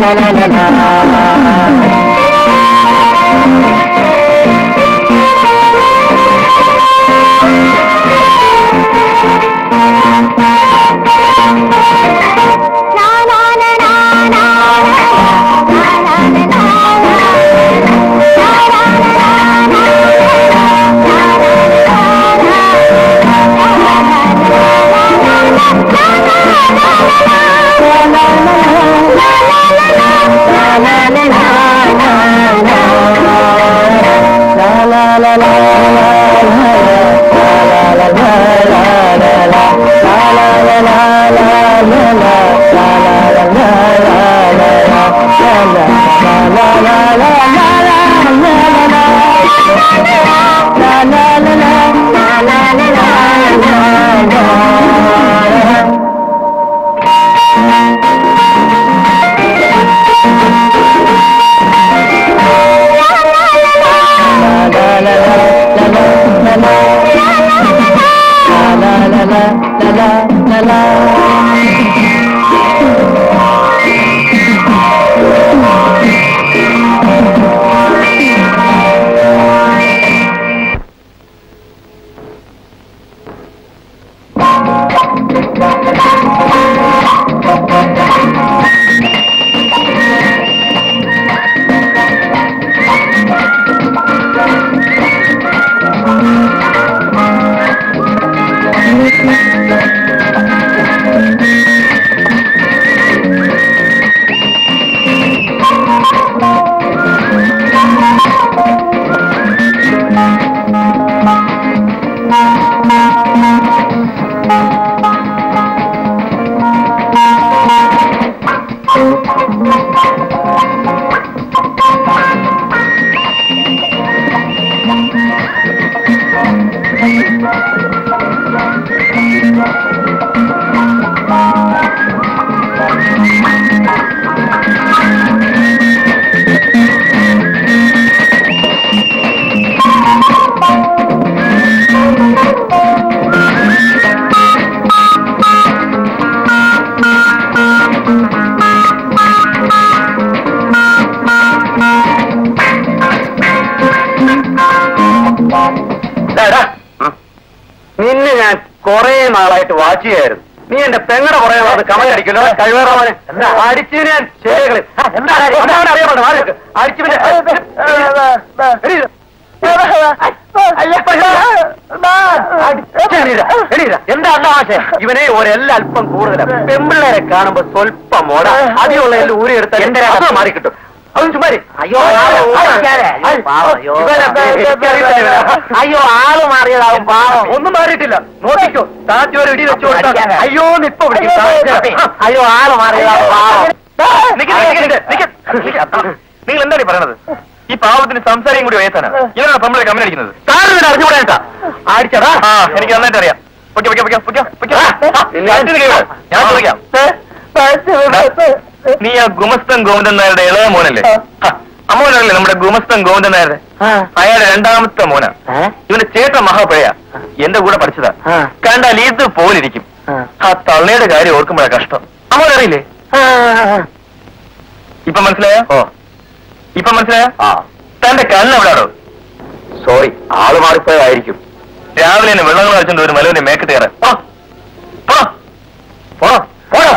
നിന്നെ ഞാൻ കൊറേ നാളായിട്ട് വാച്ച് ചെയ്യായിരുന്നു നീ എന്റെ പെങ്ങടെ പുറകെ വന്ന് കമൽ അടിക്കല്ലോ കഴിവേറവനെ അടിച്ചു ഞാൻ ശരികളി എന്താണ് അറിയാൻ പാടില്ല മാറി നിൽക്ക്. അടിച്ചു പിന്നെ എടീ, എണീരാ, എണീരാ. എന്താ അല്ല ആശയം ഇവനെ ഒരെല്ലാം അല്പം കൂടുതലാണ് പെമ്പിള്ളേരെ കാണുമ്പോ സ്വല്പം മോട അതിലുള്ള എല്ലാം ഊരിയെടുത്ത എന്റെ അസുഖം മാറി കിട്ടും അതും ചുമ്മാരി അയ്യോ, ആള് മാറിക്കാതെ. അയ്യോ, പാവം, അയ്യോ. അയ്യോ ആള് മാറിയതാവും പാവം ഒന്നും മാറിയിട്ടില്ല നോക്കിക്കോ താത്തി ഒരു ഇടി വെച്ചു കൊടുത്താൽ അടിക്കാതെ. അയ്യോ നിപ്പ പിടിക്കും താത്തി. അയ്യോ ആള് മാറിയതാവും പാവം നിക്ക്, നിക്ക്, നിക്ക്, നിക്ക്, നിക്ക്. നിങ്ങൾ എന്താണ് ഈ പറയണത് ഈ പാവത്തിന് സംസാരം കൂടി വയസ്സാണ് ഇവനാണ് നമ്മളെ കമ്മി അടിക്കുന്നത് താഴെ അറിഞ്ഞുകൂടാ അടിച്ചടാ ആ എനിക്ക് നന്നായിട്ട് അറിയാം പൊയ്ക്കോ, പൊയ്ക്കോ, പൊയ്ക്കോ, പൊയ്ക്കോ, പൊയ്ക്കോ. ആ, ഇല്ല. അടുത്ത് നിൽക്ക്. ഞാൻ ചോദിക്കാം നീ ആ ഗുമസ്തൻ ഗോവിന്ദൻ നായരുടെ ഇളയ മോനല്ലേ ആ, അമ്മോനല്ലേ നമ്മുടെ ഗുമസ്തൻ ഗോവിന്ദൻ നായരുടെ അയാളുടെ രണ്ടാമത്തെ മോന ഇവന്റെ ചേട്ടൻ മഹാപഴയ എന്റെ കൂടെ പഠിച്ചതാ കണ്ടാൽ ഇത് പോലിരിക്കും ആ തള്ളയുടെ കാര്യം ഓർക്കുമ്പോഴാ കഷ്ടം അമ്മോനറിയില്ലേ ഇപ്പൊ മനസ്സിലായോ ഓ ഇപ്പൊ മനസ്സിലായോ ആ തന്റെ കണ്ണ് എവിടാടോ സോറി ആള് മാറിപ്പോയതായിരിക്കും രാവിലെ തന്നെ വെള്ളങ്ങൾ വെച്ചോണ്ട് ഒരു മലവിന്റെ മേക്കത്ത് കയറാൻ പോണോ പോണോ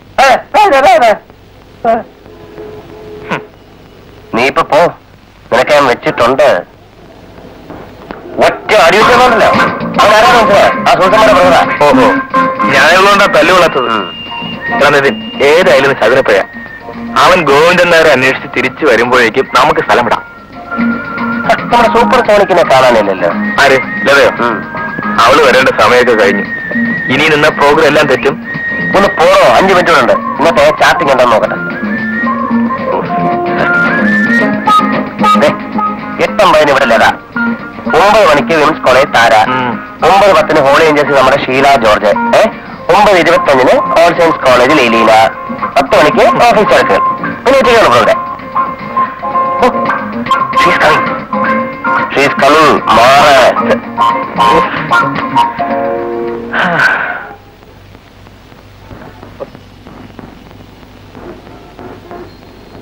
നീ ഇപ്പൊ പോ നിനക്ക് ഞാൻ വെച്ചിട്ടുണ്ട് ഒറ്റ അടി വെച്ചോണ്ടല്ലോ അവനാരാ മനസ്സിലായോ ആ സൂസമ്മയുടെ ബ്രദറാ ഓഹോ ഞാനുള്ളതുകൊണ്ടാ തല്ലുകൊള്ളാത്തത് എടാ നിതിൻ, ഏതായാലും ചതുരപ്പഴ അവൻ ഗോവിന്ദൻ നായരെ അന്വേഷിച്ച് തിരിച്ചു വരുമ്പോഴേക്കും നമുക്ക് സ്ഥലം വിടാം നമ്മുടെ സൂപ്പർ സോണിക്കിനെ കാണാനില്ലല്ലോ ആര് ലതയോ അവള് വരേണ്ട സമയമൊക്കെ കഴിഞ്ഞു ഇനി നിന്ന പ്രോഗ്രാം എല്ലാം തെറ്റും ഒന്ന് പോണോ അഞ്ചു മിനിറ്റ് ഉണ്ട് ഇന്നത്തെ ചാർട്ടിങ് ഉണ്ടോ നോക്കട്ടെ ദേ, എട്ടമ്പതിന് ഇവിടെ ലത ഒമ്പത് മണിക്ക് വിംസ് കോളേജ് താര ഉം. ഒമ്പത് പത്തിന് ഹോളി ഏഞ്ചൽസ് നമ്മുടെ ഷീല ജോർജ് ഏ ഒമ്പത് ഇരുപത്തഞ്ചിന് ഓൾ സയൻസ് കോളേജിൽ ലീലീന പത്ത് മണിക്ക് ഓഫീസ് വർക്ക് പിന്നെ ഉച്ചയ്ക്കാണ് programme she's coming she's coming മാറേ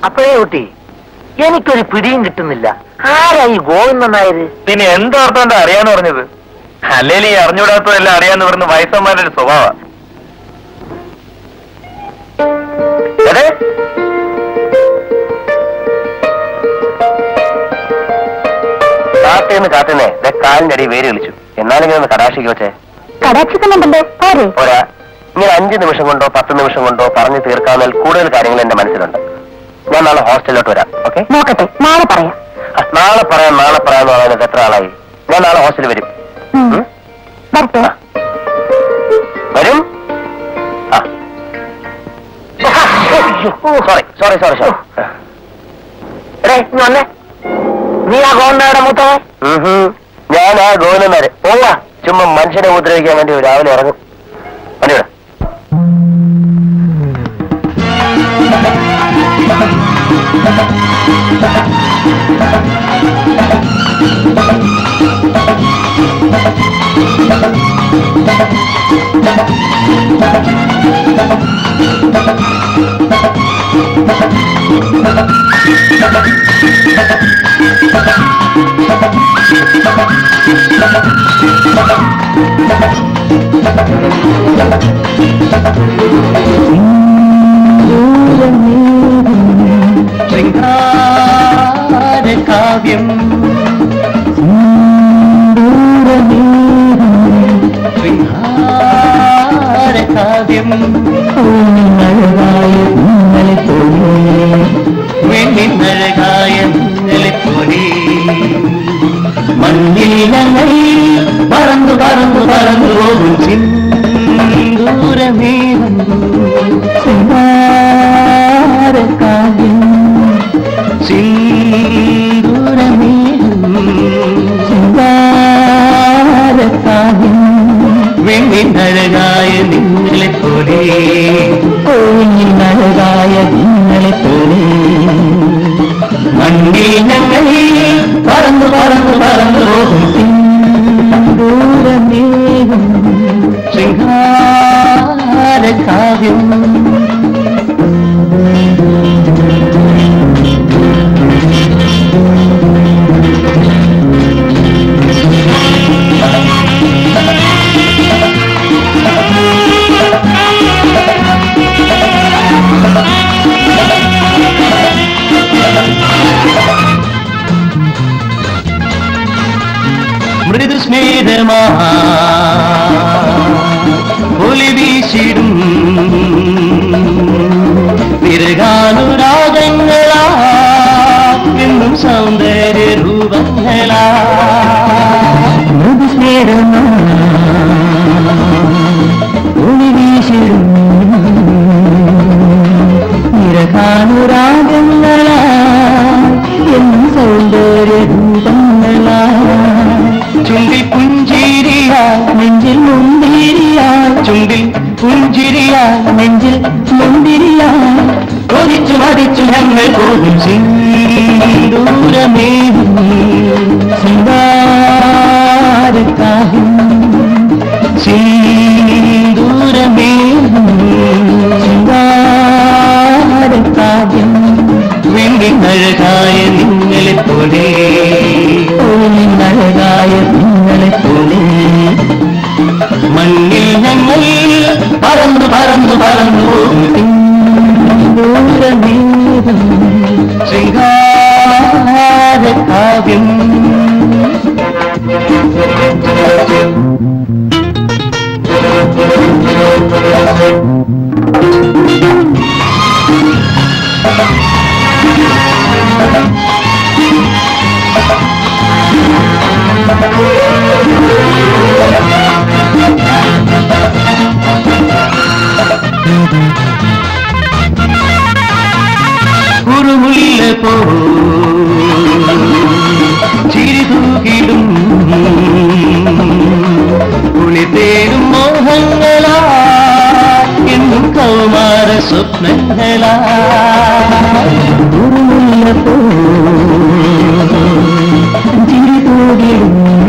അപ്പോഴേ കുട്ടി എനിക്കൊരു പിടിയും കിട്ടുന്നില്ല ആരാ ഈ ഗോവിന്ദൻ നായര് പിന്നെ എന്തോർത്തോണ്ടാ അറിയാന്ന് പറഞ്ഞത് അല്ലെങ്കിൽ ഈ അറിഞ്ഞുകൂടാത്തതെല്ലാം അറിയാന്ന് പറഞ്ഞ വയസ്സന്മാരുടെ ഒരു സ്വഭാവ കാത്തേന്ന് കാത്തുന്നേ കാലിന്റെ അടി വേര് കളിച്ചു എന്നാലെങ്കിലും ഒന്ന് കടാശിക്ക് വെച്ചേ കടാക്ഷിക്കുന്നുണ്ടല്ലോ പോരെ പോരാ ഇങ്ങനെ അഞ്ച് നിമിഷം കൊണ്ടോ പത്ത് നിമിഷം കൊണ്ടോ പറഞ്ഞു തീർക്കാവുന്ന കൂടുതൽ കാര്യങ്ങൾ എന്റെ മനസ്സിലുണ്ട് ഞാൻ നാളെ ഹോസ്റ്റലിലോട്ട് വരാം ഓക്കെ നോക്കട്ടെ നാളെ പറയാം നാളെ പറയാം നാളെ പറയാന്ന് പറയുന്നത് എത്ര ആളായി ഞാൻ നാളെ ഹോസ്റ്റലിൽ വരും ഉം. ഉം? വരട്ടെ വരും ആ സോറി സോറി സോറി സോറി എടേ ഇങ്ങ് വന്നേ നീ ആ ഗോവിന്ദയുടെ മൂത്തവൻ ഞാൻ ആ ഗോവിന്ദന്മാര് പോവാ ചുമ്മാ മനുഷ്യനെ ഉപദ്രവിക്കാൻ വേണ്ടി രാവിലെ ഇറങ്ങും വണ്ടിയുടെ കാവ്യം കാവ്യം വെണ്ണിന്നഴകായ ഇന്നലെ പോലെ മണ്ണിലങ്ങൾ പറന്നു പറന്നു പറന്നു പോകും സിന്ദൂരമേഘം കാവ്യം സിന്ദൂരമേഘം വെണ്ണിന്നഴകായ നിങ്ങളെ പോലെ അഴകായ നിങ്ങളെ പോലെ മണ്ണിൽ ഞങ്ങൾ പറന്നു പറന്നു പറന്നു പോകും സിന്ദൂരമേഘം ശൃംഗാര കാവ്യം മൃദുസ്മേരമാ ഒലി വീശിടും വിരകാനുരാഗങ്ങളാ എന്നും സൗന്ദര്യ രൂപങ്ങളാ മൃദുസ്മേരമാ ഒലി വീശിടും നിരകാനുരാഗങ്ങളാ എന്നും സൗന്ദര്യ രൂപങ്ങളാ ചുണ്ടിൽ പുഞ്ചിരിയ നെഞ്ചിൽ മുന്തിരിയ ചുണ്ടിൽ പുഞ്ചിരിയ നെഞ്ചിൽ മുന്തിരിയ കൊതിച്ചു മതിച്ചു ഞങ്ങൾ പോകും സിന്ദൂരമേഹം സിന്ദാരക്കാഹം സിന്ദൂരമേഹം സിന്ദാരക്കാഹ്യം വെണ്ണിനഴകായ നിങ്ങളെ പോലെ അഴകായ നിങ്ങളെ പോലെ മണ്ണിൽ ഞങ്ങൾ പറന്നു പറന്നു പറന്നു ദൂരമേഘം ശൃംഗാര കാവ്യം കുറുമുല്ല പോ ചിരിതൂകിടും കുളിതേടും മോഹങ്ങളാ എന്നും കൗമാര സ്വപ്നങ്ങളാ കുറുമുല്ല പോ ചിരിതൂകിടും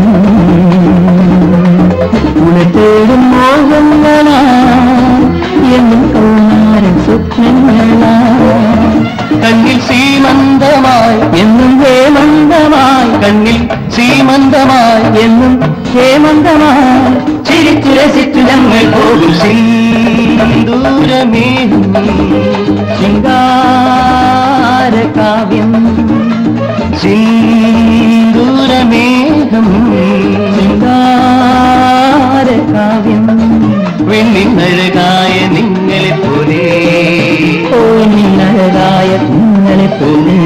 കുളിതേടും മോഹങ്ങളാ എന്നും കൗമാര സ്വപ്നങ്ങളാ കണ്ണിൽ സ്വന്തമായി എന്നും ഹേമന്തമായി ചിരിച്ചു രസിച്ചു ഞങ്ങൾ പോകും സിന്ദൂരമേ ശൃംഗാര കാവ്യം സിന്ദൂരമേഘം ശൃംഗാര കാവ്യം വെണ്ണിന്നഴകായ നിങ്ങളെ പോലെ ഓ നിന്നഴകായ നിങ്ങളെ പോലെ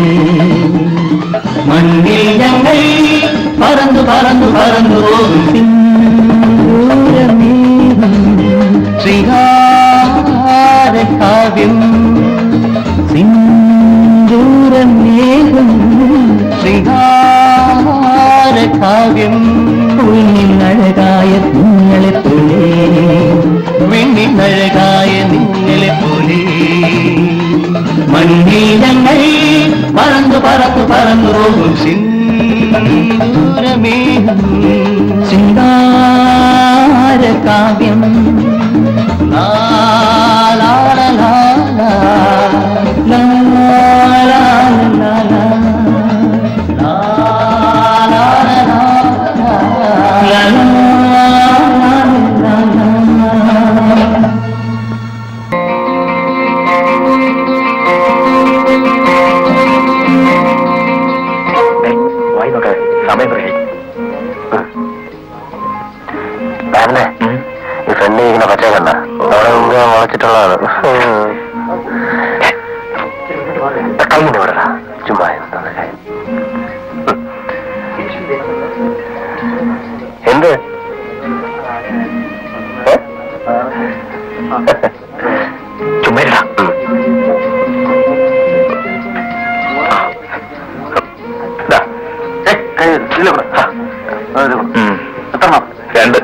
മണ്ണിൽ ഞങ്ങൾ പറന്നു പറന്നു പറന്നു പോകും സിന്ദൂരമേഘം ശ്രീകാര കാവ്യം സിന്ദൂരമേഘം ശ്രീകാര കാവ്യം നിന്നഴകായ നിങ്ങളെ പോലെ വെണ്ണിനഴകായ നിങ്ങളെ പോലെ മണ്ണിൽ ഞങ്ങൾ പറന്നു പറന്നു പറന്നു പോകും സിന്ദൂരമേഘം സിന്ദാര കാവ്യം ലാ ലാ ലാ ലാ ലാ ലാ ലാ ലാ ലാ ലാ ലാ ലാ ലാ വായി നോക്കാം സമയം പറയും തന്നെ ഈ ഫ്രണ്ട് ഇരിക്കുന്ന പച്ച കണ്ട അവിടെ മുമ്പ് മുളച്ചിട്ടുള്ളതാണ് കൈകൊണ്ട് വിടല ചുമ്മാ ഇരുന്ന് കൈ. എന്ത് ഏ? ചുമ്മാ ഇരുടാ. ദാ. ഏ, കൈ ഇതിലെ കൂടെ. ആ, അതിലെ കൂടെ. ഉം. എത്രണ്ണം? രണ്ട്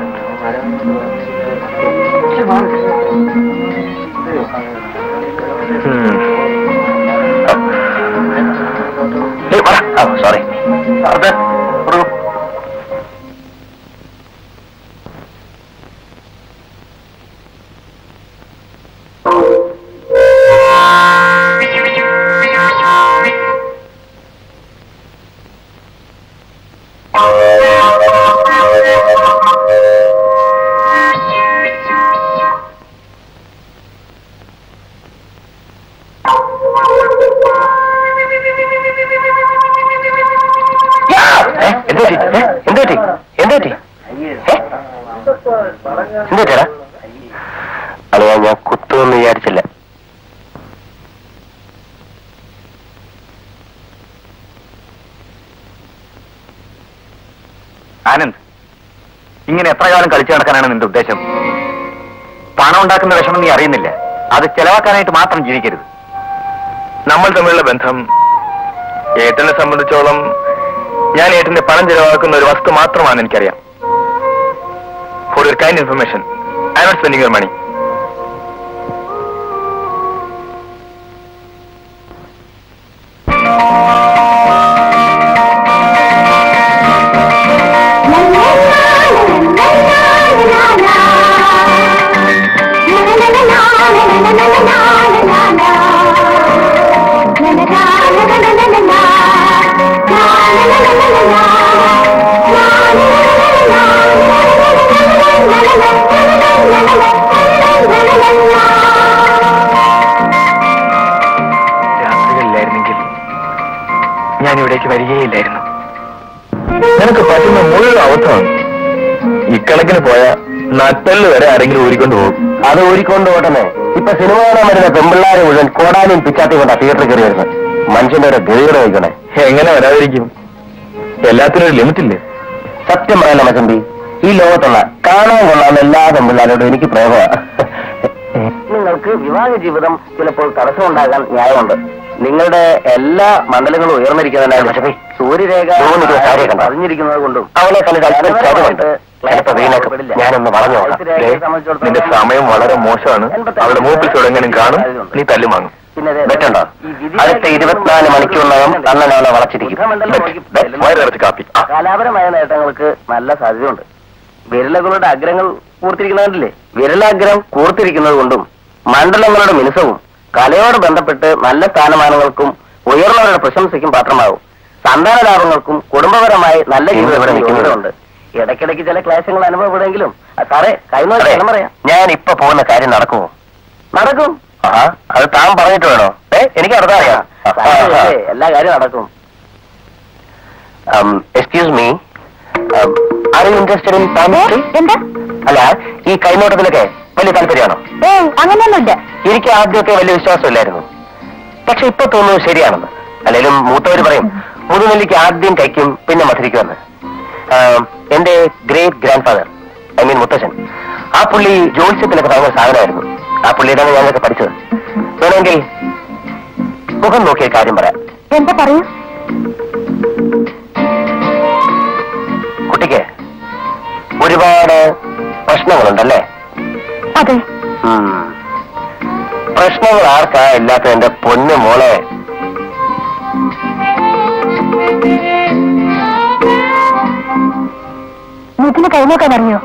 ഉം. ഏയ്, വാ. ആ, സോറി അത് കൊടുക്കൂ. ഏ, എന്ത് പറ്റി? ഏ, എന്ത് പറ്റി? എന്ത് പറ്റി? ഏ? എന്ത് പറ്റിയെടാ? അളിയാ ഞാൻ കുത്തുമെന്ന് വിചാരിച്ചില്ല ആനന്ദ് ഇങ്ങനെ എത്ര കാലം കളിച്ചു നടക്കാനാണ് നിന്റെ ഉദ്ദേശം പണം ഉണ്ടാക്കുന്ന വിഷമം നീ അറിയുന്നില്ല അത് ചെലവാക്കാനായിട്ട് മാത്രം ജീവിക്കരുത് നമ്മൾ തമ്മിലുള്ള ബന്ധം ഏട്ടനെ സംബന്ധിച്ചോളം ഞാൻ ഏട്ടന്റെ പണം ചെലവാക്കുന്ന ഒരു വസ്തു മാത്രമാണെന്ന് എനിക്കറിയാം for your kind information I not spending your money രാത്രികളിലായിരുന്നെങ്കിൽ ഞാൻ ഇവിടേക്ക് വരികയില്ലായിരുന്നു നിനക്ക് പറ്റുന്ന മുഴുവൻ അബദ്ധമാണ് ഇക്കണക്കിന് പോയ നട്ടല് വരെ ആരെങ്കിലും ഊരിക്കൊണ്ട് പോകും അത് ഊരിക്കൊണ്ട് പോട്ടെന്നെ ഇപ്പൊ സിനിമ കാണാൻ വരുന്ന പെമ്പിള്ളാരെ മുഴുവൻ കോടാനും പിച്ചാത്തി കൊണ്ടാ തിയേറ്ററിൽ കയറി വരുന്നത് മനുഷ്യന്റെ ഒരു ഗതികേട് നോക്കണേ എങ്ങനെ വരാതിരിക്കും എല്ലാത്തിനും ഒരു ലിമിറ്റ് ഇല്ലേ സത്യം പറയല്ല മച്ചമ്പി ഈ ലോകത്തുള്ള കാണാൻ കൊള്ളാവുന്ന എല്ലാ പെമ്പിള്ളാരോടും എനിക്ക് പ്രേമമാണ് നിങ്ങൾക്ക് വിവാഹ ജീവിതം ചിലപ്പോൾ തടസ്സമുണ്ടാകാൻ ന്യായമുണ്ട് നിങ്ങളുടെ എല്ലാ മണ്ഡലങ്ങളും ഉയർന്നിരിക്കുന്നതിനാൽ സൂര്യരേഖ അറിഞ്ഞിരിക്കുന്നത് കൊണ്ടും അവളെ ചിലപ്പോ വീണേക്കും. ഞാനൊന്ന് പറഞ്ഞു നോക്കാം. ദേ, നിന്റെ സമയം വളരെ മോശമാണ് അവളുടെ മൂപ്പിൽ എവിടെങ്കിലും കാണും നീ തല്ലും വാങ്ങും ബെറ്റുണ്ടോ അടുത്ത ഇരുപത്തിനാല് മണിക്കൂറിനകം അണ്ണൻ അവളെ വളച്ചിരിക്കും ബെറ്റ്. വയറ് നിറച്ച് കാപ്പി ആ. കലാപരമായ നേട്ടങ്ങൾക്ക് നല്ല സാധ്യതയുണ്ട് വിരലുകളുടെ അഗ്രങ്ങൾ കൂർത്തിരിക്കുന്നതല്ലേ വിരലാഗ്രം കൂർത്തിരിക്കുന്നത് കൊണ്ടും മണ്ഡലങ്ങളുടെ മിനുസവും കലയോട് ബന്ധപ്പെട്ട് നല്ല സ്ഥാനമാനങ്ങൾക്കും ഉയർന്നവരുടെ പ്രശംസയ്ക്കും പാത്രമാകും സന്താന ലാഭങ്ങൾക്കും കുടുംബപരമായി നല്ല ഇന്ന് ഇവിടെ ജീവിതം നിൽക്കുന്നത്. ഉണ്ട് ഇടയ്ക്കിടയ്ക്ക് ചില ക്ലേശങ്ങൾ അനുഭവപ്പെടുമെങ്കിലും ആ, സാറേ കൈനോട്ട് അതെ, ക്ഷണം പറയാം ഞാൻ ഇപ്പൊ പോകുന്ന കാര്യം നടക്കുമോ നടക്കും ആഹാ അത് താൻ പറഞ്ഞിട്ട് വേണോ ഏ എനിക്ക് അർത്ഥം അറിയാം സാറേ, എല്ലാ കാര്യവും നടക്കും excuse me are you interested in family എന്താ അല്ല ഈ കൈനോട്ടത്തിലൊക്കെ വലിയ താല്പര്യമാണോ ഏയ് അങ്ങനെയൊന്നുമില്ല എനിക്ക് ആദ്യമൊക്കെ വലിയ വിശ്വാസമില്ലായിരുന്നു പക്ഷെ ഇപ്പൊ തോന്നുന്നു ശരിയാണെന്ന് അല്ലെങ്കിലും മൂത്തവര് പറയും മുതുനെല്ലിക്ക് ആദ്യം കഴിക്കും പിന്നെ മധുരിക്കുമെന്ന് ആം, എന്റെ great grandfather I mean മുത്തശ്ശൻ ആ പുള്ളി ജ്യോത്സ്യത്തിലൊക്കെ ഭയങ്കര സാധനമായിരുന്നു ആ പുള്ളിയിലാണ് ഞാനൊക്കെ പഠിച്ചത് വേണമെങ്കിൽ മുഖം നോക്കിയ കാര്യം പറയാം എന്താ പറയൂ കുട്ടിക്ക് ഒരുപാട് പ്രശ്നങ്ങളുണ്ടല്ലേ അതെ ഉം. പ്രശ്നങ്ങൾ ആർക്കാ ഇല്ലാത്ത എന്റെ പൊന്നു മോളെ മുതിന് കൈനോക്കാൻ അറിയോ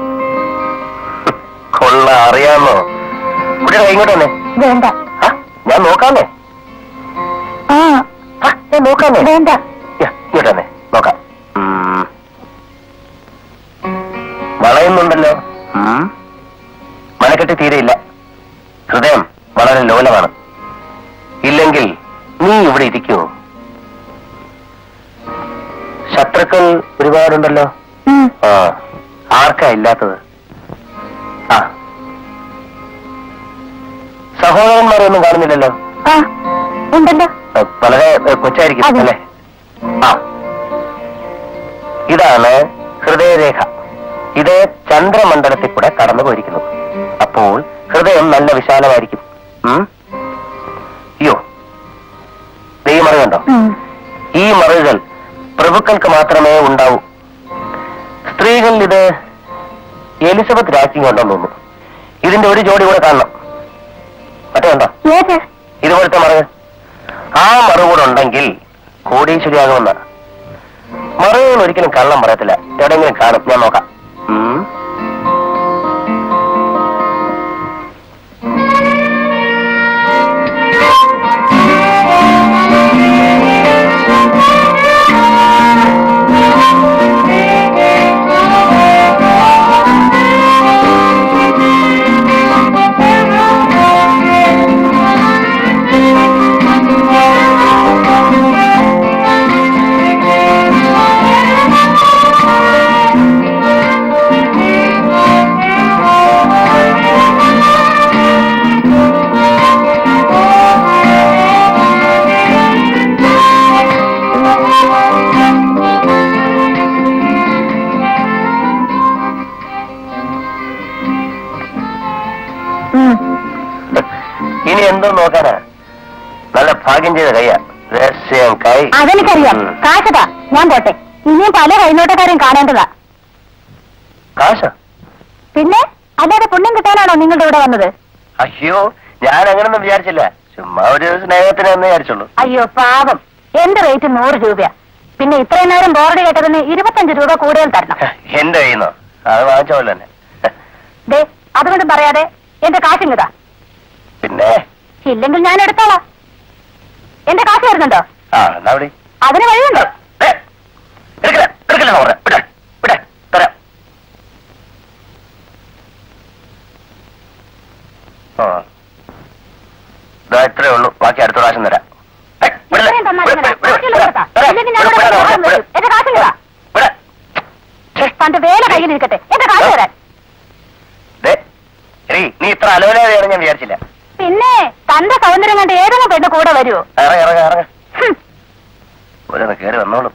കൊള്ള അറിയാമോ കുട്ടിയുടെ കൈ ഇങ്ങോട്ട് വന്നേ വേണ്ട ആ, ഞാൻ നോക്കാന്നേ ആ ആ, ഞാൻ നോക്കാന്നേ വേണ്ട യാ, ഇങ്ങോട്ട് വന്നേ നോക്കാം ഉം. വളയുന്നുണ്ടല്ലോ ഉം. മനക്കെട്ടി തീരെയില്ല ഹൃദയം വളരെ ലോലമാണ് ഇല്ലെങ്കിൽ നീ ഇവിടെ ഇരിക്കുമോ ശത്രുക്കൾ ഒരുപാടുണ്ടല്ലോ ഉം. ആ ആർക്കാ ഇല്ലാത്തത് ആ സഹോദരന്മാരൊന്നും കാണുന്നില്ലല്ലോ ആ ഉണ്ടല്ലോ ആ, വളരെ ഏ, കൊച്ചായിരിക്കും അതെ. അല്ലേ ആ ഇതാണ് ഹൃദയരേഖ ഇത് ചന്ദ്രമണ്ഡലത്തിൽ കൂടെ കടന്നു പോയിരിക്കുന്നു അപ്പോൾ ഹൃദയം നല്ല വിശാലമായിരിക്കും ഉം? അയ്യോ ദേ ഈ മറുകുണ്ടോ ഉം. ഈ മറുകൾ പ്രഭുക്കൾക്ക് മാത്രമേ ഉണ്ടാവൂ സ്ത്രീകളിൽ ഇത് എലിസബത്ത് രാജ്ഞി ഉണ്ടെന്ന് തോന്നുന്നു ഇതിന്റെ ഒരു ജോഡി കൂടെ കാണണം മറ്റേ ഉണ്ടോ ഏത് ഇതുപോലത്തെ മറുക് ആ മറു കൂടെ ഉണ്ടെങ്കിൽ കോടീശ്വരിയാകുമെന്ന് മറുകൾ ഒരിക്കലും കള്ളം പറയത്തില്ല എവിടെയെങ്കിലും കാണും ഞാൻ നോക്കാം ഉം. ഉം. ഇനി എന്തോ നോക്കാനാ നല്ല ഭാഗ്യം ചെയ്ത കയ്യാ രഹസ്യം കൈ അതെനിക്കറിയാം ഉം. കാശതാ ഞാൻ പോട്ടെ ഇനിയും പല കൈനോട്ടക്കാരെയും കാണേണ്ടതാ കാശ പിന്നെ അല്ലാതെ പുണ്യം കിട്ടാനാണോ നിങ്ങളുടെ ഇവിടെ വന്നത് അയ്യോ ഞാൻ അങ്ങനൊന്നും വിചാരിച്ചില്ല ചുമ്മാ ഒരു സ്നേഹത്തിന് എന്ന് വിചാരിച്ചുള്ളൂ അയ്യോ പാവം എന്റെ റേറ്റ് നൂറ് രൂപയാ പിന്നെ ഇത്രയും നേരം ബോർഡ് കേട്ടതിന് ഇരുപത്തഞ്ച് രൂപ കൂടുതൽ തരണം എന്റെ കയ്യുന്നോ അത് വാങ്ങിച്ച പോലെ തന്നെ ദേ അതുകൊണ്ട് പറയാതെ എന്റെ കാശിങ്ങതാ പിന്നെ ഇല്ലെങ്കിൽ ഞാൻ എടുത്തോളാം എന്റെ കാശ് വരുന്നുണ്ടോ ആ എന്നാ വിളി അതിന് വഴിയുണ്ടോ ഏ, എടുക്കില്ല എടുക്കില്ല പറഞ്ഞ വിട വിട തരാം ആ ഇതാ ഇത്രേ ഉള്ളൂ ബാക്കി അടുത്ത പ്രാവശ്യം തരാം ഏ, വിടില്ല. ഇത്രയും തന്നാൽ വിട്, എങ്ങനെ? വിട്, വിട്, ബാക്കിയുള്ളത് കൊടുത്താ? വിട്, ഇല്ലെങ്കിൽ ഞാൻ വിട്, ഇവിടെ വിട്, ബഹളം വിട്, വെക്കും. എന്റെ കാശിങ്ങതാ വിട്. ഛെ, തന്റെ വേല കയ്യിലിരിക്കട്ടെ എന്റെ കാശ് തരാൻ ദേ, എടീ, നീ ഇത്ര അലവലാതെയാണ് ഞാൻ വിചാരിച്ചില്ല പിന്നെ തന്റെ സൗന്ദര്യം കണ്ട് ഏതെങ്കിലും പെണ്ണ് കൂടെ വരുമോ ഇറങ്ങ ഇറങ്ങ ഇറങ്ങ ഹും. ഓരോന്ന് കയറി വന്നോളും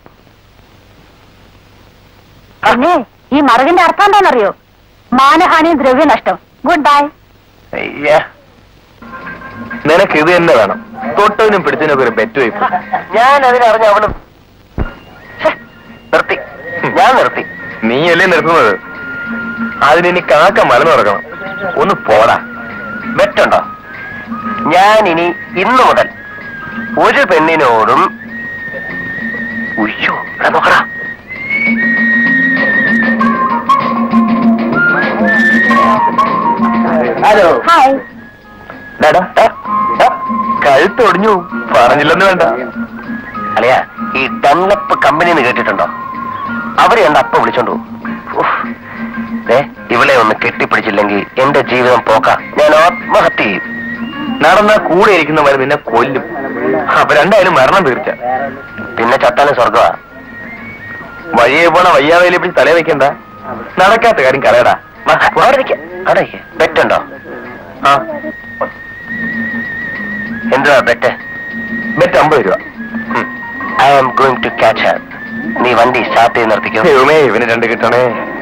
പിന്നെ ഈ മറുകിന്റെ അർത്ഥം എന്താണെന്നറിയോ മാനഹാനിയും ദ്രവ്യനഷ്ടം ഗുഡ് ബൈ അയ്യ നിനക്ക് ഇത് തന്നെ വേണം തൊട്ടതിനും പിടിച്ചതിനൊക്കെ ഒരു ബെറ്റ് വയ്പ് ഞാൻ അതിനറിഞ്ഞ അവള് ഛെ, നിർത്തി ഞാൻ നിർത്തി നീ അല്ലേ നിർത്തുന്നത് അതിനി കാക്ക മലന്ന് തുറക്കണം ഒന്ന് പോടാ ബെറ്റുണ്ടോ ഞാൻ ഇനി ഇന്നു മുതൽ ഒരു പെണ്ണിനോടും ഉയ്യോ ഇവിടെ നോക്കടാ ഹലോ ഹായ് ഡാ, ഡാ, ഡാ. കഴുത്തൊടിഞ്ഞു പറഞ്ഞില്ലെന്ന് വേണ്ട അളിയാ ഈ ഡൺലപ്പ് കമ്പനി എന്ന് കേട്ടിട്ടുണ്ടോ അവരെ എന്റെ അപ്പ വിളിച്ചോണ്ട് പോകും ഉഫ്. ദേ, ഇവളെ ഒന്ന് കെട്ടിപ്പിടിച്ചില്ലെങ്കിൽ എന്റെ ജീവിതം പോക്ക ഞാൻ ആത്മഹത്യ ചെയ്യും നടന്ന കൂടെ ഇരിക്കുന്നവരെ നിന്നെ കൊല്ലും അപ്പൊ രണ്ടായാലും മരണം തീർച്ച പിന്നെ ചത്താലും സ്വർഗമാ വഴിയെ പോണ വയ്യാവേലി പിടിച്ച് തലേ വെക്കണ്ട നടക്കാത്ത കാര്യം കളയടാ വാ, പോ. അവിടെ നിൽക്ക അവിടെ നിൽക്ക ബെറ്റുണ്ടോ ആ എന്തുവാ ബെറ്റ് ബെറ്റ് അമ്പത് രൂപ ഉം. I am going to catch her നീ വണ്ടി സ്റ്റാർട്ട് ചെയ്ത് നിർത്തിക്കോ ദൈവമേ ഇവന് രണ്ട് കിട്ടണേ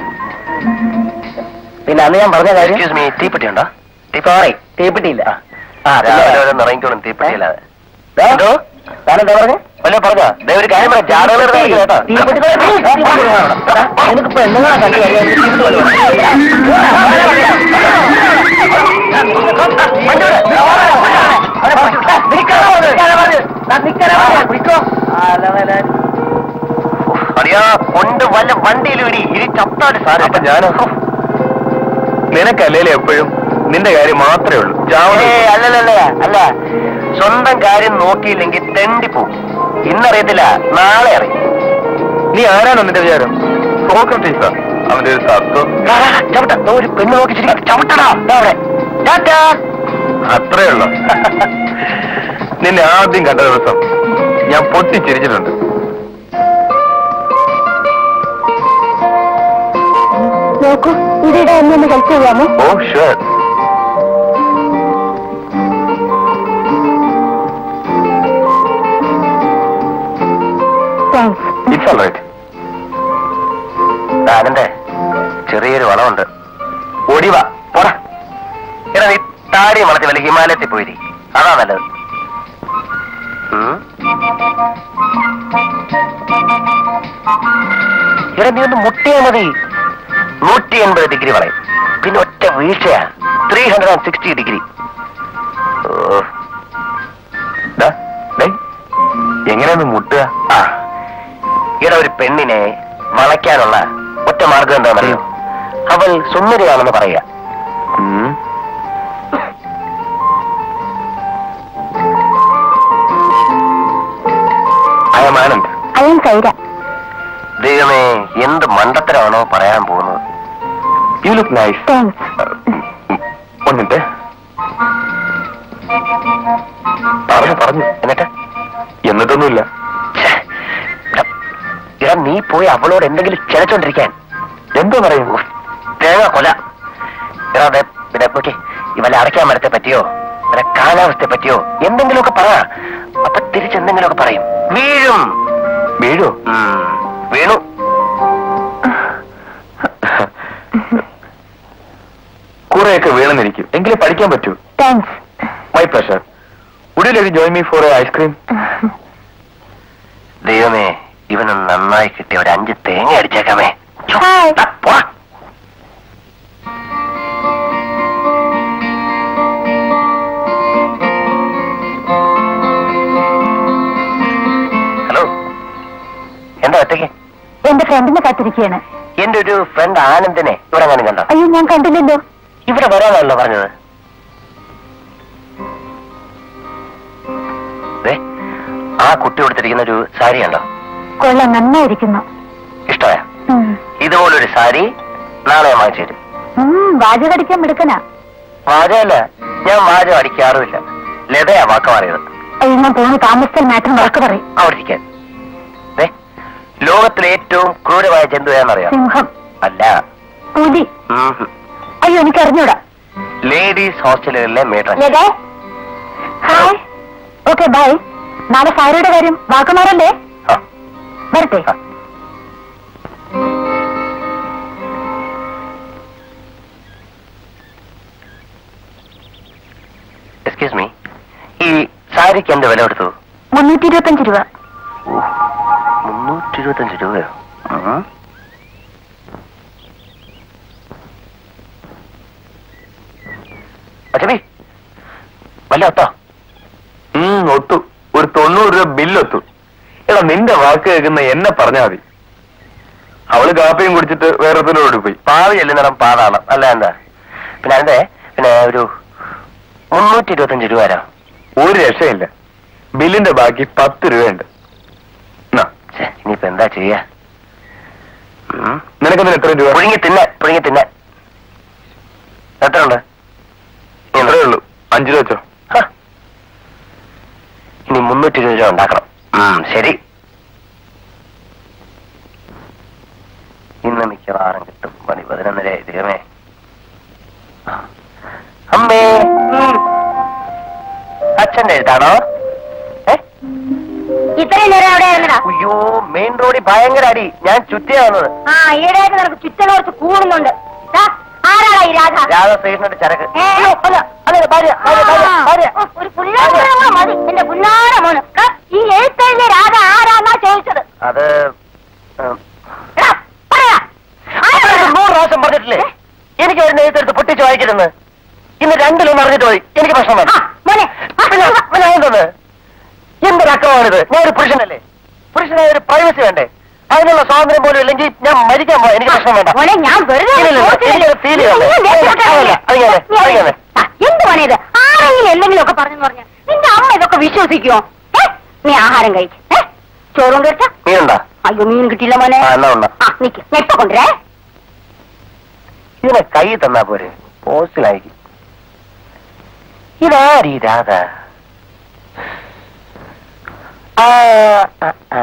പിന്നെ അന്ന് ഞാൻ പറഞ്ഞ കാര്യം എക്സ്ക്യൂസ് മീ തീപ്പെട്ടി ഉണ്ടോ സോറി തീപ്പെട്ടിയില്ല ആ രാവിലെ വരെ നിറങ്ങിക്കോളും തീപ്പെട്ടിയില്ലാതെ എന്തോ താനെന്താ പറഞ്ഞേ വല്ല പറഞ്ഞോ ദേ ഒരു കാര്യം പറയാം ജാടകൾ കേട്ടോ എനിക്കിപ്പോ എന്തെങ്കിലും കണ്ടു അറിയാ കൊണ്ട് വല്ല വണ്ടിയിലും ഇടി ഇരി ചത്താല് സാരം അപ്പൊ ഞാനോ നിനക്കല്ലേ എപ്പോഴും നിന്റെ കാര്യം മാത്രമേ ഉള്ളൂ ചാവണ ഏയ് അല്ലല്ലല്ല അല്ല സ്വന്തം കാര്യം നോക്കിയില്ലെങ്കിൽ തെണ്ടിപ്പോവും ഇന്നറിയത്തില്ല നാളെ അറിയും നീ ആരാണോ നിന്റെ വിചാരം സോക്രട്ടീസാ അവന്റെ ഒരു തത്വം ആ, ആ, ചവിട്ട ദോ ഒരു പെണ്ണ് നോക്കി ചിരിക്കും ചവിട്ടടാ ദാ അവിടെ ടാറ്റാ. അത്രേ ഉള്ളൂ നിന്നെ ആദ്യം കണ്ട ദിവസം ഞാൻ പൊട്ടിച്ചിരിച്ചിട്ടുണ്ട് നോക്കൂ ഇവിടെ എന്നെ ഒന്ന് ഹെൽപ്പ് ചെയ്യാമോ oh sure thanks it's all right ആനന്ദേ ചെറിയൊരു വളമുണ്ട് ഓടിവാ പോടാ എടാ നീ താടി വളർത്തി വല്ല ഹിമാലയത്തിൽ പോയിരി അതാ നല്ലത് ഉം. എടാ നീ ഒന്ന് മുട്ടിയാ മതി നൂറ്റി എൺപത് ഡിഗ്രി വളയും പിന്നെ ഒറ്റ വീഴ്ചയാ three hundred and sixty degree ഓ ദാ, ഡേയ്, എങ്ങനെയൊന്ന് മുട്ടുക ആ ഇവിടെ ഒരു പെണ്ണിനെ വളയ്ക്കാനുള്ള ഒറ്റ മാർഗം എന്താണെന്നറിയോ അവൾ സുന്ദരിയാണെന്ന് പറയുക ഉം. I am ആനന്ദ് അയൻ സൈര ദൈവമേ എന്ത് മണ്ടത്തരമാണോ പറയാൻ പോകുന്നത് യു ലുക്ക് നൈസ് താങ്ക്സ് ഒന്നിട്ട് പറഞ്ഞു പറഞ്ഞു എന്നിട്ട് എന്നിട്ടൊന്നുമില്ല ഛേ, എടാ, എടാ നീ പോയി അവളോട് എന്തെങ്കിലും ചെലച്ചോണ്ടിരിക്കാൻ എന്തോ പറയും ഉഫ്, തേങ്ങ കൊല എടാ ദേ, ഇവിടെ നോക്കി ഇവലെ അടയ്ക്കാൻ മരത്തെ പറ്റിയോ ഇവലെ കാലാവസ്ഥയെ പറ്റിയോ എന്തെങ്കിലുമൊക്കെ പറ അപ്പൊ തിരിച്ചെന്തെങ്കിലുമൊക്കെ പറയും വീഴും വീഴോ ഉം, വീണു കുറെയൊക്കെ വീണെന്നിരിക്കും എങ്കിലേ പഠിക്കാൻ പറ്റൂ thanks my pleasure would you like join me for a ice cream ദൈവമേ ഇവന് നന്നായി കിട്ടിയ ഒരു അഞ്ച് തേങ്ങ അടിച്ചേക്കാമേ ഛോ, ഹായ്. ദാ, പോടാ. ഹലോ എന്താ ഒറ്റയ്ക്ക് എന്റെ ഫ്രണ്ടിനെ കാത്തിരിക്കുകയാണ് എന്റെ ഒരു ഫ്രണ്ട് ആനന്ദിനെ ഇവിടെ ഞാൻ കണ്ടോ അയ്യോ ഞാൻ കണ്ടില്ലല്ലോ ഇവിടെ വരാനാണല്ലോ പറഞ്ഞത് ദേ, ആ കുട്ടി കൊടുത്തിരിക്കുന്ന ഒരു സാരി ഉണ്ടോ കൊള്ളാം നന്നായിരിക്കുന്നു ഇഷ്ടമായ ഉം. ഇതുപോലൊരു സാരി നാളെ ഞാൻ വാങ്ങിച്ചു തരും ഉം, വാചകടിക്കാൻ മിടുക്കനാ വാചകല്ല ഞാൻ വാചകം അടിക്കാറുമില്ല ലതയാ വാക്ക് മാറിയത് അയ്യോ ഞാൻ പോകുന്നു താമസിച്ചാൽ മാറ്റം വഴക്ക് പറയും അവിടെ ഇരിക്കാൻ ദേ, ലോകത്തിലെ ഏറ്റവും ക്രൂരമായ ജന്തു ഏതാണെന്നറിയാം സിംഹം അല്ല പുലി ഉം. അയ്യോ എനിക്ക് അറിഞ്ഞൂടാ ലേഡീസ് ഹോസ്റ്റലുകളിലെ മേഡം ലതേ ഹായ് ഓക്കെ ബൈ നാളെ സാരിയുടെ കാര്യം വാക്കുമാറല്ലേ വരട്ടെ എക്സ്ക്യൂസ് മീ ഈ സാരിക്ക് എന്ത് വില കൊടുത്തു മുന്നൂറ്റി ഇരുപത്തഞ്ച് രൂപ മുന്നൂറ്റി ഇരുപത്തഞ്ച് രൂപയോ ഉം. അച്ഛബി വല്ല ഒത്തോ ഉം, ഒത്തു ഒരു തൊണ്ണൂറ് രൂപ ബില്ലൊത്തു എടാ നിന്റെ വാക്ക് കേൾക്കുന്ന എന്നെ പറഞ്ഞാൽ മതി അവള് കാപ്പിയും കുടിച്ചിട്ട് വേറെ ഓടി പോയി പാവി ചെല്ലുന്നിടം പാതാളം അല്ല എന്താ പിന്നെ അതിന്റെ പിന്നെ ഒരു മുന്നൂറ്റി ഇരുപത്തഞ്ച് രൂപ തരാം ഒരു രക്ഷയില്ല ബില്ലിന്റെ ബാക്കി പത്ത് രൂപയുണ്ട് എന്നാ, ഛെ, ഇനിയിപ്പോ എന്താ ചെയ്യാ ഉം. നിനക്കെന്തിന് എത്ര രൂപ പുഴുങ്ങി തിന്നെ പുഴുങ്ങി തിന്നെ എത്ര ഉണ്ട് ഇത്രേ ഉള്ളൂ അഞ്ചു രൂപ വെച്ചോ ഹ. ഇനി മുന്നൂറ്റി ഇരുപത് രൂപ ഉണ്ടാക്കണം ഉം, ശരി ഇന്ന് മിക്കവാറും കിട്ടും മണി പതിനൊന്നര ദൈവമേ അമ്മേ അച്ഛന്റെ എഴുത്താണോ ഏ ഇത്രയും നേരം അവിടെ ആയിരുന്നടാ അയ്യോ മെയിൻ റോഡിൽ ഭയങ്കര അടി ഞാൻ ചുറ്റിയാ വന്നത് ആ ഈടായിട്ട് നിനക്ക് ചുറ്റം കുറച്ച് കൂടുന്നുണ്ട് ദാ, ആരാടാ ഈ രാധ രാധ സൈഡിനോട് ചരക്ക് ഏ? അയ്യോ, അല്ല അതെ ഭാര്യ ഭാര്യ ഭാര്യ ഭാര്യ ഓ, ഒരു പുല്ലാര മതി എന്റെ പുല്ലാര മോന് ദാ, ഈ എഴുത്തഴിഞ്ഞ രാധ ആരാന്നാ ചോദിച്ചത് അത് ഉം, എടാ, പറയാ. ആരാ ഞാനത് പറഞ്ഞത്? നൂറ് പ്രാവശ്യം പറഞ്ഞിട്ടില്ലേ എനിക്ക് ഒരു എഴുത്തെടുത്ത് പൊട്ടിച്ച് വായിക്കരുന്ന് ഇന്ന് രണ്ടിലൊന്നും അറിഞ്ഞിട്ട് പോയി എനിക്ക് പ്രശ്നം ആ, വന്നു മോനെ ആ, പിന്നെ പിന്നെ എന്തത് എന്തൊരു അക്കമാണിത് ഞാൻ ഒരു പുരുഷനല്ലേ പുരുഷനായ ഒരു പ്രൈവസി വേണ്ടേ അതിനുള്ള സ്വാതന്ത്ര്യം പോലും ഇല്ലെങ്കിൽ ഞാൻ മരിക്കാൻ പോയി എനിക്ക് പ്രശ്നം വേണ്ട മോനെ ഞാൻ വെറുതെ ഇല്ല, ഇല്ല, ചോദിച്ചതല്ലേ. എനിക്കത് feel ചെയ്യുന്നുണ്ട്. നീ ദേഷ്യപ്പെട്ട അതല്ല, അറിയാതെ, നീ അറിയാതെ. ആ, എന്ത് മോനെ ഇത് ആരെങ്കിലും എന്തെങ്കിലും ഒക്കെ പറഞ്ഞു പറഞ്ഞ നിന്റെ അമ്മ ഇതൊക്കെ വിശ്വസിക്കുമോ ഏ നീ ആഹാരം കഴിച്ചു ഏ ചോറും കഴിച്ച നീയുണ്ടോ അയ്യോ മീൻ കിട്ടിയില്ല മോനെ ആ എന്നാ ഉണ്ടോ ആ നിക്ക് നെപ്പ കൊണ്ടുവരേ ഇതിനെ കൈ തന്നാ പോരെ പോസ്റ്റിലായിരിക്കും ഇതാരീ രാധ ആ, ആ, ആ.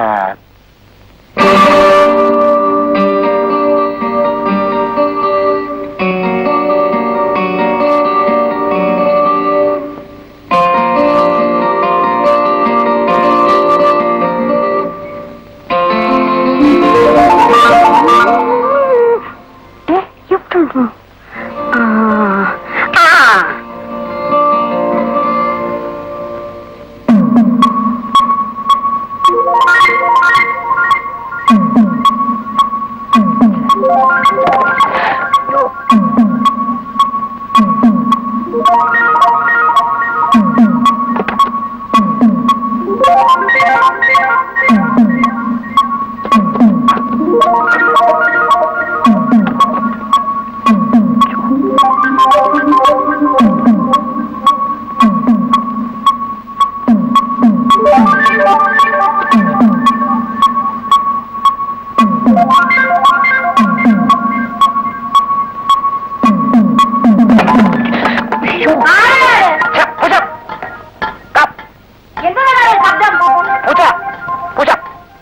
ഛ, പൂച്ച. ക, എന്താണ് ശബ്ദം പൂച്ച, പൂച്ച.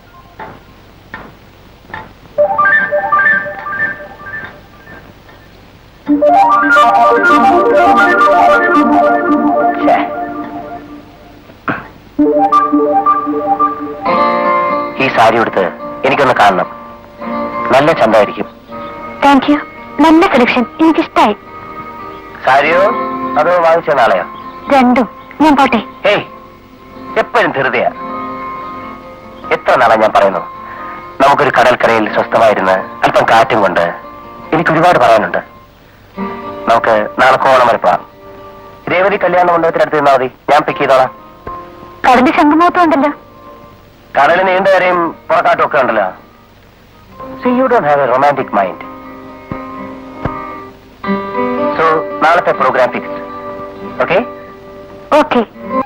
ഛേ. ഈ സാരി ഉടുത്ത് എനിക്കൊന്ന് കാണണം നല്ല ചന്തമായിരിക്കും താങ്ക് യു നല്ല കളക്ഷൻ എനിക്കിഷ്ടായി സാരിയോ അതോ വാങ്ങിച്ച നാളെയോ രണ്ടും ഞാൻ പോട്ടെ ഏയ് എപ്പോഴും ധൃതിയാ എത്ര നാളാ ഞാൻ പറയുന്നു നമുക്കൊരു കടൽക്കരയിൽ സ്വസ്ഥമായിരുന്ന് അല്പം കാറ്റും കൊണ്ട് എനിക്ക് ഒരുപാട് പറയാനുണ്ട് നമുക്ക് നാളെ കോണം വരെ പോവാം രേവതി കല്യാണ മണ്ഡപത്തിനടുത്ത് നിന്നാ മതി ഞാൻ പിക്ക് ചെയ്തോളാം കടലിന്റെ ശംഖുമുഖത്തും ഉണ്ടല്ലോ കടലിന് നീണ്ടുവരെയും പുറക്കാട്ടും ഒക്കെ ഉണ്ടല്ലോ so you don't have a romantic mind so നാളത്തെ പ്രോഗ്രാം ഫിക്സ് ഓക്കെ ഓക്കെ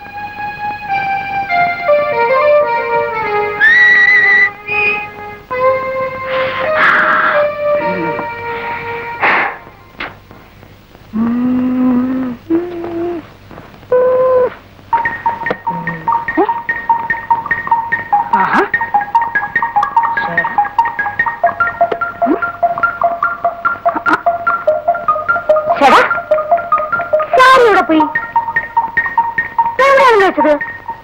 ചേടാ സാരി ഇവിടെ പോയി എവിടെയാണ് വെച്ചത്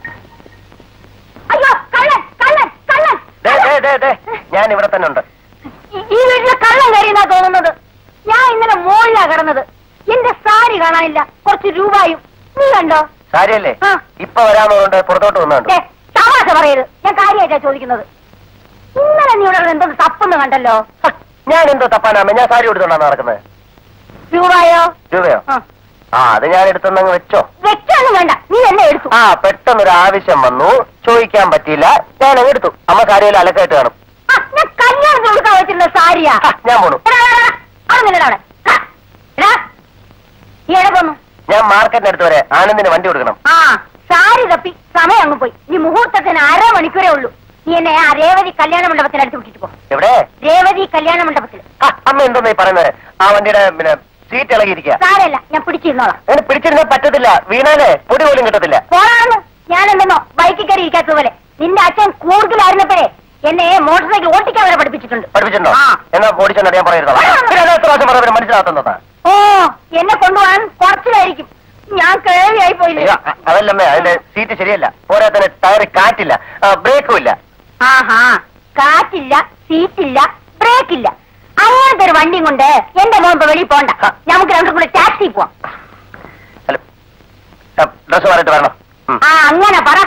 അയ്യോ കള്ളൻ കള്ളൻ കള്ളൻ ദേ, ദേ, ദേ, ദേ. ഞാൻ ഇവിടെ തന്നെ ഉണ്ട് ഈ- ഈ വീട്ടിലെ കള്ളൻ കഴിയുന്നാ തോന്നുന്നത് ഞാൻ ഇന്നലെ മോളിലാ കിടന്നത് എന്റെ സാരി കാണാനില്ല കുറച്ച് രൂപയും നീ കണ്ടോ സാരിയല്ലേ ആ. ഇപ്പൊ വരാമെന്നുണ്ട് പുറത്തോട്ട് വന്നുണ്ട് ദേ, തമാശ പറയരുത് ഞാൻ കാര്യമായിട്ടാ ചോദിക്കുന്നത് ഇന്നലെ നീ ഇവിടെ എന്തോ തപ്പെന്ന് കണ്ടല്ലോ ഞാൻ എന്തോ തപ്പാനാമ ഞാൻ സാരി എടുത്തോണ്ടാണ് നടക്കുന്നത് രൂപയോ രൂപയോ ആ. ആ അത് ഞാൻ എടുത്തൊന്നങ്ങ് വെച്ചോ വെച്ചൊന്നും വേണ്ട നീ എന്നെ എടുത്തു ആ പെട്ടെന്നൊരു ആവശ്യം വന്നു ചോദിക്കാൻ പറ്റിയില്ല ഞാൻ അങ്ങ് എടുത്തു അമ്മ സാരിയിൽ അലക്കായിട്ട് കാണും ആ, ഞാൻ കല്യാണത്തിന് കൊടുക്കാൻ വെച്ചിരുന്ന സാരിയാ ആ, ഞാൻ പോണു എടാ, എടാ, എടാ, അവിടെ നിന്നെടാ അവിടെ. ആ, എടാ, നീ എവിടെ പോന്നു ഞാൻ മാർക്കറ്റിന് അടുത്ത് വരെ ആനന്ദിന് വണ്ടി കൊടുക്കണം ആ സാരി തപ്പി സമയം അങ്ങ് പോയി ഇനി മുഹൂർത്തത്തിന് അരമണിക്കൂറേ ഉള്ളൂ നീ എന്നെ ആ രേവതി കല്യാണ മണ്ഡപത്തിൽ അടുത്ത് വിട്ടിട്ട് പോ എവിടെ രേവതി കല്യാണ മണ്ഡപത്തിൽ ആ, അമ്മ എന്തോന്നാ ഈ പറയുന്നത് ആ വണ്ടിയുടെ പിന്നെ സീറ്റ് ഇളകിയിരിക്കുക സാരല്ല ഞാൻ പിടിച്ചിരുന്നോളാം അങ്ങനെ പിടിച്ചിരുന്നാൽ പറ്റത്തില്ല വീണാലേ പൊടി പോലും കിട്ടത്തില്ല പോണാന്ന് ഞാൻ എന്തെന്നോ ബൈക്കിൽ കയറി ഇരിക്കാത്തത് പോലെ നിന്റെ അച്ഛൻ കൂടുതലായിരുന്നപ്പോഴേ എന്നെ മോട്ടോർ സൈക്കിൾ ഓട്ടിക്കാൻ വരെ പഠിപ്പിച്ചിട്ടുണ്ട് പഠിപ്പിച്ചിട്ടുണ്ടോ ആ. എന്നാ ഓടിച്ചോണ്ട് ഞാൻ പറയുന്നതാ പിന്നെ അത് എത്ര പ്രാവശ്യം പറഞ്ഞാൽ മനസ്സിലാകുന്നതാ ഓ എന്നെ കൊണ്ടുപോകാൻ കുറച്ചിലായിരിക്കും ഞാൻ കേൾവിയായി പോയില്ലേ അയ്യോ, അ- അതല്ലമ്മേ അതിന്റെ സീറ്റ് ശരിയല്ല പോരാത്തന്നെ ടയർ കാറ്റില്ല ബ്രേക്കും ഇല്ല ആഹാ കാറ്റില്ല സീറ്റില്ല ബ്രേക്ക് ഇല്ല അങ്ങനത്തെ ഒരു വണ്ടിയും കൊണ്ട് എന്റെ മോൻ ഇപ്പൊ വെളിയിൽ പോണ്ട നമുക്ക് രണ്ടും കൂടെ ടാക്സി പോവാം ഹലോ ഡ്രസ് മാറിയിട്ട് വരണം ഉം. ആ അങ്ങനെ പറ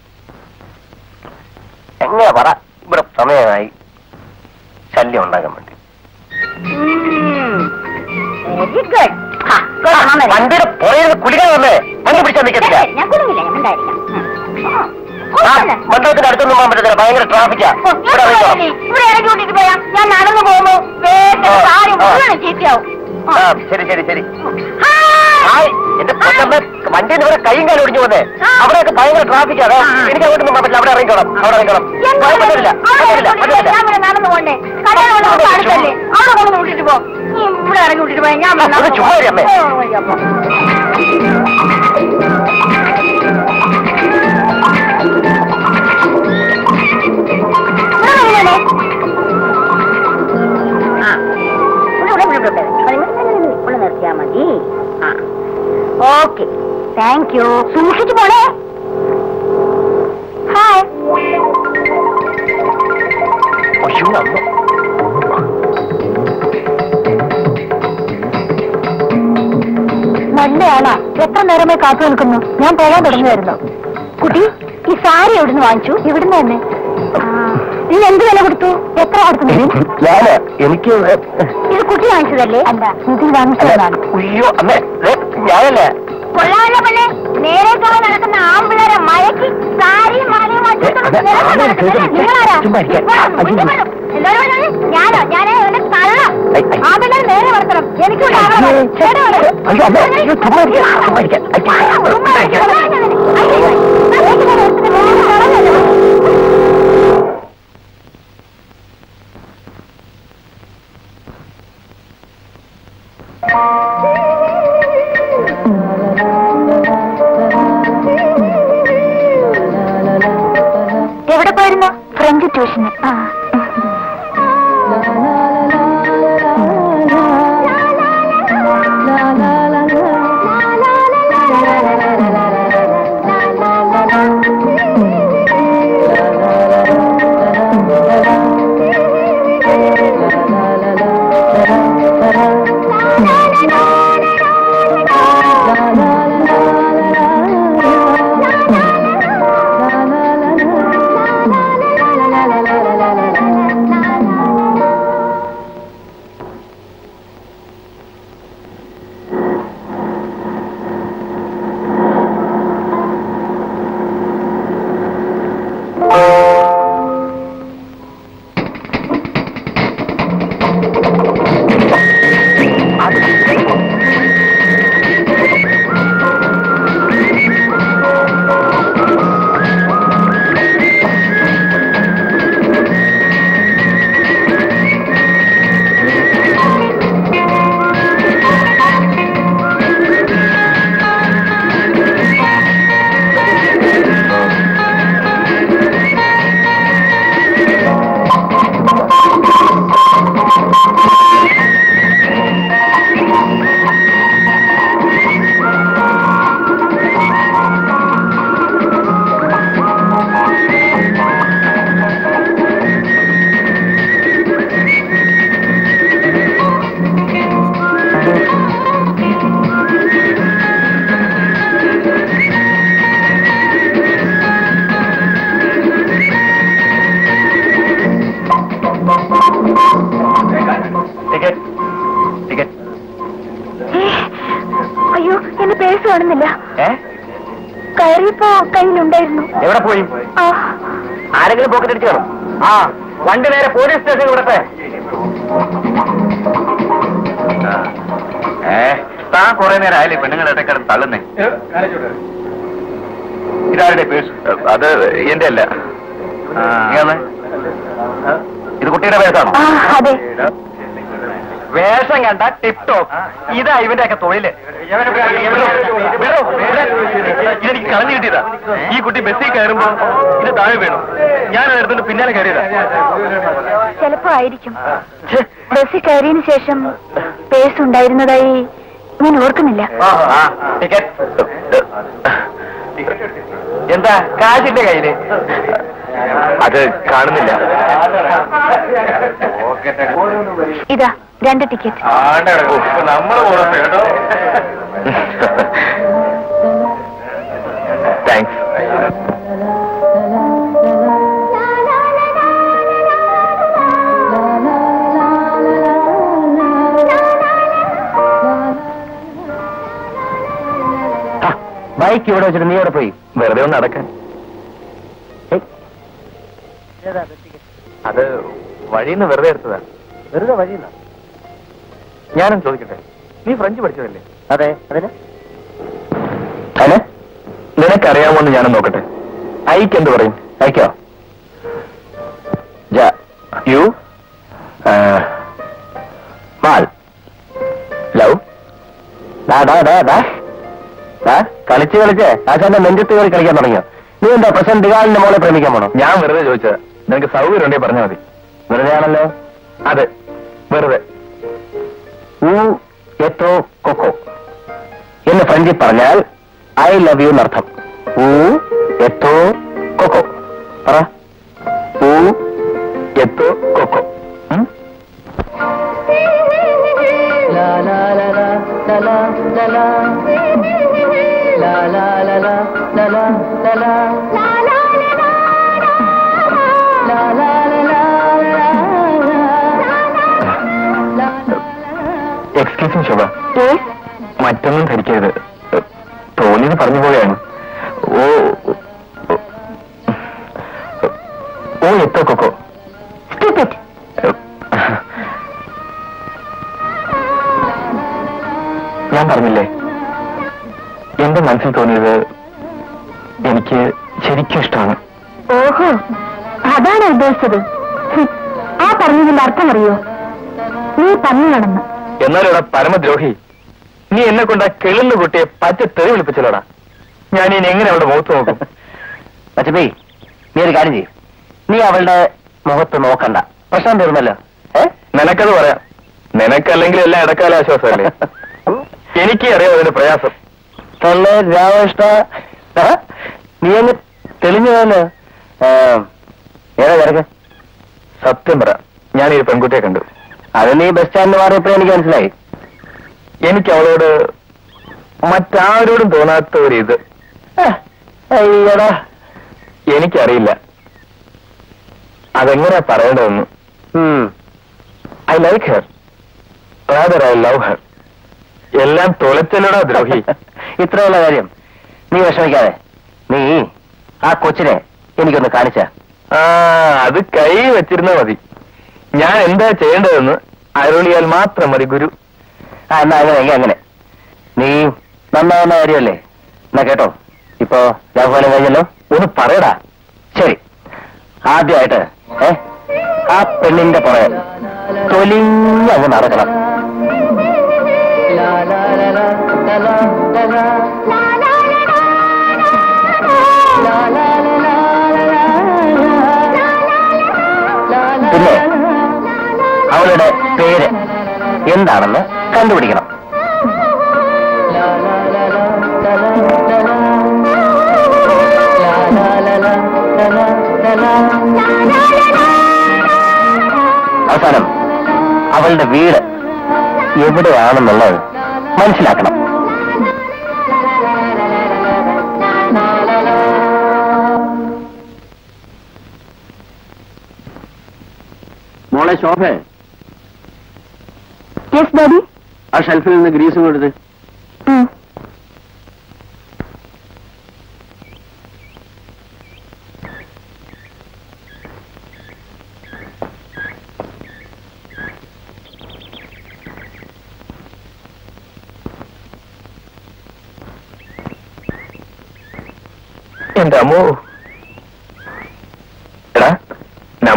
എങ്ങനെയാ പറ ഇവിടെ സമയമായി ശല്യം ഉണ്ടാക്കാൻ വേണ്ടി വെരി ഗുഡ് വണ്ടിയുടെ പുറയിൽ കുളിക്കാൻ വന്നേ വണ്ടി പിടിച്ചാൽ നിൽക്കത്തില്ല ഞാൻ കുടുങ്ങില്ല ഞാൻ ഉണ്ടായിരിക്കാം ആ മണ്ഡപത്തിന്റെ അടുത്തൊന്നും പോകാൻ പറ്റത്തില്ല ഭയങ്കര ട്രാഫിക്കാ ഇവിടെ ഇറങ്ങിക്കോളാം. ഇവിടെ ഇറങ്ങി വിട്ടിട്ട് പോയാ ഞാൻ നടന്നു പോകുമ്പോ വേഗം ആ, കാര്യം ആ. മുഴുവൻ ചീത്തയാവും ആ ശരി ശരി ശരി ഹായ്. ഹായ് എന്റെ പൊന്നമ്മ വണ്ടിയിൽ ഇവിടെ കൈയും കാലും ഒടിഞ്ഞു വന്നേ അവിടെയൊക്കെ ഭയങ്കര ട്രാഫിക്കാ അതെ ആ. എനിക്ക് അങ്ങോട്ടൊന്നും പോകാൻ പറ്റില്ല അവിടെ ഇറങ്ങിക്കോളാം അവിടെ ഇറങ്ങിക്കോളാം എന്താ പോകാൻ പറ്റില്ല അവിടെ പറ്റില്ല ഇറങ്ങി പറ്റില്ല ഞാൻ ഇവിടെ നടന്നു പോണ്ടേ കടയിൽ കൊണ്ട് നമുക്ക് അടുത്തല്ലേ അവിടെ കൊണ്ട് വിട്ടിട്ട് പോ നീ ഇവിടെ ഇറങ്ങി വിട്ടിട്ട് പോയാ ഞാൻ ആ, ഒന്ന് ചുമ്മാ ഇരി, അമ്മേ. ഓ, വയ്യ, പോ. ഇവിടെ വരണേ. ആ. ഇവിടെ, ഇവിടെ, ഇവിടെ, ഇവിടെ. ഇവിടെ, ഇവിടെ, ഇവിടെ നിർത്തിയാ മതി ആ ഓക്കെ താങ്ക് യു സൂക്ഷിച്ചു പോണേ ഹായ് അയ്യോ അമ്മ നല്ലയാളാ എത്ര നേരമായി കാത്തു നിൽക്കുന്നു ഞാൻ പോകാൻ തുടങ്ങുമായിരുന്നു കുട്ടി ഈ സാരി എവിടുന്ന് വാങ്ങിച്ചു ഇവിടുന്ന് തന്നെ നീ എന്ത് വില കൊടുത്തു എത്ര കൊടുത്തു ഞാന് എനിക്ക് ഇത് കുട്ടി വാങ്ങിച്ചതല്ലേ അല്ല ഇത് വാങ്ങിച്ചതാണ് അയ്യോ അമ്മേ ദേ, ഞാനല്ലേ കൊള്ളാമല്ലോ പെണ്ണെ നേരെ കാണാൻ നടക്കുന്ന ആമ്പിള്ളേരെ മയക്കി സാരി മാലയും വാങ്ങിച്ചിട്ട് അതെ, നിരന്ന് ആരെ നടക്കുന്ന ചോദിക്കണം? നിങ്ങളാരാ? ചുമ്മാ ഇരിക്കാൻ. ഇവിടെ അയ്യോ. ഇവിടെ വരൂ. എല്ലാവരും വരൂ. ഞാനോ ഞാനേ എന്നെ തള്ള ഐ, ഐ. ആമ്പിള്ളേർ നേരെ വളർത്തണം എനിക്കും അയ്യോ, അയ്യോ, അമ്മേ, അയ്യോ, ചുമ്മാ ഇരിക്കാൻ, ചുമ്മാ ഇരിക്കാൻ. അയ്യോ, ചുമ്മാ ഇരിക്കാൻ. എവിടെ പോയിരുന്നു ഫ്രഞ്ച് ട്യൂഷന് ടിക്കറ്റ് ടിക്കറ്റ് അയ്യോ എന്റെ പേഴ്സ് കാണുന്നില്ല ഏ കയറിയപ്പോ കയ്യിലുണ്ടായിരുന്നു എവിടെ പോയി ആ ആരെങ്കിലും പോക്കറ്റ് അടിച്ചു കാണും ആ വണ്ടി നേരെ പോലീസ് സ്റ്റേഷനിൽ വിടട്ടെ ഏ താൻ കുറെ നേരം ആയാലേ പെണ്ണുങ്ങളുടെ ഇടയ്ക്കിടന്ന് തള്ളുന്നേ ഇതാരുടെ പേഴ്സ് അത് എന്റെ അല്ല ഇത് കുട്ടിയുടെ വേഷമാണോ ആ അതെ വേഷം കണ്ട ടിപ് ടോപ്പ് ഇതാ ഇവന്റെ ഒക്കെ തൊഴില് ഇതെനിക്ക് കളഞ്ഞു കിട്ടിയതാ ഈ കുട്ടി ബസ്സിൽ കയറുമ്പോ ഇത് താഴെ വീണു ഞാൻ എടുത്തിട്ട് പിന്നാലെ കയറിയതാ ചിലപ്പോ ആയിരിക്കും ബസ്സിൽ കയറിയതിനു ശേഷം പേഴ്സ് ഉണ്ടായിരുന്നതായി ഞാൻ ഓർക്കുന്നില്ല ടിക്കറ്റ് എന്താ കാശിന്റെ കയ്യില് അത് കാണുന്നില്ല ഇതാ രണ്ട് ടിക്കറ്റ് നമ്മള് കേട്ടോ താങ്ക്സ് ബൈക്ക് ഇവിടെ വെച്ചിട്ട് നീ എവിടെ പോയി വെറുതെ ഒന്ന് നടക്കാൻ ഏയ്, അത് വഴിന്ന് വെറുതെ എടുത്തതാ വെറുതെ വഴിയുന്ന ഞാനും ചോദിക്കട്ടെ നീ ഫ്രഞ്ച് പഠിച്ചതല്ലേ അതെ അതിന് അതിന് നിനക്കറിയാമോന്ന് ഞാനും നോക്കട്ടെ ഐക്ക് എന്ത് പറയും അയക്കോ ജ യു മാൽ ലവ് ഡാ ഡാ ഡാ ഡാ ഡാ കളിച്ച് കളിച്ച് ആശാന്റെ നെഞ്ചത്ത് കയറി കളിക്കാൻ തുടങ്ങിയോ നീ എന്താ പ്രസിഡന്റ് ദിഗാലിന്റെ മോളെ പ്രേമിക്കാൻ പോണോ ഞാൻ വെറുതെ ചോദിച്ചതാ നിനക്ക് സൗകര്യം ഉണ്ടെങ്കിൽ പറഞ്ഞാൽ മതി വെറുതെ ആണല്ലോ അതെ വെറുതെ ഊ എത്തോ കൊക്കോ എന്ന് ഫ്രഞ്ചിൽ പറഞ്ഞാൽ ഐ ലവ് യു എന്നർത്ഥം ഊ എത്തോ കൊക്കോ പറ ഊ എത്തോ കൊക്കോ ഉം? എക്സ്ക്യൂസ് മീ ശോഭ മറ്റൊന്നും ധരിക്കരുത് തോന്നിയത് പറഞ്ഞു പോവുകയാണ് ഓ ഓ, ഓ എത്തോ കൊക്കോ സ്റ്റുപ്പിഡ് ഞാൻ പറഞ്ഞില്ലേ എന്റെ മനസ്സിൽ തോന്നിയത് എനിക്ക് ശരിക്കും ഇഷ്ടമാണ് ഓഹോ അതാണ് ഉദ്ദേശിച്ചത് ഹും, ആ പറഞ്ഞതിന്റെ അർത്ഥം അറിയോ നീ പന്നു നടന്നു എന്നാലോടാ പരമദ്രോഹി നീ എന്നെ കൊണ്ട് ആ കിളുന്ന കുട്ടിയെ പച്ച തെറി വിളിപ്പിച്ചല്ലോടാ ഞാൻ ഇനി എങ്ങനെ അവളുടെ മുഖത്ത് നോക്കും പച്ചപ്പി നീ ഒരു കാര്യം ചെയ്യും നീ അവളുടെ മുഖത്ത് നോക്കണ്ട പ്രശ്നം തീർന്നല്ലോ ഏ നിനക്കത് പറയാം നിനക്കല്ലെങ്കിൽ എല്ലാം ഇടക്കാല ആശ്വാസമല്ലേ എനിക്ക് അറിയാം അതിന്റെ പ്രയാസം തള്ളേ രാമകൃഷ്ണ ആ? നീ അങ്ങ് തെളിഞ്ഞു പോയല്ലോ ആ, ഏതാ തിരക്ക് സത്യം പറ ഞാൻ ഈ പെൺകുട്ടിയെ കണ്ടു അത് നീ ബസ് സ്റ്റാൻഡിൽ മാറിയപ്പോ എനിക്ക് മനസ്സിലായി എനിക്ക് അവളോട് മറ്റാരോടും തോന്നാത്ത ഒരു ഇത് ആ, അയ്യടാ എനിക്കറിയില്ല അതെങ്ങനെയാ പറയേണ്ടതെന്ന് ഉം. I like her rather I love her എല്ലാം തുളച്ചല്ലോടാ ദ്രോഹി ഇത്രയുള്ള കാര്യം നീ വിഷമിക്കാതെ നീ ആ കൊച്ചിനെ എനിക്കൊന്ന് കാണിച്ച ആ അത് കൈ വെച്ചിരുന്നാ മതി ഞാൻ എന്താ ചെയ്യേണ്ടതെന്ന് അരുളിയാൽ മാത്രം മതി ഗുരു ആ എന്നാ അങ്ങനെ എങ്കിൽ അങ്ങനെ നീ നന്നാവുന്ന കാര്യമല്ലേ എന്നാ കേട്ടോ ഇപ്പൊ രാഘവനം കഴിഞ്ഞല്ലോ ഒന്ന് പറയടാ ശരി ആദ്യമായിട്ട് ഏ ആ പെണ്ണിന്റെ പുറകെ തൊലിഞ്ഞങ്ങ് നടക്കണം പിന്നെ അവളുടെ പേര് എന്താണെന്ന് കണ്ടുപിടിക്കണം അവസാനം അവളുടെ വീട് എവിടെയാണെന്നുള്ളത് മനസ്സിലാക്കണം മോളെ ശോഭേ യെസ് ഡാഡി ആ ഷെൽഫിൽ നിന്ന് ഗ്രീസും കൊടുത്ത് എന്റെ അമ്മോ എടാ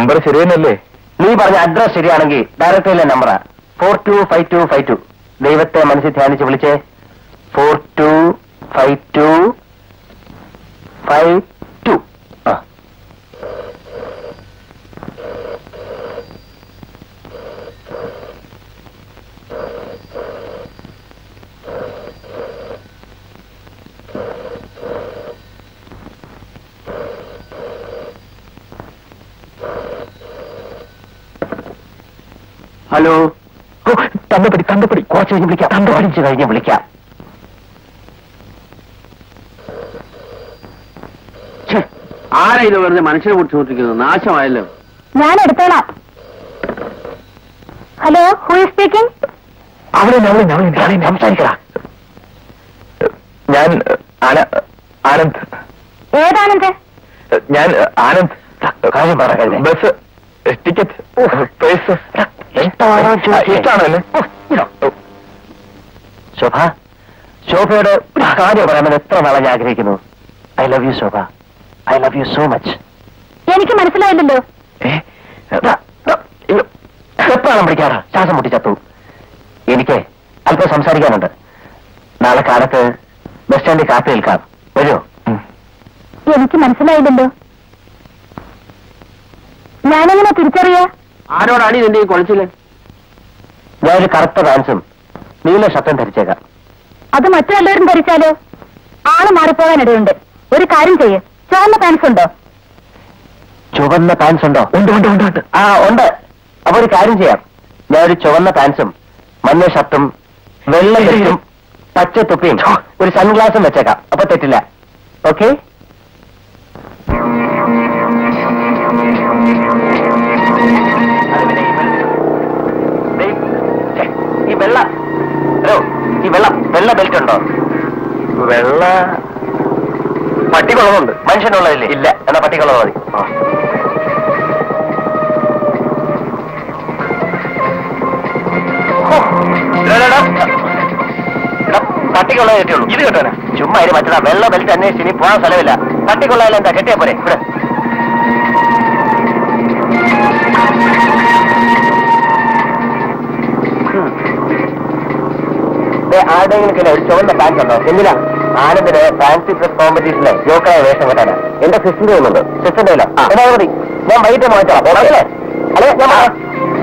നമ്പർ ശരി തന്നെയല്ലേ നീ പറഞ്ഞ അഡ്രസ് ശരിയാണെങ്കിൽ ഡയറക്ടറിലെ നമ്പറാ four two five two five two ദൈവത്തെ മനസ്സിൽ ധ്യാനിച്ച് വിളിച്ചേ four two five two five two ആ ഹലോ ഓ, തന്തപ്പടി തന്തപ്പടി കുറച്ച് കഴിഞ്ഞ് വിളിക്കാം തന്തപ്പടിച്ച് കഴിഞ്ഞ് വിളിക്കാം ആരാ ഇത് വെറുതെ മനുഷ്യനെ ബുദ്ധിമുട്ടിക്കുന്നത് നാശമായല്ലോ ഞാൻ എടുത്തോളാം ഹലോ ഹു ഇസ് സ്പീക്കിംഗ് അവളെ അവളെ അവളെ അവളെ സംസാരിക്കടാ ഞാൻ ആന- ആനന്ദ് ഏതാണെന്ത് ഞാൻ ആനന്ദ് കാര്യം പറ കഴുതേ. ബസ് ടിക്കറ്റ് പേഴ്സ് ഇഷ്ടമാണോ ചോദിച്ചേ? ഇഷ്ടമാണോ എന്നെ ഓ, ഇതോ. ശോഭ ശോഭയോട് ഒരു കാര്യം പറയാൻ എത്ര നാളെ ഞാൻ ആഗ്രഹിക്കുന്നു I love you Shobha I love you so much എനിക്ക് മനസ്സിലായില്ലല്ലോ എപ്പോഴാണ് വിളിക്കാറ് ശ്വാസം മുട്ടി ചത്തു എനിക്ക് അല്പം സംസാരിക്കാനുണ്ട് നാളെ കാലത്ത് ബസ് സ്റ്റാൻഡിൽ കാപ്പി നിൽക്കാം വരുമോ എനിക്ക് മനസ്സിലായില്ലല്ലോ ഞാനെങ്ങനെ തിരിച്ചറിയാ ആരോടാണ് ഇതിന്റെ ഈ കുഴച്ചില് ഞാനൊരു കറുത്ത പാൻസും നീല ഷർട്ടും ധരിച്ചേക്കാം അത് മറ്റെല്ലാവരും ധരിച്ചാലോ ആള് മാറിപ്പോകാനിടയുണ്ട് ഒരു കാര്യം ചെയ്യ് ചുവന്ന പാൻസ് ഉണ്ടോ ചുവന്ന പാൻസ് ഉണ്ടോ ഉണ്ട് ഉണ്ട് ഉണ്ട് ഉണ്ട് ആ ഉണ്ട് അപ്പൊ ഒരു കാര്യം ചെയ്യാം ഞാൻ ഒരു ചുവന്ന പാൻസും മഞ്ഞ ഷർട്ടും വെള്ള ഷർട്ടും പച്ച തൊപ്പിയും ഒരു സൺഗ്ലാസും വെച്ചേക്കാം അപ്പൊ തെറ്റില്ല ഓക്കെ ഈ വെള്ള ഹലോ ഈ വെള്ള വെള്ള ബെൽറ്റ് ഉണ്ടോ വെള്ള പട്ടിക്കുള്ളതുണ്ട് മനുഷ്യനുള്ളതില്ലേ ഇല്ല എന്നാ പട്ടിക്കുള്ളത് മതി പട്ടിക്കുള്ളത് കെട്ടിയുള്ളൂ ഇത് കെട്ടാനാ ചുമ്മാ ഇത് മറ്റന്നാ വെള്ള ബെൽറ്റ് അന്വേഷിച്ച് ഇനി പോകാൻ സ്ഥലമില്ല പട്ടിക്കുള്ളതിൽ എന്താ കെട്ടിയാ പോരെ ഇവിടെ ആരുടെയെങ്കിലും ഒരു ചുവന്ന പാൻറ് ഉണ്ടോ എന്തിനാ ആനന്ദിന് ഫാൻസി ഡ്രസ് കോമ്പറ്റീഷനിലെ ജോക്കറായ വേഷം കെട്ടാനാ എന്റെ സിസ്റ്ററിന്റെ ഒന്നുണ്ട് സിസ്റ്ററിന്റെ ഇല്ല എന്നാ മതി ഞാൻ വൈകിട്ട് മാറ്റാം അല്ലേ അല്ലേ ഞാൻ മാറാം.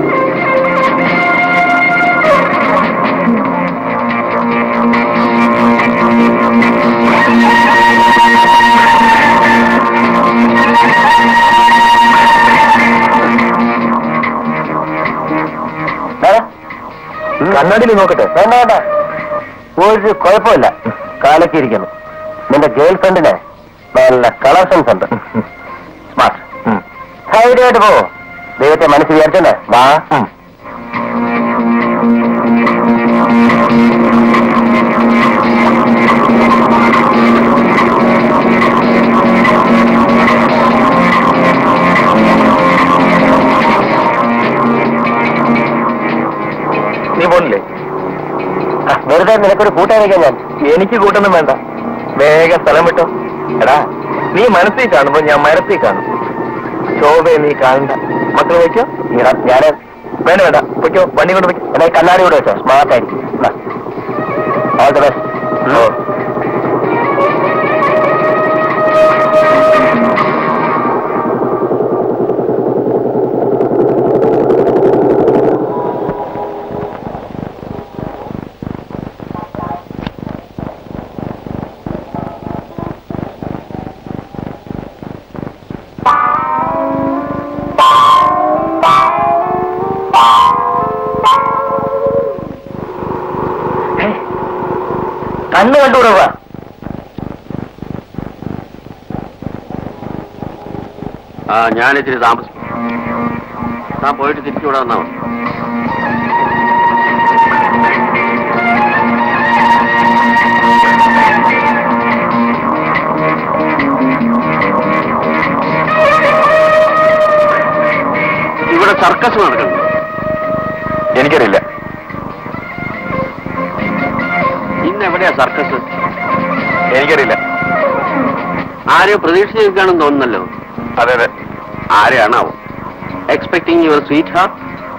ഏ? കണ്ണാടിയിൽ നോക്കട്ടെ വേണ്ട വേണ്ട ഒരു കുഴപ്പമില്ല കാലക്കിരിക്കുന്നു നിന്റെ ഗേൾ ഫ്രണ്ടിന് നല്ല കളർ സെൻസ് ഉണ്ട് സ്മാർട്ട് ധൈര്യമായിട്ട് പോ ദൈവത്തെ മനസ്സിൽ വിചാരിച്ചോണ്ടേ വാ നീ പോണില്ലേ ആ, വെറുതെ നിനക്കൊരു കൂട്ടായിരിക്കാം ഞാൻ എനിക്ക് കൂട്ടൊന്നും വേണ്ട വേഗം സ്ഥലം വിട്ടോ എടാ നീ മനസ്സിൽ കാണുമ്പോ ഞാൻ മരത്തിൽ കാണും ശോഭയെ നീ കാണണ്ട മക്കൾ വയ്ക്കോ ഇടാ, ഞാന് വേണ്ട വേണ്ട വയ്ക്കോ വണ്ടി കൊണ്ട് വയ്ക്കോ എന്നാ ഈ കണ്ണാടി കൂടെ വെച്ചോ സ്മാർട്ട് ആയിരിക്കും ഓൾ ദ ബെസ്റ്റ് ഓ കണ്ണ് കണ്ടുകൂടുക ആ ഞാനിത്തിരി താമസിക്കും താൻ പോയിട്ട് തിരിച്ചുവിടെ വന്നാ മതി ഇവിടെ സർക്കസ് നടക്കുന്നു എനിക്കറിയില്ല ഇന്ന് എവിടെയാ സർക്കസ് എനിക്കറിയില്ല ആരെയോ പ്രതീക്ഷിച്ച് നിൽക്കുകയാണെന്ന് തോന്നുന്നല്ലോ അതെ അതെ ആരെയാണാവോ expecting your sweetheart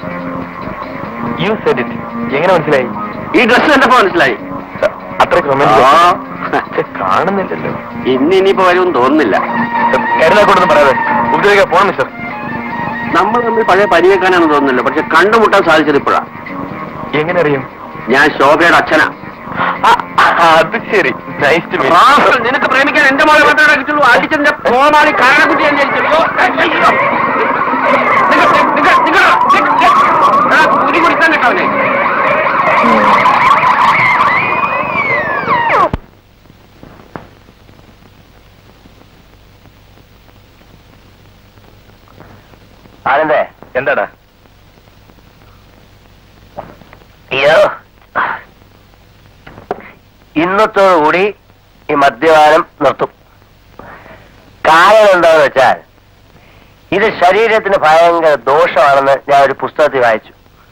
you said it എങ്ങനെ മനസ്സിലായി ഈ ഡ്രസ് കണ്ടപ്പോ മനസ്സിലായി അത്രയ്ക്ക് റൊമാൻറ്റിക് കാണുന്നില്ലല്ലോ ഇന്ന് ഇനിയിപ്പോ വരുമെന്ന് തോന്നുന്നില്ല കരുതാക്കൂടൊന്നും പറയാതെ ഉപദ്രവിക്കാൻ പോണം മിസ്റ്റർ നമ്മൾ തമ്മിൽ പഴയ പരിവേക്കാനാണെന്ന് തോന്നുന്നില്ല പക്ഷെ കണ്ടുമുട്ടാൻ സാധിച്ചത് ഇപ്പോഴാ എങ്ങനെ അറിയും ഞാൻ ശോഭയുടെ അച്ഛനാ ആ, അത് ശരി നൈസ് ടു റാഫൽ, നിനക്ക് പ്രേമിക്കാൻ എന്റെ മോളെ മാത്രമേ കിട്ടുള്ളൂ അടിച്ചതിന്റെ കോമാളി കാരണക്കുട്ടി ഞാൻ ജനിച്ചുള്ളൂ കുരി കുടിക്കാൻ കേട്ടവനെ ആനന്ദേ എന്താടാ അയ്യോ ഇന്നത്തോടുകൂടി ഈ മദ്യപാനം നിർത്തും കാരണം എന്താണെന്ന് വെച്ചാൽ ഇത് ശരീരത്തിന് ഭയങ്കര ദോഷമാണെന്ന് ഞാൻ ഒരു പുസ്തകത്തിൽ വായിച്ചു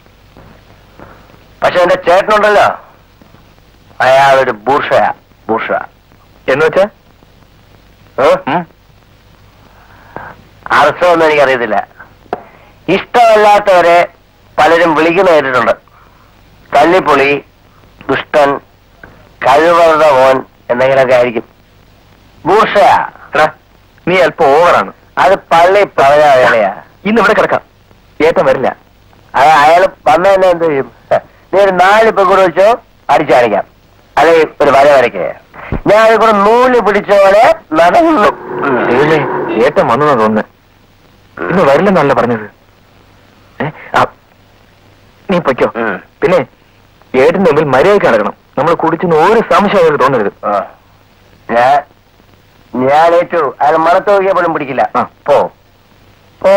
പക്ഷെ എന്റെ ചേട്ടനുണ്ടല്ലോ അയാളൊരു ബൂർഷയാ ബൂർഷ എന്ന് വെച്ചാ ഉം? അർത്ഥമൊന്നും എനിക്കറിയത്തില്ല ഇഷ്ടമല്ലാത്തവരെ പലരും വിളിക്കുന്ന കേട്ടിട്ടുണ്ട് തല്ലിപ്പൊളി ദുഷ്ടൻ കഴിവറുടെ മോൻ എന്തെങ്കിലുമൊക്കെ ആയിരിക്കും ബൂർഷയാ എടാ നീ അല്പം ഓവറാണ് അത് പള്ളി പറഞ്ഞ വേലയാ ഇന്ന് ഇവിടെ കിടക്കാം ഏട്ടൻ വരില്ല അത് അയാൾ വന്ന തന്നെ എന്ത് ചെയ്യും നീ ഒരു നാല് പെക്കൂടെ വെച്ചോ അടിച്ചടിക്കാം അല്ലെങ്കിൽ ഒരു വര വരയ്ക്കുക ഞാൻ അതിൽ കൂടെ നൂല് പിടിച്ച പോലെ നടന്നു ദൈവമേ, ഏട്ടൻ വന്നു തോന്നുന്നു ഇന്ന് വരില്ലെന്നല്ല പറഞ്ഞത് ഏ? ആ, നീ പൊയ്ക്കോ ഉം. പിന്നെ ഏട്ടന്റെ മുമ്പിൽ മര്യാദയ്ക്ക് നടക്കണം നമ്മൾ കുടിച്ചെന്ന് ഒരു സംശയം അയാൾക്ക് തോന്നരുത് ആ. ഞാൻ ഞാൻ ഏറ്റു അയാൾ മണത്ത് നോക്കിയപ്പോഴും പിടിക്കില്ല ആ. പോ പോ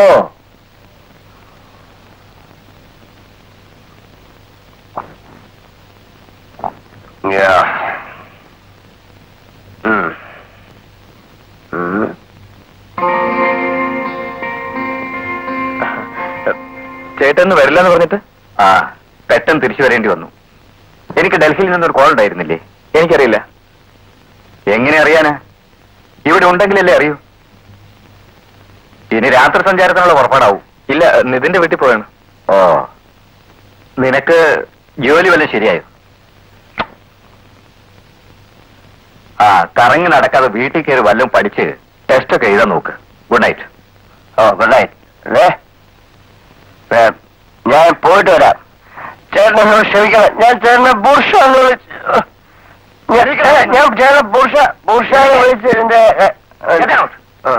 ഉം. ഉം. ചേട്ടൻ വരില്ല എന്ന് പറഞ്ഞിട്ട് ആ പെട്ടെന്ന് തിരിച്ചു വരേണ്ടി വന്നു എനിക്ക് ഡൽഹിയിൽ നിന്നൊരു കോൾ ഉണ്ടായിരുന്നില്ലേ എനിക്കറിയില്ല എങ്ങനെ അറിയാനാ ഇവിടെ ഉണ്ടെങ്കിലല്ലേ അറിയൂ ഇനി രാത്രി സഞ്ചാരത്തിനുള്ള പുറപ്പാടാവും ഇല്ല നിതിന്റെ വീട്ടിൽ പോയാണ് ഓ നിനക്ക് ജോലി വല്ല ശരിയായോ ആ കറങ്ങി നടക്കാതെ വീട്ടിൽ കയറി വല്ലതും പഠിച്ച് ടെസ്റ്റ് ഒക്കെ എഴുതാൻ നോക്ക് good night oh good night അല്ലേ ഏ, ഞാൻ പോയിട്ട് വരാം ചേട്ടനോട് ക്ഷമിക്കണം ഞാൻ ചേട്ടനെ ബുർഷ എന്ന് വിളിച്ച് ഞാൻ- ഏ, ഞാൻ ചേട്ടനെ ബുർഷ ബുർഷ എന്ന് വിളിച്ച് എന്റെ ഏ, ഏ, Get out. ആ.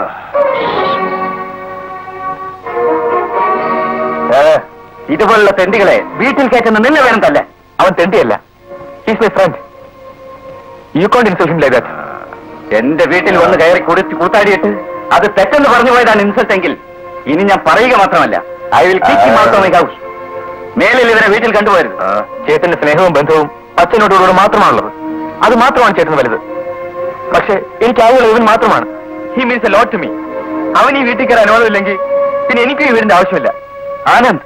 ഏ, ഇതുപോലുള്ള തെണ്ടികളെ വീട്ടിൽ കയറ്റുന്ന നിന്നെ വേണം തല്ല അവൻ തെണ്ടിയല്ല he's my friend you can't insult him like that എന്റെ വീട്ടിൽ വന്ന് കയറി കുടിച്ച് കൂത്താടിയിട്ട് അത് തെറ്റെന്ന് പറഞ്ഞു പോയതാണ് ഇൻസൾട്ട് എങ്കിൽ ഇനി ഞാൻ പറയുക മാത്രമല്ല I will keep him out of my house മേലിൽ ഇവരെ വീട്ടിൽ കണ്ടുപോയത് ആ. ചേട്ടന്റെ സ്നേഹവും ബന്ധവും അച്ഛനോടുകൂടെ മാത്രമാണുള്ളത് അത് മാത്രമാണ് ചേട്ടന് വലുത് പക്ഷേ എനിക്ക് ആളുകൾ ഇവൻ മാത്രമാണ് he means a lot to me അവൻ ഈ വീട്ടിൽ കയറാൻ അനുവാദമില്ലെങ്കിൽ പിന്നെ എനിക്കും ഈ വീടിന്റെ ആവശ്യമില്ല ആനന്ദ്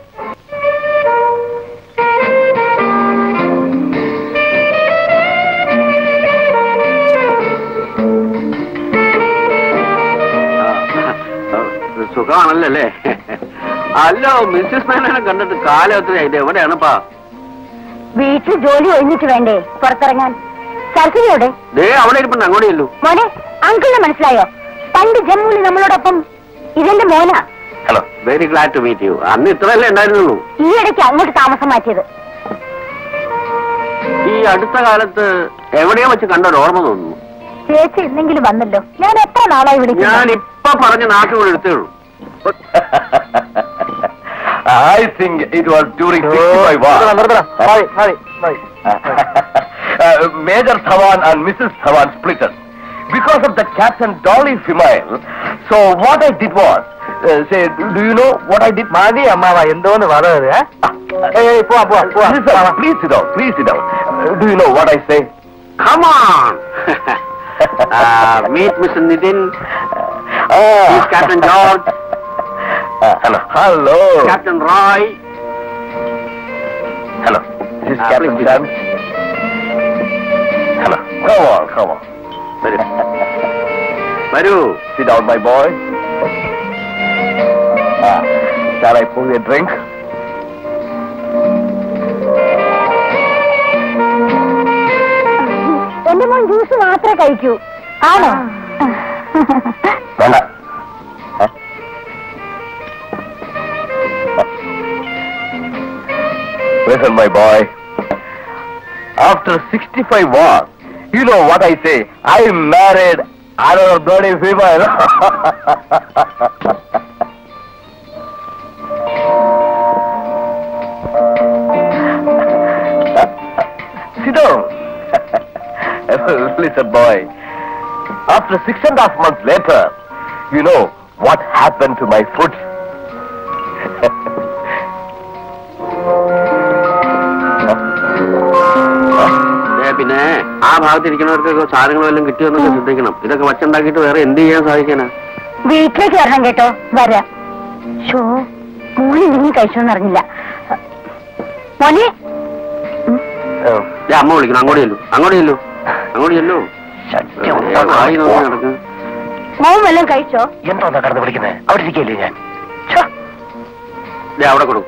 സുഖമാണല്ലോ അല്ലേ അല്ലോ മിസ്സിസ് മേനനെ കണ്ടിട്ട് കാലം എത്രയായി ഇത് എവിടെയാണപ്പാ വീട്ടിൽ ജോലി ഒഴിഞ്ഞിട്ട് വേണ്ടേ പുറത്തിറങ്ങാൻ സരസ്വതിയോടെ ദേ അവിടെ ഇരിപ്പുണ്ട് അങ്ങോട്ടേ ഉള്ളൂ മോനെ അങ്കിളിനെ മനസ്സിലായോ പണ്ട് ജമ്മുവിൽ നമ്മളോടൊപ്പം ഇതെന്റെ മോനാ hello very glad to meet you അന്ന് ഇത്രയല്ലേ ഉണ്ടായിരുന്നുള്ളൂ ഈ ഇടയ്ക്ക് അങ്ങോട്ട് താമസം മാറ്റിയത് ഈ അടുത്ത കാലത്ത് എവിടെയോ വെച്ച് കണ്ട ഒരു ഓർമ്മ തോന്നുന്നു ചേച്ചി ഇന്നെങ്കിലും വന്നല്ലോ ഞാൻ എത്ര നാളായി ഞാൻ വിളിക്കുന്നു ഇപ്പൊ പറഞ്ഞ നാട്ടിൽ കൂടെ എടുത്തേ ഉള്ളൂ I think it was during 65 war. uh, Major Dhawan and Mrs. Dhawan split us because of the Captain Dolly female. So what I did was, uh, say, do you know what I did? മതി അമ്മാവ എന്തോന്ന് പറഞ്ഞത് Listen, please sit down, please sit down. Uh, do you know what I say? Come on! uh, meet Mr. Nitin, Ah. he's Captain George, Uh, hello. Hello. Captain Roy. Hello. This is Ah, Captain please. Sam. Hello. Come on, come on. വരൂ. വരൂ Sit down, my boy. Ah, Shall I pour you a drink? എന്റെ മോൻ juice മാത്രമേ കഴിക്കൂ ആണോ വേണ്ട ഏ? Listen, my boy. After 65 wars, you know what I say? I married another bloody female. Sit down. Listen, boy. After six and a half months later, you know what happened to my foot? പിന്നെ ആ ഭാഗത്തിരിക്കുന്നവർക്കൊക്കെ സാധനങ്ങൾ വല്ലതും കിട്ടിയോന്നൊക്കെ ശ്രദ്ധിക്കണം ഇതൊക്കെ വച്ചുണ്ടാക്കിയിട്ട് വേറെ എന്ത് ചെയ്യാൻ സാധിക്കാനാ വീട്ടിലേക്ക് വരണം കേട്ടോ വരാം ഷോ മോനെ എന്തെങ്കിലും കഴിച്ചോന്ന് അറിഞ്ഞില്ല മോനെ Oh. ദേ, അമ്മ വിളിക്കണം അങ്ങോട്ട് ചെല്ലു അങ്ങോട്ട് ചെല്ലു അങ്ങോട്ട് ചെല്ലു ആയി നോക്കി നടക്ക് മോൻ വല്ലതും കഴിച്ചോ എന്തോന്നാ കടന്ന് വിളിക്കുന്നത് അവിടെ ഇരിക്കല്ലേ ഞാൻ ഛെ. ദേ, അവിടെ കൊടുക്കും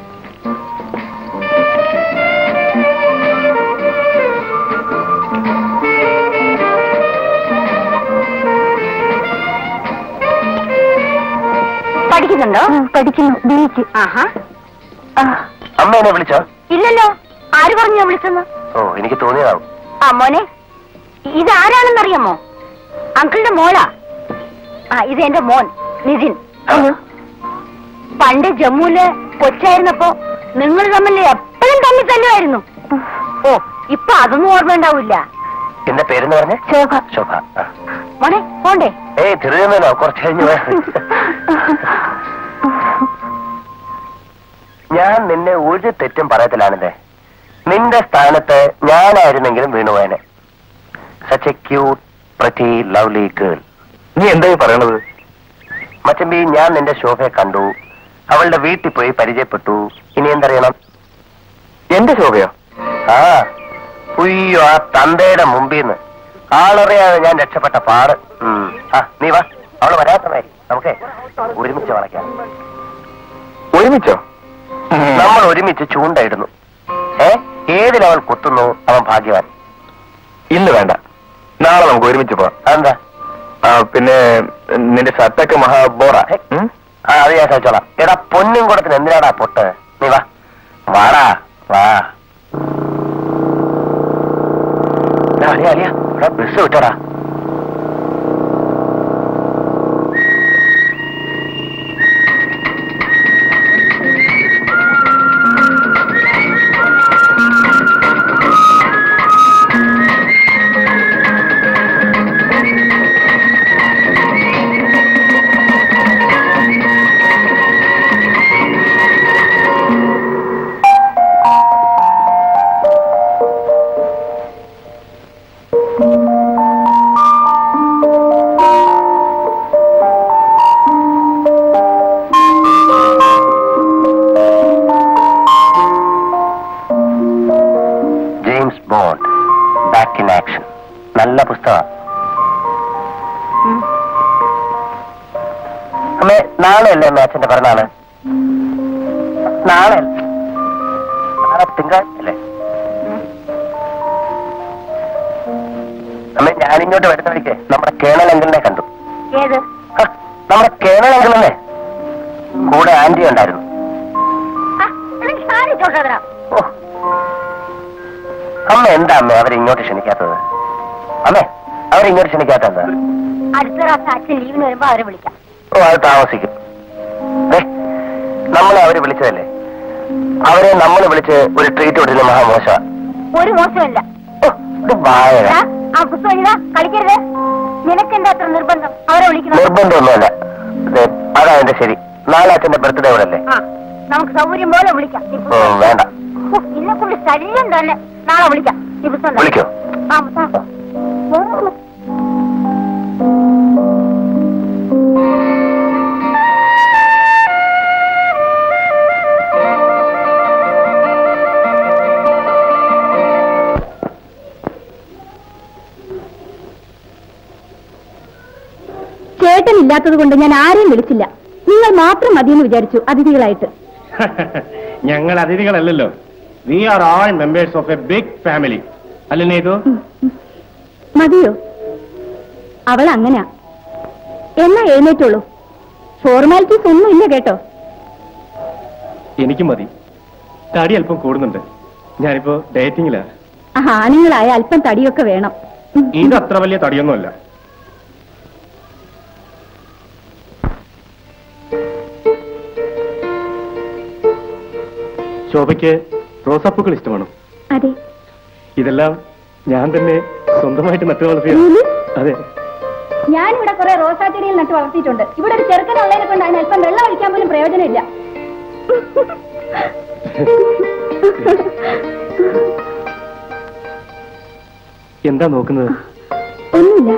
പഠിക്കുന്നുണ്ടോ പഠിക്കുന്നു ബിക്ക് ആഹാ അമ്മ എന്നെ വിളിച്ചോ ഇല്ലല്ലോ ആര് പറഞ്ഞു വിളിച്ചെന്ന് ഓ എനിക്ക് തോന്നിയതാവും ആ മോനെ ഇതാരാണെന്നറിയാമോ അങ്കിളുടെ മോളാ ആ ഇത് എന്റെ മോൻ നിതിൻ ഹലോ. പണ്ട് ജമ്മുവില് കൊച്ചായിരുന്നപ്പോ നിങ്ങൾ തമ്മിൽ എപ്പോഴും തമ്മിൽ തല്ലുമായിരുന്നു ഓ ഇപ്പൊ അതൊന്നും ഓർമ്മ ഉണ്ടാവില്ല എന്റെ പേരെന്ന് പറഞ്ഞേ ശോഭ ശോഭ ആ. മോനെ പോണ്ടേ ഏയ് തിരുവനന്തപുരം കുറച്ച് കഴിഞ്ഞ് വാ. ഞാൻ നിന്നെ ഒരു തെറ്റും പറയത്തില്ലാണെന്നേ നിന്റെ സ്ഥാനത്ത് ഞാനായിരുന്നെങ്കിലും വീണുപോയനെ such a cute pretty lovely girl നീ എന്തായി പറയണത് മച്ചമ്പി ഞാൻ നിന്റെ ശോഭയെ കണ്ടു അവളുടെ വീട്ടിൽ പോയി പരിചയപ്പെട്ടു ഇനി എന്തറിയണം എന്റെ ശോഭയോ ആ ഉയ്യോ ആ തന്തയുടെ മുമ്പിന്ന് ആളറിയാതെ ഞാൻ രക്ഷപ്പെട്ട പാട് ഉം. ആ നീ വാ അവള് വരാത്തതായി നമുക്ക് ഒരുമിച്ച് വളയ്ക്കാം ഒരുമിച്ചോ നമ്മൾ ഒരുമിച്ച് ചൂണ്ടയിടുന്നു ഏ ഏതിലവൾ കുത്തുന്നു അവൻ ഭാഗ്യവാൻ ഇന്ന് വേണ്ട നാളെ നമുക്ക് ഒരുമിച്ച് പോവാം അതെന്താ ആ പിന്നെ നിന്റെ ഷർട്ടൊക്കെ മഹാബോറ ആ അത് ഞാൻ സഹിച്ചോളാം എടാ പൊന്നും കൂടത്തിന് എന്തിനാടാ പൊട്ട് നീ വാ വാടാ വാ എടാ, അലിയ അലിയ ഇവിടെ ബസ് വിട്ടടാ James Bond back in action നല്ല പുസ്തകം അമ്മേ നാളെ അല്ലേ അമ്മേ അച്ഛന്റെ പിറന്നാള് നാളെ നാളെ തിങ്കളാഴ്ച അല്ലേ അമ്മേ ഞാനിങ്ങോട്ട് വരുന്ന വഴിക്ക് നമ്മുടെ കേണൽ അങ്കിളിനെ കണ്ടു ഏത് ഹ, നമ്മുടെ കേണൽ അങ്കിളല്ലേ കൂടെ ആന്റി ഉണ്ടായിരുന്നു ആ, എനിക്ക് സാരി ചോട്ടതരാ ഓ. അമ്മ എന്താ അമ്മ അവരിങ്ങോട്ട് ക്ഷണിക്കാത്തത് അമ്മേ അവരിങ്ങോട്ട് ക്ഷണിക്കാത്തത് അടുത്ത പ്രാവശ്യം അച്ഛൻ ലീവിന് വരുമ്പോ അവരെ വിളിക്കാം ഓ അത് താമസിക്കും ദേ, നമ്മളെ അവര് വിളിച്ചതല്ലേ അവരെ നമ്മൾ വിളിച്ച് ഒരു ട്രീറ്റ് കൊടുക്കുന്ന മഹാമോശ ഒരു മോശമില്ല ഇത് വായ ആ, ആ പുസ്തകം ഇതാ കളിക്കരുത് നിനക്കെന്താ അത്ര നിർബന്ധം അവരെ വിളിക്കണം നിർബന്ധമൊന്നുമല്ല ദേ, അതാ എന്റെ ശരി നാളെ അച്ഛന്റെ ബർത്ത്ഡേ ഇവിടെ അല്ലേ ആ നമുക്ക് സൗകര്യം പോലെ വിളിക്കാം ഈ ഓ പുസ്തകം. വേണ്ട ഓ, ഇന്നെ കൊണ്ട് ശല്യം തന്നെ നാളെ വിളിക്കാം ഈ പുസ്തകം തന്നെ. വിളിക്കോ ആ പുസ്തകം. വേറെ ചേട്ടൻ ഇല്ലാത്തത് കൊണ്ട് ഞാൻ ആരെയും വിളിച്ചില്ല നിങ്ങൾ മാത്രം മതിയെന്ന് വിചാരിച്ചു അതിഥികളായിട്ട് ഞങ്ങൾ അതിഥികളല്ലല്ലോ we are all members of a big family അല്ലേ നീതു മതിയോ അവൾ അങ്ങനെയാ എന്നാ എഴുന്നേറ്റുള്ളൂ ഫോർമാലിറ്റീസ് ഒന്നും ഇല്ല കേട്ടോ എനിക്ക് മതി തടി അല്പം കൂടുന്നുണ്ട് ഞാനിപ്പോ ഡയറ്റിങ്ങിലാ ആണുങ്ങളായ അല്പം തടിയൊക്കെ വേണം ഉം. ഇത് അത്ര വലിയ തടിയൊന്നുമല്ല ശോഭയ്ക്ക് റോസാപ്പൂക്കൾ ഇഷ്ടമാണോ അതെ ഇതെല്ലാം ഞാൻ തന്നെ സ്വന്തമായിട്ട് നട്ടു വളർത്തിയ Really? അതെ ഞാനിവിടെ കുറെ റോസാച്ചെടിയിൽ നട്ട് വളർത്തിയിട്ടുണ്ട് ഇവിടെ ഒരു ചെറുക്കനുള്ളതിനെ കൊണ്ട് അതിന് അല്പം വെള്ളം ഒഴിക്കാൻ പോലും പ്രയോജനമില്ല എന്താ നോക്കുന്നത് ഒന്നുമില്ല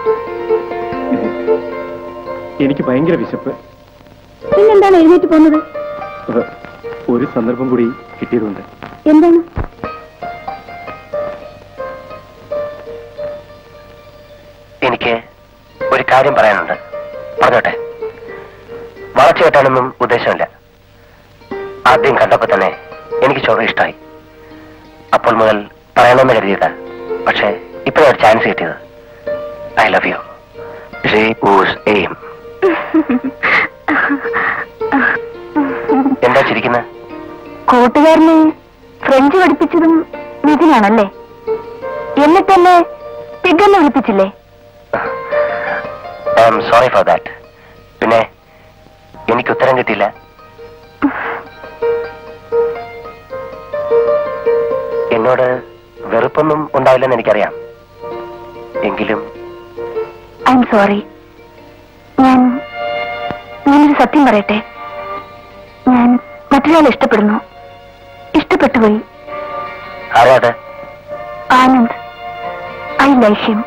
എനിക്ക് ഭയങ്കര വിശപ്പ് പിന്നെന്താണ് എഴുന്നേറ്റ് പോകുന്നത് അത് ഒരു സന്ദർഭം കൂടി കിട്ടിയതുകൊണ്ട് എന്താണ് എനിക്ക് ഒരു കാര്യം പറയാനുണ്ട് പറഞ്ഞോട്ടെ വളച്ചു കെട്ടാനൊന്നും ഉദ്ദേശമില്ല ആദ്യം കണ്ടപ്പോ തന്നെ എനിക്ക് ശോഭ ഇഷ്ടമായി അപ്പോൾ മുതൽ പറയണമെന്ന് കരുതിയില്ല പക്ഷേ ഇപ്പോഴാണ് ചാൻസ് കിട്ടിയത് ഐ ലവ് യു ഷീ ഊസ് എയിം എന്താ ചിരിക്കുന്നത് കൂട്ടുകാരനെ ഫ്രഞ്ച് പഠിപ്പിച്ചതും നിതിനാണല്ലേ എന്നിട്ടെന്നെ പിഗന്ന് വിളിപ്പിച്ചില്ലേ I am sorry for that പിന്നെ എനിക്ക് ഉത്തരം കിട്ടിയില്ല എന്നോട് വെറുപ്പൊന്നും ഉണ്ടാവില്ലെന്ന് എനിക്കറിയാം എങ്കിലും ഐ എം സോറി ഞാൻ ഞാനൊരു സത്യം പറയട്ടെ ഞാൻ മറ്റൊരാളെ ഇഷ്ടപ്പെടുന്നു ഇഷ്ടപ്പെട്ടുപോയി അറിയാതെ ആനന്ദ് ഐ ലൈക്ക് ഹിം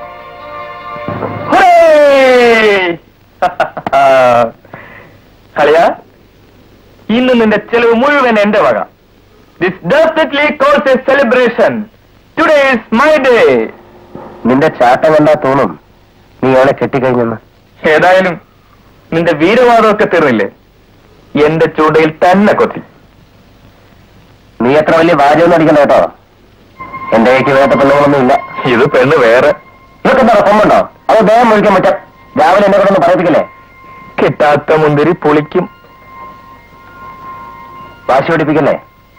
കളിയ ഇന്ന് നിന്റെ ചെലവ് മുഴുവൻ എന്റെ വക this definitely calls a celebration today is my day നിന്റെ ചാട്ടം കണ്ടാ തോന്നും നീ അവളെ കെട്ടിക്കഴിഞ്ഞെന്ന് ഏതായാലും നിന്റെ വീരവാദമൊക്കെ തീർന്നില്ലേ എന്റെ ചൂണ്ടയിൽ തന്നെ കൊത്തി നീ എത്ര വലിയ വാചകം അടിക്കണ്ട കേട്ടോ എന്റെ കൈക്ക് വേണ്ട പെണ്ണുങ്ങളൊന്നും ഇല്ല ഇത് പെണ്ണ് വേറെ നിനക്ക് എന്താ കൊമ്പുണ്ടോ അത് വേഗം മുഴിക്കാൻ പറ്റും രാവിലെ എന്നെ കൊണ്ടൊന്ന് പറയത്തില്ലേ കിട്ടാത്ത മുന്തിരി പുളിക്കും വാശി പിടിപ്പിക്കല്ലേ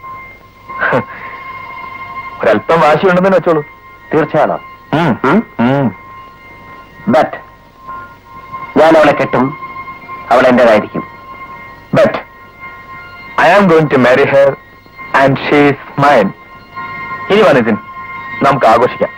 ഒരല്പം വാശിയുണ്ടെന്ന് വെച്ചോളൂ തീർച്ചയാണോ ഉം, ഉം? ഉം. ബട്ട് ഞാൻ അവളെ കെട്ടും അവൾ എന്റേതായിരിക്കും but I am going to marry her and she is mine. ഇനി വന്നിതിൻ നമുക്ക് ആഘോഷിക്കാം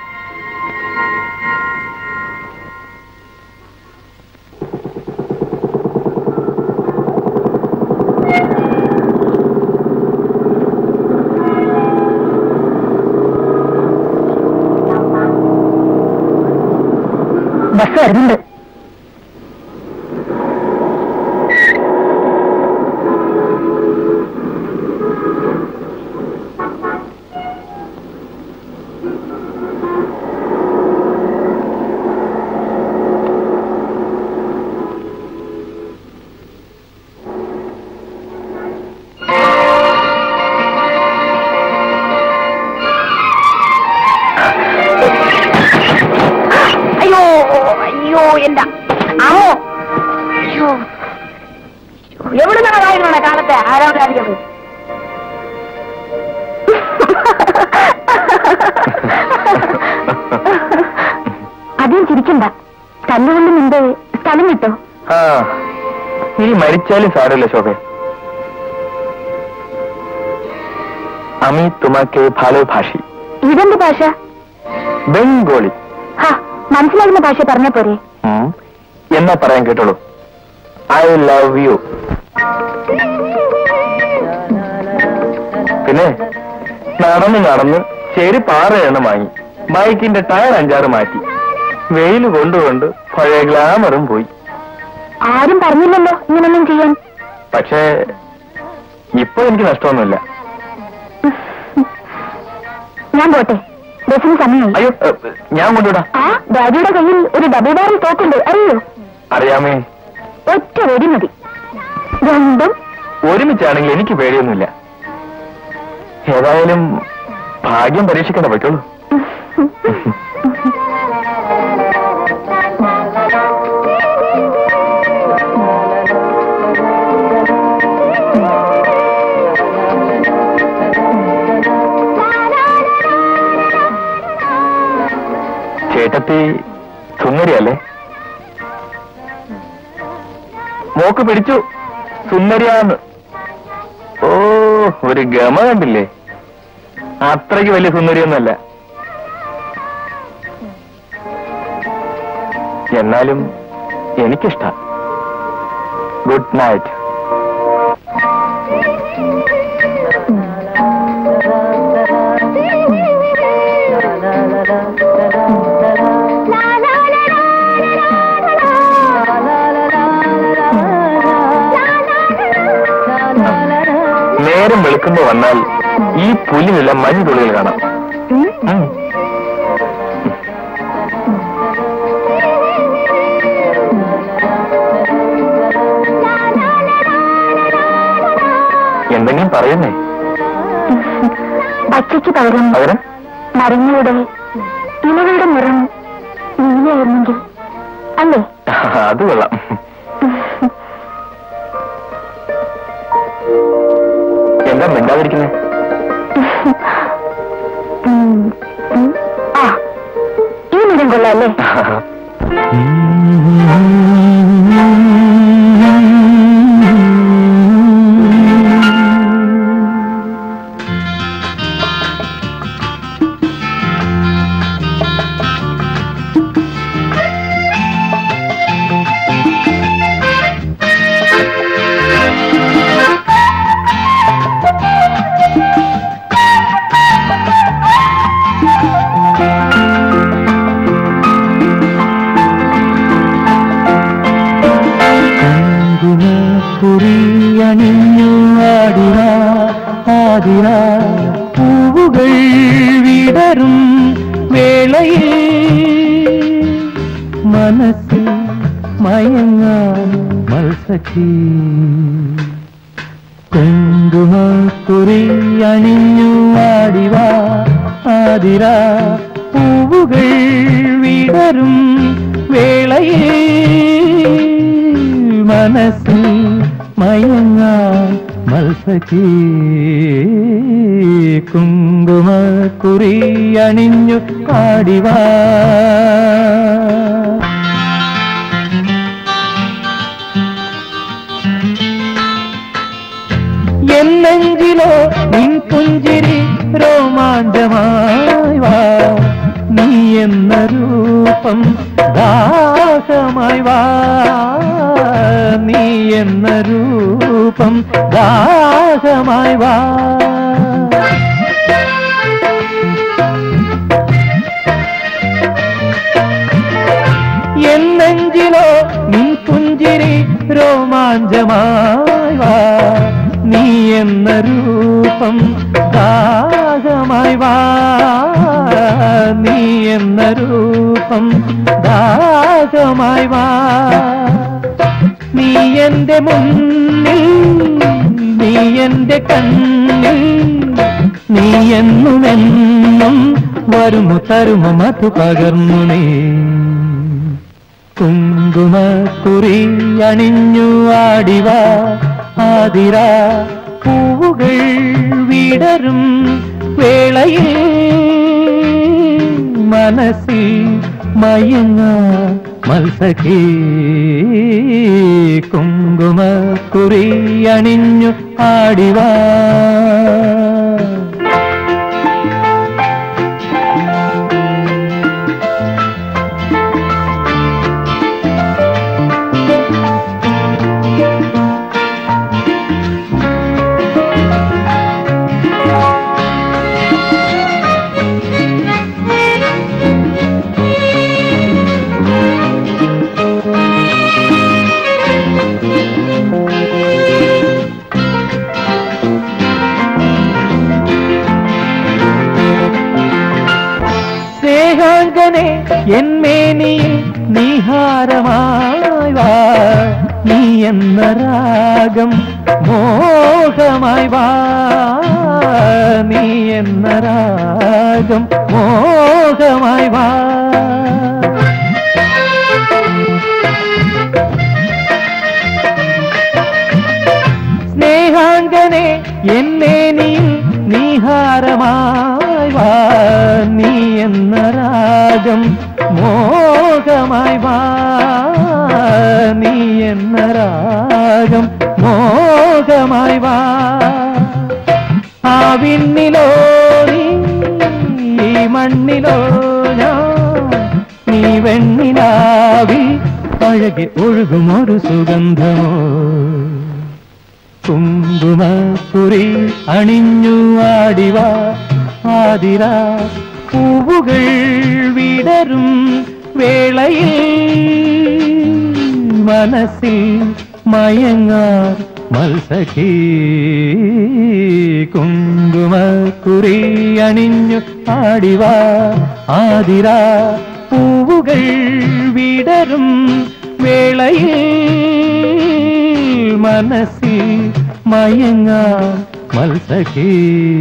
ബസ് വരുന്നുണ്ട് അയ്യോ അയ്യോ എന്താ ആമോ അയ്യോ എവിടെ നിന്നാണ് കാലത്തെ ആരാധിക്കുന്നത് അധികം ചിരിക്കണ്ട തല്ലുകൊണ്ട് മുമ്പ് സ്ഥലം കിട്ടോ ആ ഇനി മരിച്ചാലും സാരമില്ല ശോഭ আমি তোমাকে ভালোবাসি ഇതെന്ത് ഭാഷ ബംഗോളി ഹാ മനസ്സിലാകുന്ന ഭാഷ പറഞ്ഞ പോരെ ഉം. എന്നാ പറയാൻ കേട്ടോളൂ ഐ ലവ് യു പിന്നെ നടന്ന് നടന്ന് ചെരി പാറയെണ്ണം വാങ്ങി ബൈക്കിന്റെ ടയർ അഞ്ചാറ് മാറ്റി വെയിൽ കൊണ്ടുകൊണ്ട് പഴയ ഗ്ലാമറും പോയി ആരും പറഞ്ഞില്ലല്ലോ ഇങ്ങനൊന്നും ചെയ്യാൻ പക്ഷേ ഇപ്പൊ എനിക്ക് നഷ്ടമൊന്നുമില്ല ഞാൻ പോട്ടെ ബസ്സിന് സമയമായി അയ്യോ ഏ, ഞാൻ കൊണ്ടുവിടാം ആ ഡാഡിയുടെ കയ്യിൽ ഒരു ഡബിൾ ബാറിൽ തോക്കുണ്ട് അറിയോ അറിയാമേ ഒറ്റ വെടി മതി രണ്ടും ഒരുമിച്ചാണെങ്കിൽ എനിക്ക് പേടിയൊന്നുമില്ല ഏതായാലും ഭാഗ്യം പരീക്ഷിക്കണ്ട പറ്റുള്ളൂ ചേട്ടത്തി സുന്ദരിയല്ലേ മോക്ക് പിടിച്ചു സുന്ദരിയാന്ന് ഓ ഒരു ഗമ കണ്ടില്ലേ അത്രയ്ക്ക് വലിയ സുന്ദരിയൊന്നുമല്ല എന്നാലും എനിക്കിഷ്ട ഗുഡ് നൈറ്റ് നേരം വെളുക്കുമ്പോ വന്നാൽ ഈ പുല്ലിനെല്ലാം മഞ്ഞ് തുള്ളികൾ കാണാം ഉം. എന്തെങ്കിലും പറയുന്നേ പച്ചയ്ക്ക് പകരം അവരെ മരങ്ങളുടെ ഇലകളുടെ നിറം നീയായിരുന്നെങ്കിൽ അല്ലേ അത് കൊള്ളാം എന്താ മിണ്ടാതിരിക്കുന്നേ ഉം, ഉം. ആ ഈ നിറം കൊള്ളാം അല്ലേ കുറിയണിഞ്ഞു ആടിറ ആതിര പൂവുകൾ വിടരും വേളയിൽ മനസ്സിൽ മയങ്ങാൻ മത്സഖി കുങ്കുമക്കുറി അണിഞ്ഞു ആടിവ ആതിര പൂവുകൾ വിടരും വേളയിൽ മനസ്സിൽ മയങ്ങാൻ മത്സഖി കുങ്കുമക്കുറി അണിഞ്ഞു ആടിവാ എന്നെഞ്ചിലോ നിൻ പുഞ്ചിരി രോമാഞ്ചമായി വാ നീ എന്ന രൂപം ദാഹമായി വാ നീ എന്ന രൂപം ദാഹമായി വാ എന്നെഞ്ചിലോ നിൻ പുഞ്ചിരി രോമാഞ്ചമായി വാ നീ എന്ന രൂപം ദാഹമായി വാ നീ എന്ന രൂപം ദാഹമായി വാ നീ എന്റെ മുന്നിൽ നീ എന്റെ കണ്ണിൽ നീ എന്നുമെന്നും വരുമു തരുമു മധു പകർന്നു നീ കുങ്കുമക്കുറി അണിഞ്ഞു ആടിവ ആതിര പൂവുകൾ വിടരും വേളയിൽ മനസ്സിൽ മയങ്ങ മത്സഖി കുങ്കുമക്കുറി അണിഞ്ഞു ആടിവാ സ്നേഹാംഗനെ എന്മേനിയിൽ നിഹാരമായി വാ നീ എന്ന രാഗം മോഹമായി വാ നീ എന്ന രാഗം മോഹമായി വാ സ്നേഹാംഗനെ എന്നെ നീ നീഹാരമായി വാ നീ എന്ന രാഗം മോഹമായി വാ നീ എന്ന രാഗം മോഹമായി വാ ആ വിണ്ണിലോ നീ ഈ മണ്ണിലോ ഞാൻ നീ വെണ്ണിലാവിൽ അഴകി ഒഴുകും ഒരു സുഗന്ധമോ കുങ്കുമക്കുറി അണിഞ്ഞു ആടിവ ആതിര പൂവുകൾ വിടരും വേളയിൽ മനസ്സിൽ മയങ്ങാർ മത്സഖി കുങ്കുമക്കുറി അണിഞ്ഞു ആടിവ ആതിര പൂവുകൾ വിടരും വേളയിൽ മനസ്സിൽ മയങ്ങ മത്സഖി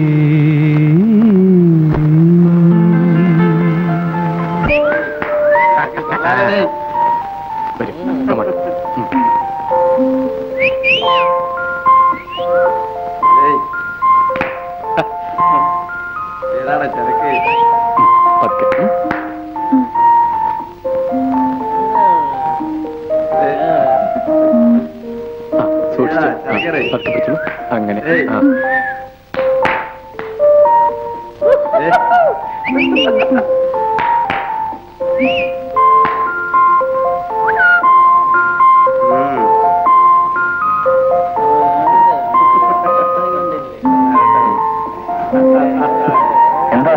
അങ്ങനെ ആ. എന്താ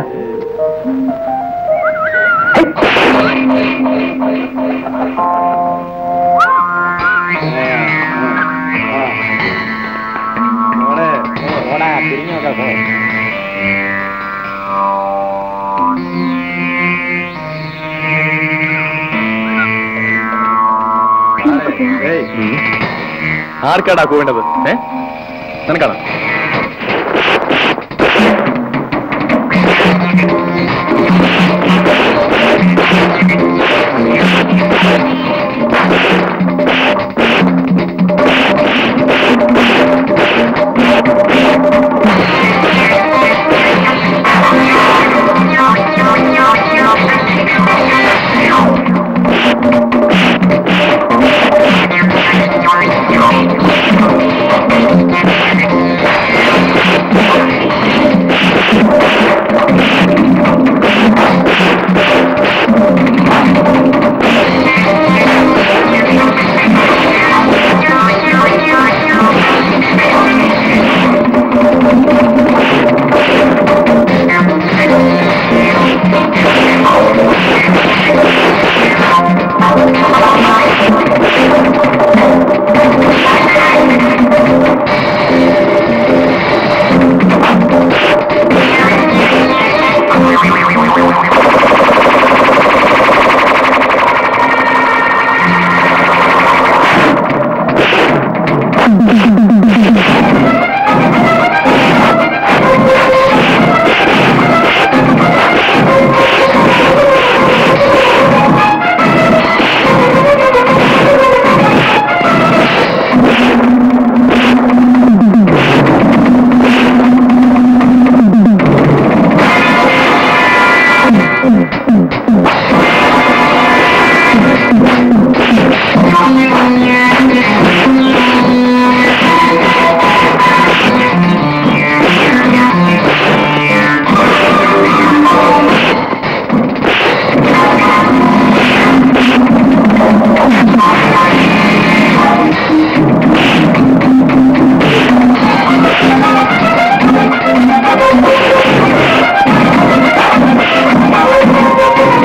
ആർക്കാടാ കൂവേണ്ടത് ഏ നിനക്കാണോ ആ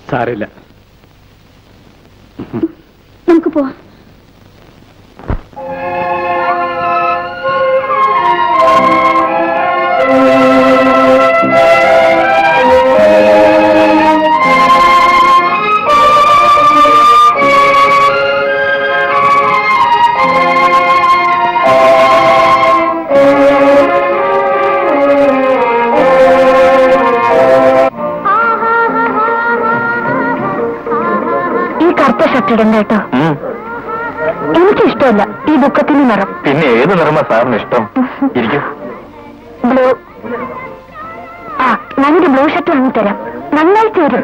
സാരില്ല നമുക്ക് പോവാം ഈ കറുത്ത ഷർട്ട് ഇടണ്ട കേട്ടോ ഉം. എനിക്കിഷ്ടമല്ല ഈ ദുഃഖത്തിന്റെ നിറം പിന്നെ ഏത് നിറമാ സാറിന് ഇഷ്ടം ഇരിക്കും ബ്ലൂ ആ ഞാനൊരു ബ്ലൂ ഷർട്ട് വാങ്ങിത്തരാം നന്നായിട്ട് വരും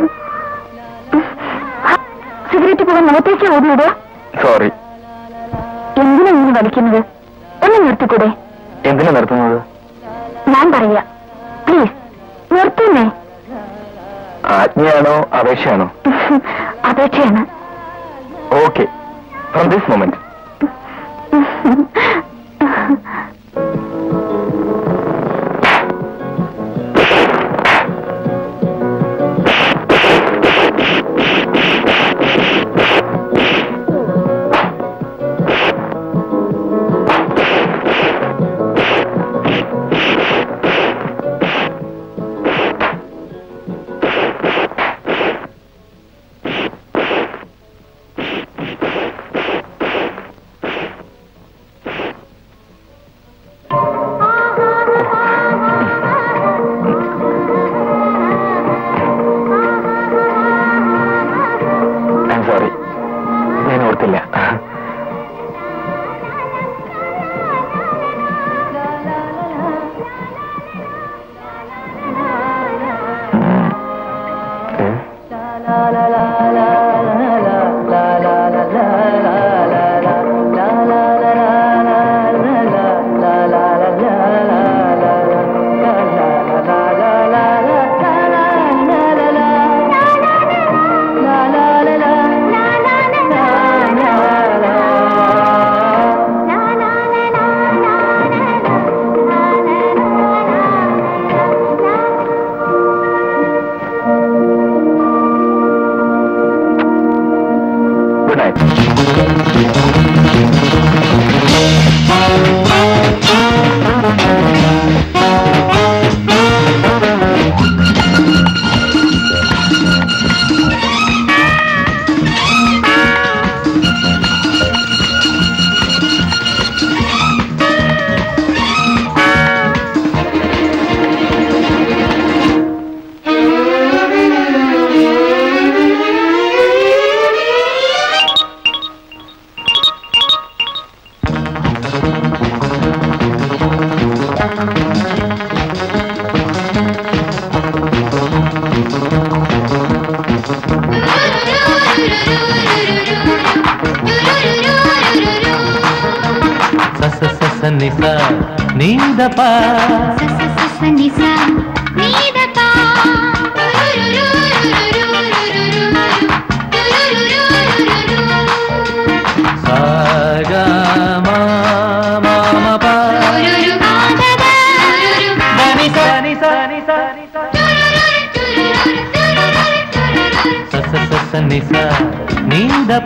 സിഗരറ്റ് പോകാൻ മുഖത്തേക്ക് ഓടിയിടുക സോറി എന്തിനാ ഇങ്ങനെ വലിക്കുന്നത് ഒന്ന് നിർത്തിക്കൂടെ എന്തിനാ നിർത്തുന്നത് ഞാൻ പറയാ പ്ലീസ് നിർത്തുന്നേ ആജ്ഞയാണോ അപേക്ഷയാണോ അപേക്ഷയാണ് okay from this moment I sorry ഞാൻ ഓർത്തില്ല ഗുഡ് നൈറ്റ് సస సస నిస నీదప సాగా మామ ప దని స ని స ని స ని స సస సస నిస నీదప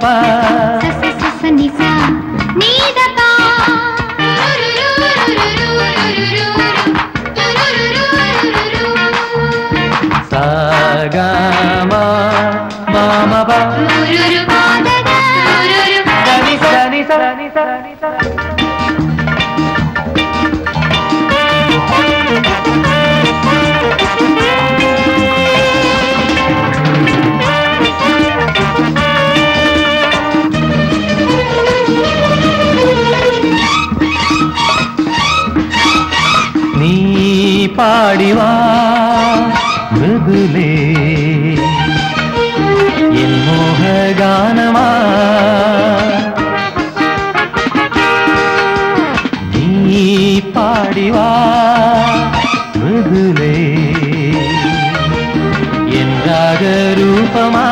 సాగా మామ ప దని స ని స ని స ని స നീ പാടിവാ മൃദുലേ എൻ മോഹഗാനമാ നീ പാടിവാ മൃദുലേ എൻ രാഗരൂപമാ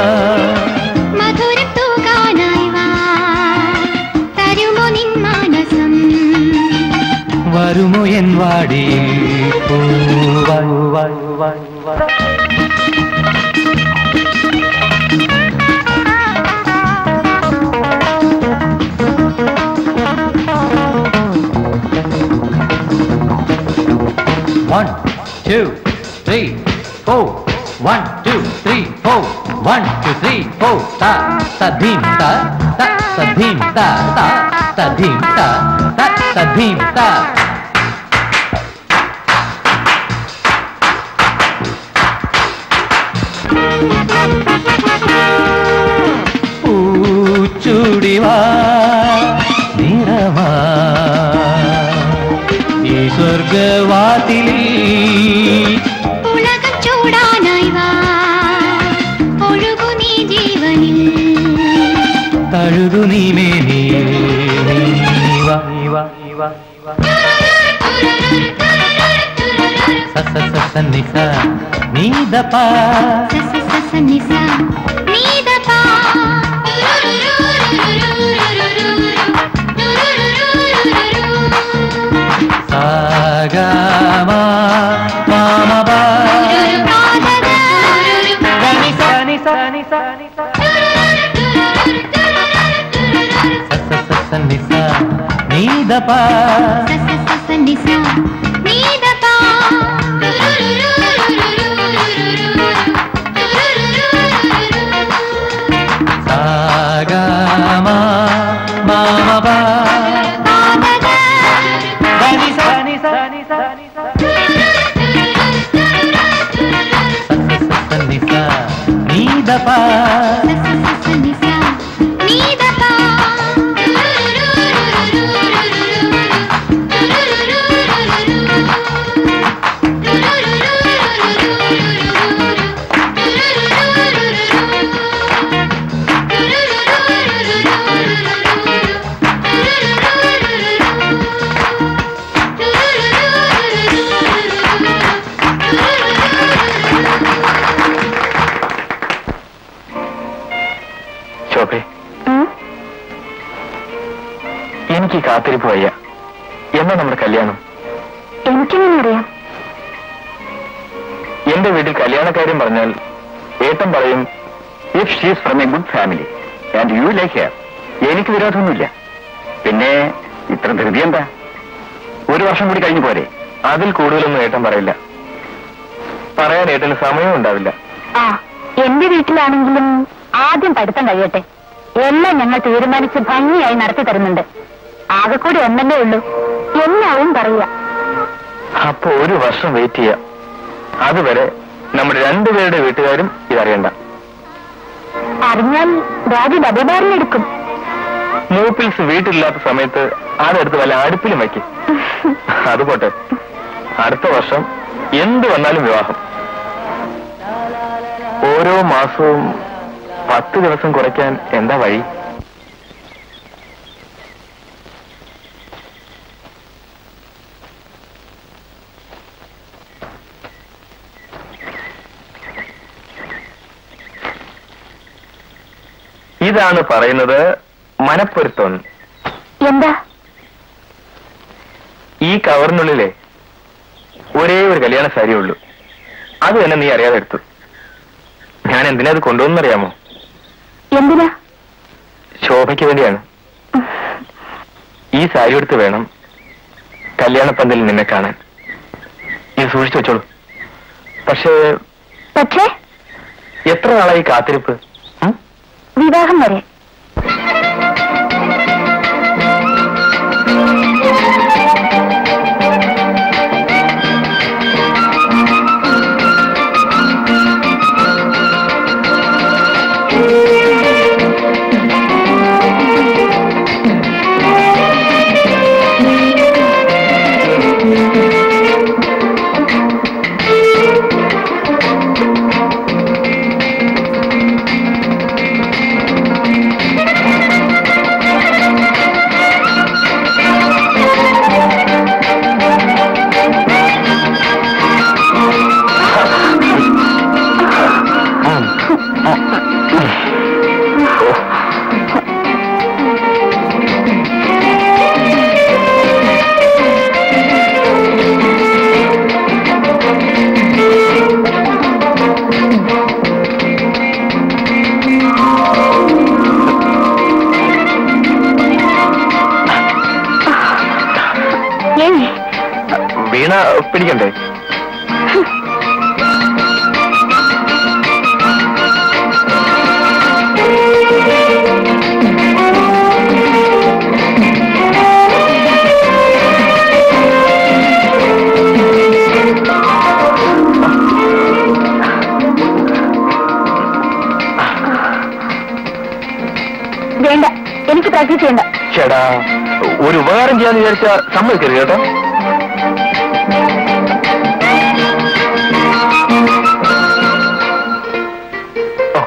മധുരം തൂകാനായി വാ തരുമോ നിൻ മാനസം വരുമോ എൻ വാടിയിൽ പൂവായി വായി വായി വായി two, three, four. One, two, three, four. One, two, three, four. Ta, ta, dim, ta, ta, ta, dim, ta, ta, ta, dim, ta, ta, ta, dim, ta. പൂച്ചൂടിവാ നിറമാ ഈ സ്വർഗവാതിലിൽ ഉലകം ചൂടാനായി വാ ഒഴുകു നീ ജീവനിൽ തഴുതു നീ മേനി നീ വാ നീ വാ നീ വാ നീ വാ. സ സ സ സ നി സ നീ ദ പ സസ സസ നിസ നീദപാ സ ഗ മ മ മ പ നി സ നി സ നി സ നി സ സ സ സ സ നി സ നീ ദ പ സസ സസ നിസ നീദപാ സ ഗ മ മ മ പ നി സ നി സ നി സ നി സ സ സ സ നി സ നീ ദ പ സസ സസ നിസ നീദപാ ശോഭേ എനിക്ക് കാത്തിരിപ്പ് വയ്യ എന്നാ നമ്മുടെ കല്യാണം എനിക്കെങ്ങനെ അറിയാം എന്റെ വീട്ടിൽ കല്യാണക്കാര്യം പറഞ്ഞാൽ ഏട്ടൻ പറയും if she's from a good family and you like her എനിക്ക് വിരോധമൊന്നുമില്ല പിന്നെ ഇത്ര ധൃതി എന്താ ഒരു വർഷം കൂടി കഴിഞ്ഞു പോരെ അതിൽ കൂടുതലൊന്നും ഏട്ടൻ പറയില്ല പറയാൻ ഏട്ടന് സമയവും ഉണ്ടാവില്ല ആ എന്റെ വീട്ടിലാണെങ്കിലും ആദ്യം പഠിത്തം കഴിയട്ടെ എല്ലാം ഞങ്ങൾ തീരുമാനിച്ച് ഭംഗിയായി നടത്തി തരുന്നുണ്ട് ആകെ കൂടി ഒന്നല്ലേ ഉള്ളൂ എല്ലാവും പറയുക അപ്പൊ ഒരു വർഷം വെയിറ്റ് ചെയ്യാം അതുവരെ നമ്മുടെ രണ്ടുപേരുടെ വീട്ടുകാരും ഇതറിയണ്ട അറിഞ്ഞാൽ രാജു ഡബിബാറിലെടുക്കും മൂപ്പിൽസ് വീട്ടിലില്ലാത്ത സമയത്ത് അതെടുത്ത് വല്ല അടുപ്പിലും വയ്ക്കും അത് പോട്ടെ അടുത്ത വർഷം എന്ത് വന്നാലും വിവാഹം ഓരോ മാസവും പത്ത് ദിവസം കുറയ്ക്കാൻ എന്താ വഴി ഇതാണ് പറയുന്നത് മനപ്പൊരുത്തം എന്താ ഈ കവറിനുള്ളിലെ ഒരേ ഒരു കല്യാണ സാരി ഉള്ളൂ അത് തന്നെ നീ അറിയാതെ എടുത്തു ഞാൻ എന്തിനാ അത് കൊണ്ടുവന്നറിയാമോ എന്തിനാ ശോഭയ്ക്ക് വേണ്ടിയാണ് ഈ സാരി എടുത്ത് വേണം കല്യാണപ്പന്തലിൽ നിന്നെ കാണാൻ ഇത് സൂക്ഷിച്ചു വെച്ചോളൂ പക്ഷേ പക്ഷേ എത്ര നാളായി കാത്തിരിപ്പ് ഉം? വിവാഹം വരെ വീണ പിടിക്കണ്ടേ പ്രാക്ടീസ് ചെയ്യണ്ട ചേടാ ഒരു ഉപകാരം ചെയ്യാന്ന് വിചാരിച്ചാ സമ്മതിക്കരുത് കേട്ടോ ഓ.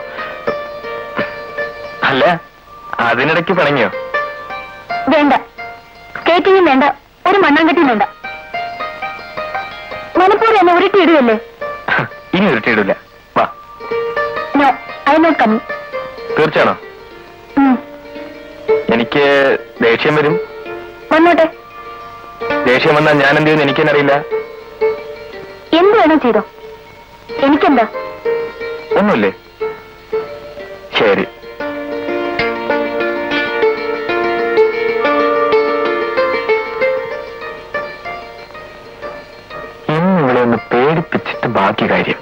അല്ല അതിനിടയ്ക്ക് പിണങ്ങിയോ വേണ്ട സ്കേറ്റിങ്ങും വേണ്ട ഒരു മണ്ണാങ്കട്ടിയും വേണ്ട മനപ്പൂർവ്വം എന്നെ ഉരുട്ടിയിടുകയല്ലേ ഇനി ഉരുട്ടിയിടില്ല വാ നോ ഐ നോട്ട് കമ്മിങ് തീർച്ചയാണോ എനിക്ക് ദേഷ്യം വരും വന്നോട്ടെ ദേഷ്യം വന്നാൽ ഞാൻ എന്ത് ചെയ്യുന്നു എനിക്കെന്നറിയില്ല എന്ത് വേണം ചെയ്തോ എനിക്കെന്താ ഒന്നുമില്ലേ ശരി ഇന്ന് ഇവിടെ ഒന്ന് പേടിപ്പിച്ചിട്ട് ബാക്കി കാര്യം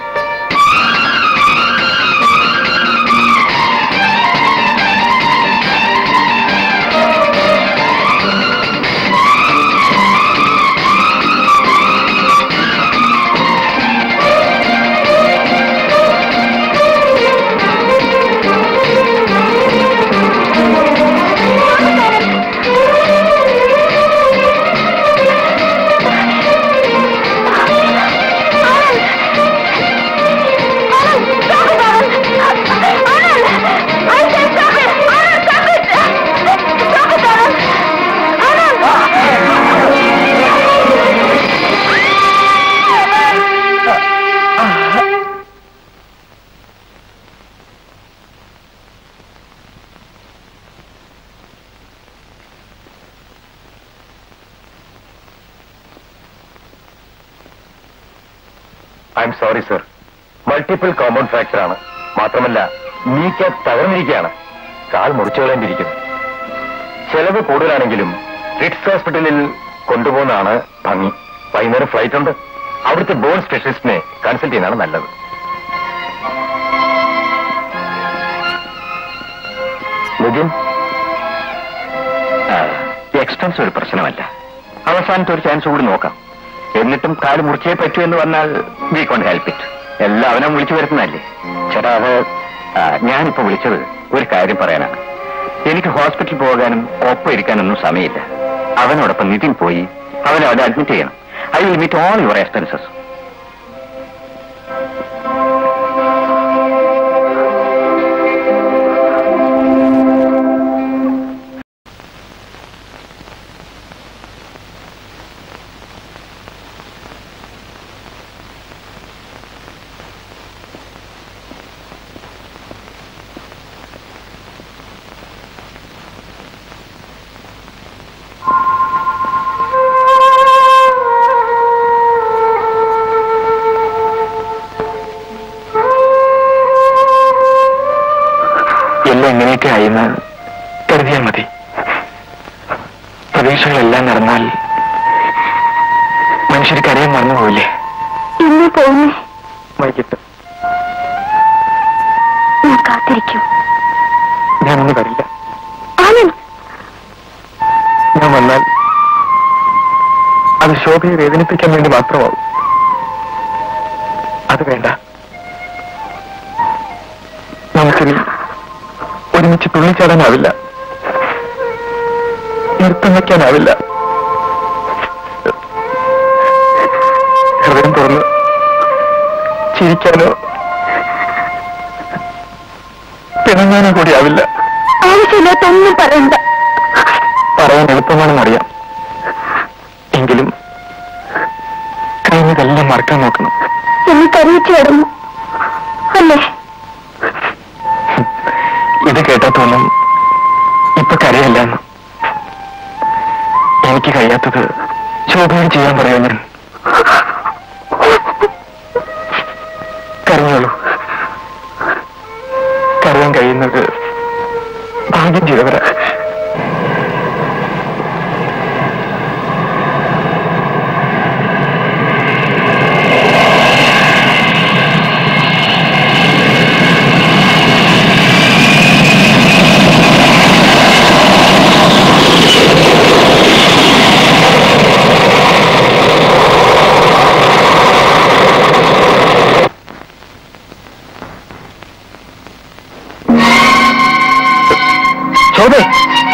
I am sorry sir multiple compound fracture ആണ് മാത്രമല്ല നീക്ക തകർന്നിരിക്കുകയാണ് കാൽ മുറിച്ചു കളയേണ്ടിയിരിക്കുന്നു ചെലവ് കൂടുതലാണെങ്കിലും റിട്സ് ഹോസ്പിറ്റലിൽ കൊണ്ടുപോകുന്നതാണ് ഭംഗി വൈകുന്നേരം ഫ്ലൈറ്റ് ഉണ്ട് അവിടുത്തെ ബോൺ സ്പെഷ്യലിസ്റ്റിനെ കൺസൾട്ട് ചെയ്യുന്നതാണ് നല്ലത് നിതിൻ എക്സ്പെൻസ് ഒരു പ്രശ്നമല്ല അവസാനത്തെ ഒരു ചാൻസ് കൂടി നോക്കാം എന്നിട്ടും കാല് മുറിച്ചേ പറ്റൂ എന്ന് പറഞ്ഞാൽ വി കോണ്ട് ഹെൽപ്പ് ഇറ്റ് എല്ലാം അവനെ വിളിച്ചു വരുന്നതല്ലേ ചേട്ടാ അത് ആ, ഞാനിപ്പോ വിളിച്ചത് ഒരു കാര്യം പറയാനാണ് എനിക്ക് ഹോസ്പിറ്റലിൽ പോകാനും ഒപ്പം ഇരിക്കാനൊന്നും സമയമില്ല അവനോടൊപ്പം നിതിൻ പോയി അവനെ അവിടെ അഡ്മിറ്റ് ചെയ്യണം I will meet all your expenses എല്ലാം എങ്ങനെയൊക്കെ ആയെന്ന് കരുതിയാൽ മതി പ്രതീക്ഷകളെല്ലാം നടന്നാൽ മനുഷ്യർ കരയാൻ മറന്നുപോയില്ലേ ഇന്ന് പോകുന്നേ വൈകിട്ട് ഞാൻ കാത്തിരിക്കും ഞാനൊന്നും വരില്ല ആനന്ദ് ഞാൻ വന്നാൽ അത് ശോഭയെ വേദനിപ്പിക്കാൻ വേണ്ടി മാത്രമാവും അത് വേണ്ട നമുക്കിനി ഒരുമിച്ച് തുള്ളിച്ചാടാനാവില്ല നൃത്തം വയ്ക്കാനാവില്ല ഹൃദയം തുറന്ന് ചിരിക്കാനോ പിണങ്ങാനോ കൂടി ആവില്ല ആവശ്യമില്ലാത്തൊന്നും പറയണ്ട പറയാൻ എളുപ്പമാണെന്നറിയാം എങ്കിലും കഴിഞ്ഞതെല്ലാം മറക്കാൻ നോക്കണം എന്നെ കരയിച്ചു കിടന്നു അല്ലേ ഇത് കേട്ടാത്തോളം ഇപ്പൊ കരയല്ലെന്ന് എനിക്ക് കഴിയാത്തത് ശോഭയോട് ചെയ്യാൻ പറയാ ഞാൻ കരഞ്ഞോളൂ കരയാൻ കഴിയുന്നത് ഭാഗ്യം ചെയ്തവരാ ശോഭ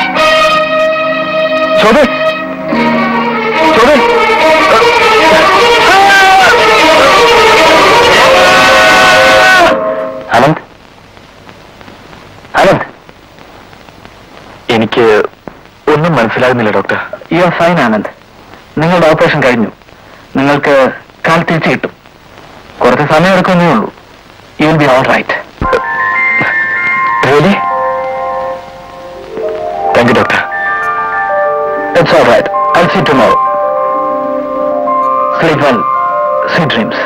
അനന്ത് അനന്ത് എനിക്ക് ഒന്നും മനസ്സിലാകുന്നില്ല doctor you are fine Anand നിങ്ങളുടെ ഓപ്പറേഷൻ കഴിഞ്ഞു നിങ്ങൾക്ക് കാൽ തിരിച്ചു കിട്ടും കുറച്ച് സമയം എടുക്കുന്നേ ഉള്ളൂ you will be all right really thank you doctor it's all right I see tomorrow sleep well sweet dreams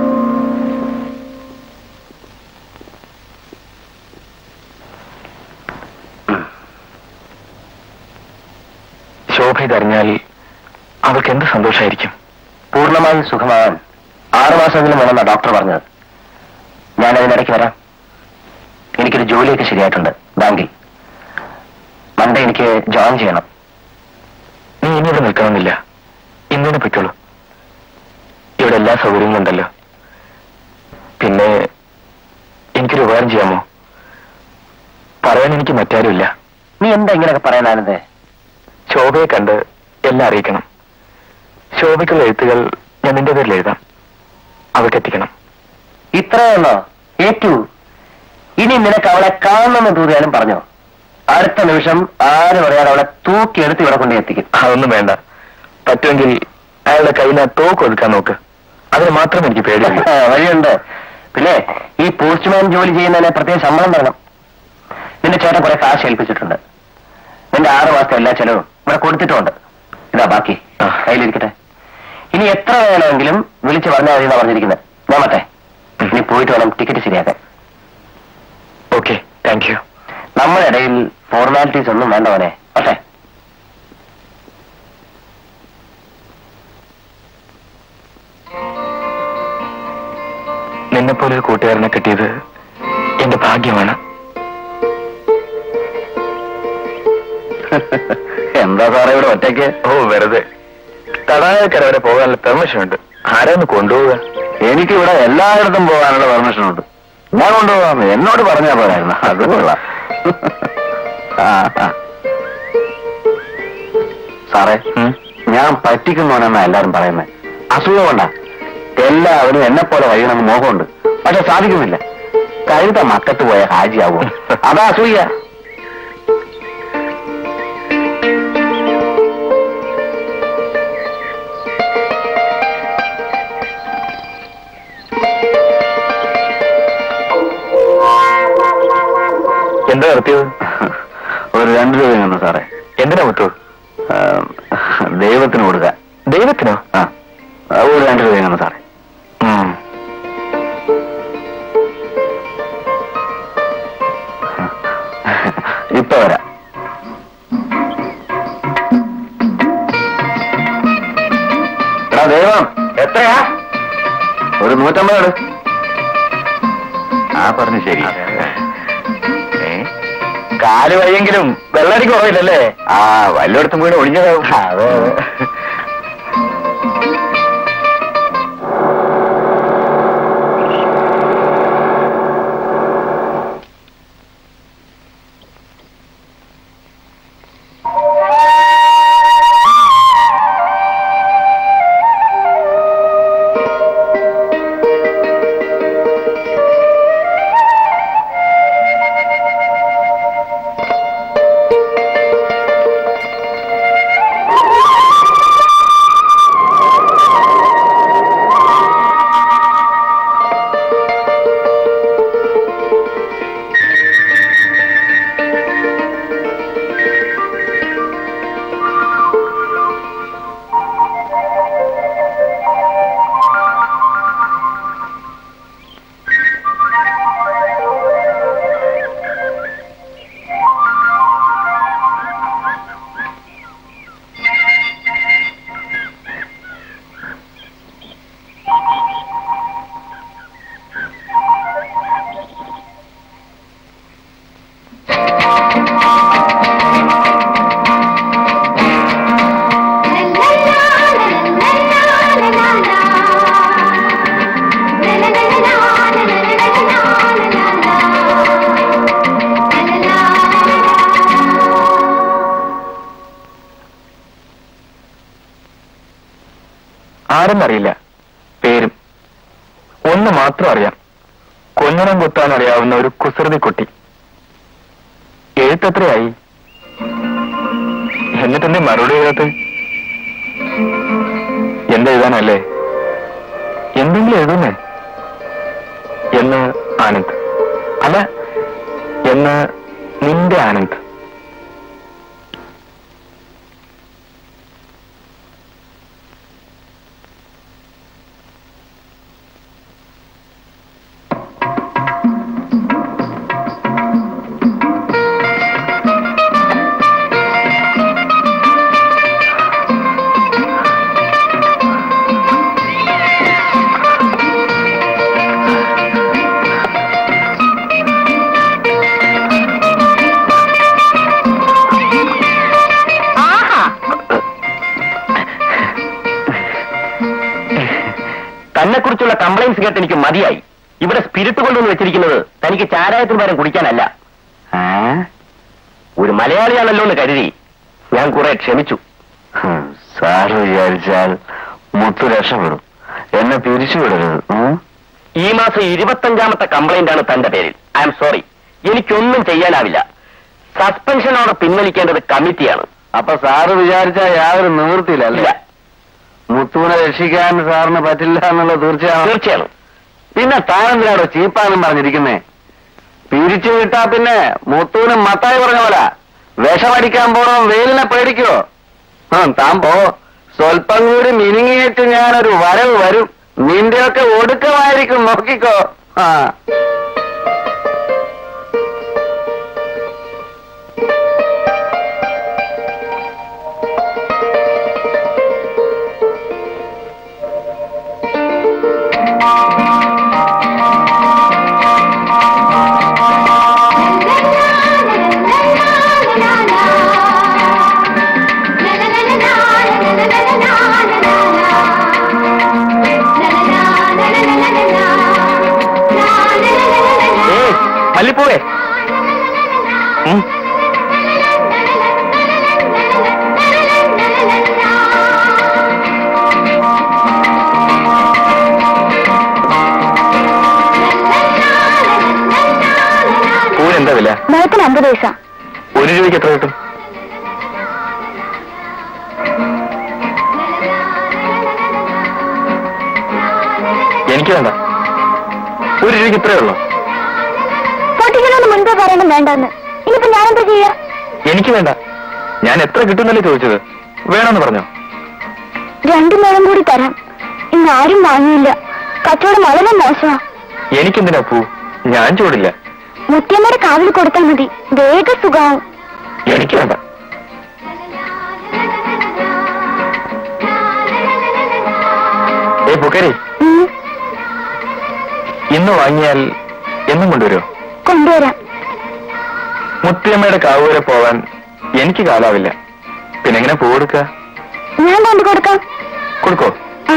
Shobha ഇതറിഞ്ഞാൽ അവൾക്ക് എന്ത് സന്തോഷമായിരിക്കും പൂർണ്ണമായും സുഖമാവാൻ ആറുമാസമെങ്കിലും വേണമെന്നാ ഡോക്ടർ പറഞ്ഞത് ഞാൻ അതിനിടയ്ക്ക് വരാം എനിക്കൊരു ജോലിയൊക്കെ ശരിയായിട്ടുണ്ട് ബാങ്കിൽ മൺഡേ എനിക്ക് ജോയിൻ ചെയ്യണം നീ ഇനി ഇവിടെ നിൽക്കണമെന്നില്ല ഇന്നിനെ പൊയ്ക്കോളൂ ഇവിടെ എല്ലാ സൗകര്യങ്ങളും ഉണ്ടല്ലോ പിന്നെ എനിക്കൊരു ഉപകാരം ചെയ്യാമോ പറയാൻ എനിക്ക് മറ്റാരുമില്ല നീ എന്താ ഇങ്ങനെയൊക്കെ പറയാനാനത് ശോഭയെ കണ്ട് എല്ലാം അറിയിക്കണം ശോഭയ്ക്കുള്ള എഴുത്തുകൾ ഞാൻ നിന്റെ പേരിൽ എഴുതാം അവൾക്ക് എത്തിക്കണം ഇത്രയുള്ളോ ഏറ്റു ഇനി നിനക്ക് അവളെ കാണണമെന്ന് തോന്നിയാലും പറഞ്ഞോ അടുത്ത നിമിഷം ആരും അറിയാതെ അവളെ തൂക്കിയെടുത്ത് ഇവിടെ കൊണ്ട് എത്തിക്കും അതൊന്നും വേണ്ട പറ്റുമെങ്കിൽ അയാളുടെ കയ്യിൽ നിന്ന് തോക്ക് ഒതുക്കാൻ നോക്ക് അതിന് മാത്രം എനിക്ക് പേടിയുള്ളൂ ആ, വഴിയുണ്ട് പിന്നെ ഈ പോസ്റ്റ്മാൻ ജോലി ചെയ്യുന്നതിന് പ്രത്യേക ശമ്പളം തരണം നിന്റെ ചേട്ടൻ കുറെ കാശ് ഏൽപ്പിച്ചിട്ടുണ്ട് നിന്റെ ആറ് മാസത്തെ എല്ലാ ചെലവും ഇവിടെ കൊടുത്തിട്ടുമുണ്ട് ഇതാ ബാക്കി ആ. കയ്യിലിരിക്കട്ടെ ഇനി എത്ര വേണമെങ്കിലും വിളിച്ച് പറഞ്ഞാൽ മതി എന്നാ പറഞ്ഞിരിക്കുന്നത് ഞാൻ മറ്റേ ഇനി പോയിട്ട് വേണം ടിക്കറ്റ് ശരിയാക്കാൻ ഓക്കെ താങ്ക് യു നമ്മുടെ ഇടയിൽ ഫോർമാലിറ്റീസ് ഒന്നും വേണ്ട മോനെ പക്ഷേ നിന്നെപ്പോലെ ഒരു കൂട്ടുകാരനെ കിട്ടിയത് എന്റെ ഭാഗ്യമാണ് എന്താ സാറേ ഇവിടെ ഒറ്റയ്ക്ക് ഓ വെറുതെ തടാകക്കര വരെ പോകാനുള്ള പെർമിഷൻ ഉണ്ട് ആരാന്ന് കൊണ്ടുപോവുക എനിക്കിവിടെ എല്ലായിടത്തും പോകാനുള്ള പെർമിഷൻ ഉണ്ട് ഞാൻ കൊണ്ടുപോകാം എന്നോട് പറഞ്ഞാ പോരായിരുന്നു അത് കൊള്ളാം ആ, ആ. സാറേ ഉം? ഞാൻ പറ്റിക്കുന്നവനെന്നാ എല്ലാരും പറയുന്നത് അസുഖം കൊണ്ടാ എല്ലാവരും എന്നെ പോലെ കഴിയണമെന്ന് മോഹമുണ്ട് പക്ഷെ സാധിക്കുന്നില്ല കഴുത മക്കത്ത് പോയ ഹാജിയാവോ അതാ അസൂയ എന്താ നടത്തിയത് ഒരു രണ്ട് രൂപ തന്നെ സാറേ എന്തിനാ മുത്തു ആ, ദൈവത്തിന് കൊടുക്കാൻ ദൈവത്തിനോ ആ ആ, ഒരു രണ്ട് രൂപ തന്നെ സാറേ ഉം. ഇപ്പൊ വരാം എടാ ദൈവം എത്രയാ ഒരു നൂറ്റമ്പത് എടു ആ പറഞ്ഞു ശരി ഏ? കാല് വയ്യെങ്കിലും വെള്ളടിക്ക് കുറവില്ലല്ലേ ആ വല്ലയിടത്തും വീട് ഒഴിഞ്ഞതാവും അതെ അതെ ആരെന്നറിയില്ല പേരും ഒന്ന് മാത്രം അറിയാം കൊഞ്ഞണം കുത്താൻ അറിയാവുന്ന ഒരു കുസൃതി കുട്ടി എഴുത്തെത്രയായി എന്നിട്ടെന്റെ മറുപടി എഴുതത്ത് എന്തെഴുതാനല്ലേ എന്തെങ്കിലും എഴുതുന്നേ എന്ന് ആനന്ദ് അല്ല എന്ന് നിന്റെ ആനന്ദ് തന്നെ കുറിച്ചുള്ള കംപ്ലൈൻസ് കേട്ട് എനിക്ക് മതിയായി ഇവിടെ സ്പിരിറ്റ് കൊണ്ടുവന്ന് വെച്ചിരിക്കുന്നത് തനിക്ക് ചാരായത്തിന് പകരം കുടിക്കാനല്ല ഒരു മലയാളിയാണല്ലോ എന്ന് കരുതി ഞാൻ കുറെ ക്ഷമിച്ചു സാറ് വിചാരിച്ചാൽ മുത്തു രക്ഷപ്പെടും എന്നെ പിരിച്ചുവിടരുത് ഈ മാസം ഇരുപത്തഞ്ചാമത്തെ കംപ്ലൈന്റ് ആണ് തന്റെ പേരിൽ ഐ എം സോറി എനിക്കൊന്നും ചെയ്യാനാവില്ല സസ്പെൻഷൻ ഓർഡർ പിൻവലിക്കേണ്ടത് കമ്മിറ്റിയാണ് അപ്പൊ സാറ് വിചാരിച്ച യാതൊരു ഇല്ല നിവൃത്തിയില്ലല്ലേ മുത്തുവിനെ രക്ഷിക്കാൻ സാറിന് പറ്റില്ല എന്നുള്ളത് തീർച്ചയാണ് തീർച്ചയാണ് പിന്നെ താനെന്തിനാടോ ചീപ്പാന്നും പറഞ്ഞിരിക്കുന്നേ പിരിച്ചു വിട്ടാ പിന്നെ മുത്തുവിന് മത്തായി പറഞ്ഞ പോലെ വിഷമടിക്കാൻ പോണോ വെയിലിനെ പേടിക്കോ ആ താൻ പോ സ്വല്പം കൂടി മിനുങ്ങിയിട്ട് ഞാനൊരു വരവ് വരും നിന്റെയൊക്കെ ഒടുക്കമായിരിക്കും നോക്കിക്കോ ആ ഏയ് മല്ലിപ്പൂവേ ഉം. പൂവിന് എന്താ വില മുഴത്തിന് അമ്പത് പൈസ ഒരു രൂപയ്ക്ക് എത്ര കിട്ടും എനിക്ക് വേണ്ട ഒരു രൂപയ്ക്ക് ഇത്രയേ ഉള്ളൂ പൊട്ടിക്കണമെന്ന് മുൻപേ പറയണം വേണ്ടെന്ന് ഇനിയിപ്പോ ഞാനെന്താ ചെയ്യാ എനിക്ക് വേണ്ട ഞാൻ എത്ര കിട്ടുന്നല്ലേ ചോദിച്ചത് വേണമെന്ന് പറഞ്ഞോ രണ്ടു നേരം കൂടി തരാം ഇന്ന് ആരും വാങ്ങിയില്ല കച്ചവടം വളരെ മോശമാ എനിക്കെന്തിനാ പൂ ഞാൻ ചൂടില്ല മുത്തിയമ്മയുടെ കാവിൽ കൊടുത്താൽ മതി വേഗ സുഖാവും എനിക്ക് വേണ്ട ഏ പുക്കരി ഉം, ഇന്ന് വാങ്ങിയാൽ എന്നും കൊണ്ടുവരുമോ കൊണ്ടുവരാം മുത്തിയമ്മയുടെ കാവ് വരെ പോവാൻ എനിക്ക് കാലാവില്ല പിന്നെ എങ്ങനെ പൂ കൊടുക്കുക ഞാൻ കൊണ്ടു കൊടുക്കാം കൊടുക്കോ ആ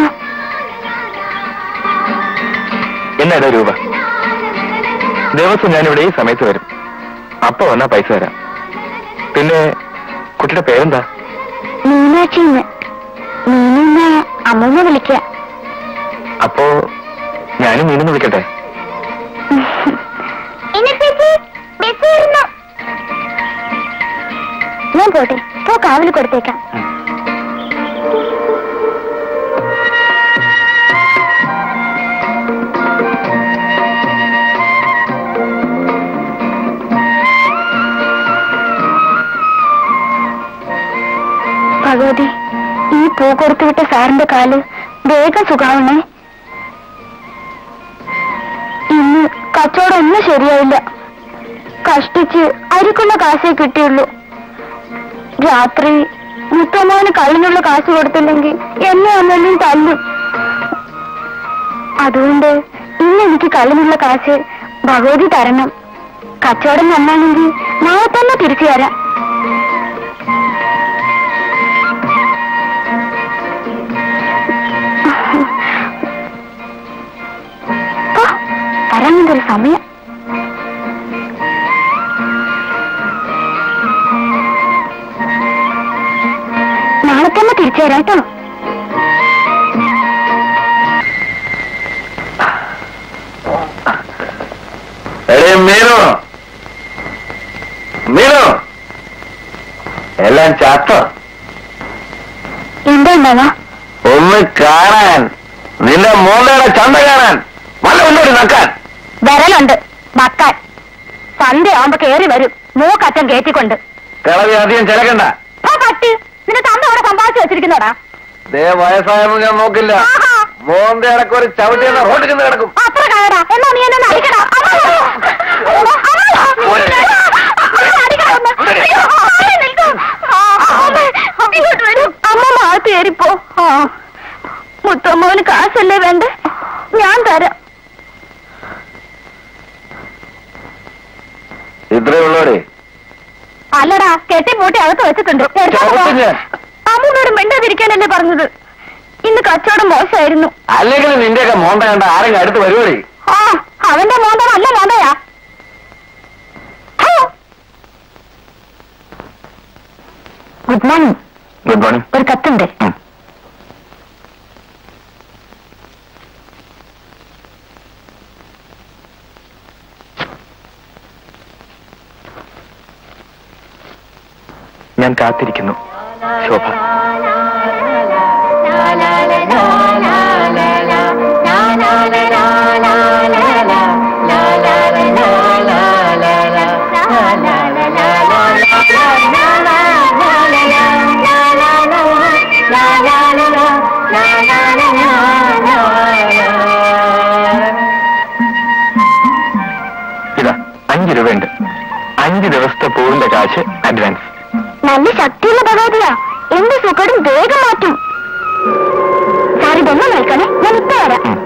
എന്നാ ഇതാ രൂപ ദിവസം ഞാനിവിടെ ഈ സമയത്ത് വരും അപ്പൊ വന്നാ പൈസ തരാം പിന്നെ കുട്ടിയുടെ പേരെന്താ മീനാക്ഷിന്ന് മീനിന്ന് അമ്മൂമ്മ വിളിക്കുക അപ്പോ ഞാനും മീനെന്ന് വിളിക്കട്ടെ ഞാൻ പോട്ടെ പോ കാവിൽ കൊടുത്തേക്കാം ഭഗവതി ഈ പൂ കൊടുത്തു വിട്ട സാറിന്റെ കാല് വേഗം സുഖാവണേ ഇന്ന് കച്ചവടം ഒന്നും ശരിയായില്ല കഷ്ടിച്ച് അരിക്കുള്ള കാശേ കിട്ടിയുള്ളൂ രാത്രി മുത്തമ്മാവന് കള്ളിനുള്ള കാശ് കൊടുത്തില്ലെങ്കിൽ എന്നെ അമ്മയും തല്ലും അതുകൊണ്ട് ഇന്ന് എനിക്ക് കള്ളിനുള്ള കാശ് ഭഗവതി തരണം കച്ചവടം നന്നാണെങ്കിൽ നാളെ തന്നെ തിരിച്ചു തരാം ആ, തരാമെന്നൊരു സമയം നാളെ തന്നെ തിരിച്ചു തരാം കേട്ടോ മീനു മീനു എല്ലാം ചാത്തോ എന്താ ഉണ്ടാവാ ഒന്ന് കാണാൻ നിന്റെ മോന്തയുടെ ചന്ത കാണാൻ വല്ല ഉണ്ടോടി നക്കാൻ വിരലുണ്ട് മക്കാൻ സന്ധ്യ ആവുമ്പോ കേറി വരും മൂക്കറ്റം കയറ്റിക്കൊണ്ട് കിളവി അധികം ചിലക്കണ്ട ആ പട്ടി നിന്റെ തന്ത അവിടെ സമ്പാദിച്ചു വെച്ചിരിക്കുന്നോടാ ദേ വയസ്സായൊന്നും ഞാൻ നോക്കില്ല ആഹാ. മോന്ത ഇടക്ക് ഒരു ചവിട്ടി എന്ന റോഡിൽ ചെന്ന് കിടക്കും അത്ര കയറാ എന്നാ നീ എന്നെ ഒന്ന് അടിക്കടാ അതാ. അതാ. അടിക്കടാ ഒന്ന്. അയ്യോ, ആരെ നിൽക്കും? ആ, അമ്മേ, ഇങ്ങോട്ട് വരൂ. അമ്മ മാത്ത് കയറിപ്പോ ആ മുത്തമ്മോന് കാശല്ലേ വേണ്ടേ ഞാൻ തരാം ഇത്രേ ഉള്ളോടെ അല്ലടാ കെട്ടിപ്പൂട്ടി അകത്ത് വെച്ചിട്ടുണ്ട് ചവിട്ടും ഞാൻ. അമ്മൂന്നോട് മിണ്ടാതിരിക്കാനല്ലേ പറഞ്ഞത് ഇന്ന് കച്ചവടം മോശമായിരുന്നു അല്ലെങ്കിൽ നിന്റെയൊക്കെ മോന്ത കണ്ട ആരെങ്കിലും അടുത്ത് വരുവോടി ആ അവന്റെ മോന്ത നല്ല മോന്തയാ ഗുഡ് മോർണിംഗ് ഗുഡ് മോർണിംഗ് ഒരു കത്തുണ്ട് ഞാൻ കാത്തിരിക്കുന്നു ശോഭ ഇതാ അഞ്ച് രൂപയുണ്ട് അഞ്ച് ദിവസത്തെ പൂവിന്റെ കാശ് അഡ്വാൻസ് നല്ല ശക്തിയുള്ള ഭഗവതിയാ എന്ത് സുഖടും വേഗം മാറ്റും സാർ ഇതൊന്നും നിൽക്കണേ ഞാൻ ഇപ്പൊ വരാം ഉം.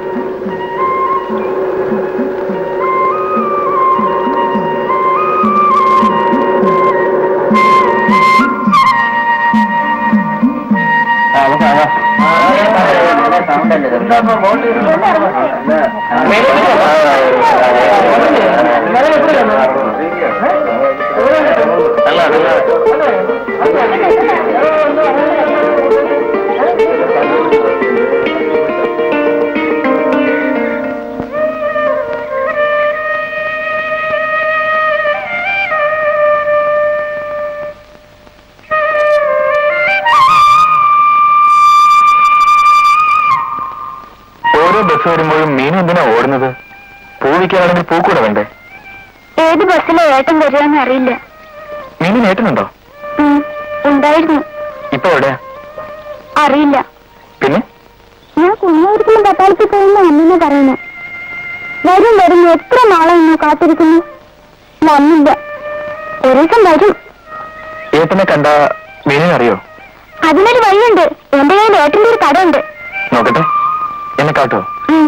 ഓരോ ബസ് വരുമ്പോഴും മീനും എന്തിനാ ഓടുന്നത് പൂവിക്കാണെങ്കിൽ പൂക്കൂടെ വേണ്ടേ ഏത് ബസ്സിലെ ഏട്ടൻ വരികയെന്ന് അറിയില്ല മീനു നേട്ടുന്നുണ്ടോ ഉം, ഉണ്ടായിരുന്നു ഇപ്പൊ എവിടെയാ അറിയില്ല പിന്നെ ഞാൻ കുഞ്ഞായിരിക്കുന്ന പട്ടാളത്തിൽ പോകുന്ന അമ്മനെ പറയുന്നു വരും വരും എത്ര നാളെ ഇന്ന് കാത്തിരിക്കുന്നു വന്നില്ല ഒരു ദിവസം വരും ഏട്ടനെ കണ്ട മീനിനറിയോ അതിനൊരു വഴിയുണ്ട് എന്റെ കയ്യിൽ ഏട്ടന്റെ ഒരു കടയുണ്ട് നോക്കട്ടെ എന്നെ കാട്ടോ ഉം.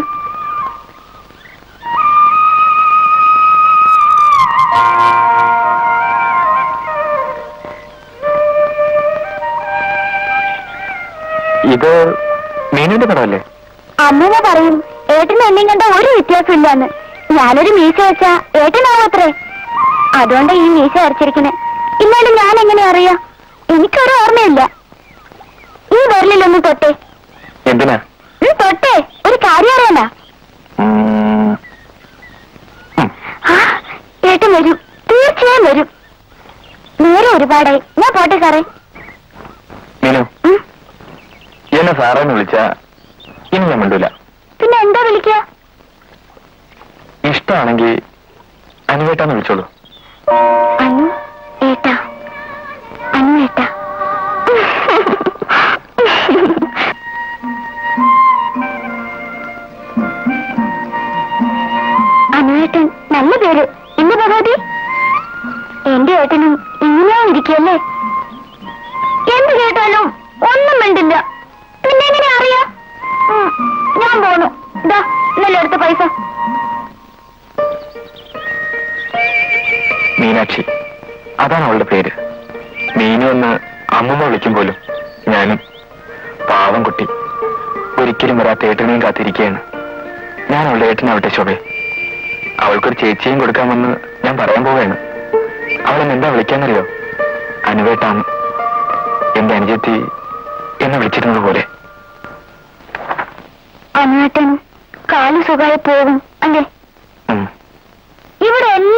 ഇത് മീനുവിന്റെ പടമല്ലേ അമ്മൂമ്മ പറയും ഏട്ടന് എന്നെയും കണ്ട ഒരു വ്യത്യാസമില്ലാന്ന് ഞാനൊരു മീശ വെച്ചാ ഏട്ടനാവും അത്രേ അതുകൊണ്ട് ഈ മീശ വരച്ചിരിക്കണേ ഇന്നാലും ഞാൻ എങ്ങനെ അറിയാ എനിക്കൊരു ഓർമ്മയില്ല ഈ വിരലിലൊന്ന് തൊട്ടേ എന്തിനാ ഉം, തൊട്ടേ ഒരു കാര്യം അറിയാനാ ഉം. ഉം. ആ, ഏട്ടൻ വരും തീർച്ചയായും വരും നേരെ ഒരുപാടായി ഞാൻ പോട്ടെ സാറേ മീനു ഉം, എന്നെ സാറെന്ന് വിളിച്ച ഇനി ഞാൻ മിണ്ടൂല പിന്നെ എന്താ വിളിക്കുക ഇഷ്ടമാണെങ്കിൽ അനുവേട്ടാന്ന് വിളിച്ചോളൂ അനു ഏട്ടാ അനു ഏട്ടാ അനുവേട്ടൻ നല്ല പേര് ഇന്ന് ഭഗവതി എന്റെ ഏട്ടനും ഇങ്ങനെയാ ഇരിക്കല്ലേ എന്ത് കേട്ടാലും ഒന്നും മിണ്ടില്ല പിന്നെ എങ്ങനെ അറിയാ ഉം, ഞാൻ പോണു ഇതാ ഇന്നലെ എടുത്ത പൈസ മീനാക്ഷി അതാണ് അവളുടെ പേര് മീനു എന്ന് അമ്മമ്മ വിളിക്കും പോലും ഞാനും പാവം കുട്ടി ഒരിക്കലും വരാത്ത ഏട്ടനെയും കാത്തിരിക്കുകയാണ് ഞാൻ അവളുടെ ഏട്ടനാവട്ടെ ശോഭെ അവൾക്കൊരു ചേച്ചിയും കൊടുക്കാമെന്ന് ഞാൻ പറയാൻ പോവുകയാണ് അവളെന്നെ എന്താ വിളിക്കാന്നറിയോ അനുവേട്ടാന്ന് എന്റെ അനുജത്തി എന്നെ വിളിച്ചിരുന്നത് പോലെ അനുവേട്ടൻ കാല് സുഖമായി പോകും അല്ലേ ഉം. ഇവിടെ എല്ലാ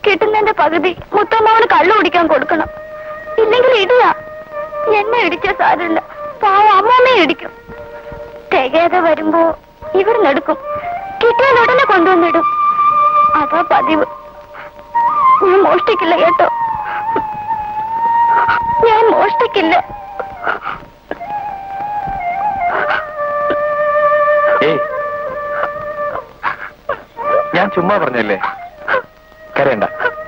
കിട്ടുന്നതിന്റെ പകുതി മുത്തമ്മാവന് കള്ളു കുടിക്കാൻ കൊടുക്കണം ഇല്ലെങ്കിൽ ഇടുക എന്നെ ഇടിച്ച സാരമില്ല പാവ അമ്മമ്മയെ ഇടിക്കും തികയാതെ വരുമ്പോ ഇവിടുന്ന് എടുക്കും കിട്ടിയാൽ ഉടനെ കൊണ്ടുവന്നിടും അതാ പതിവ് ഞാൻ മോഷ്ടിക്കില്ല കേട്ടോ ഞാൻ മോഷ്ടിക്കില്ല ഏയ് ഞാൻ ചുമ്മാ പറഞ്ഞല്ലേ കരയണ്ട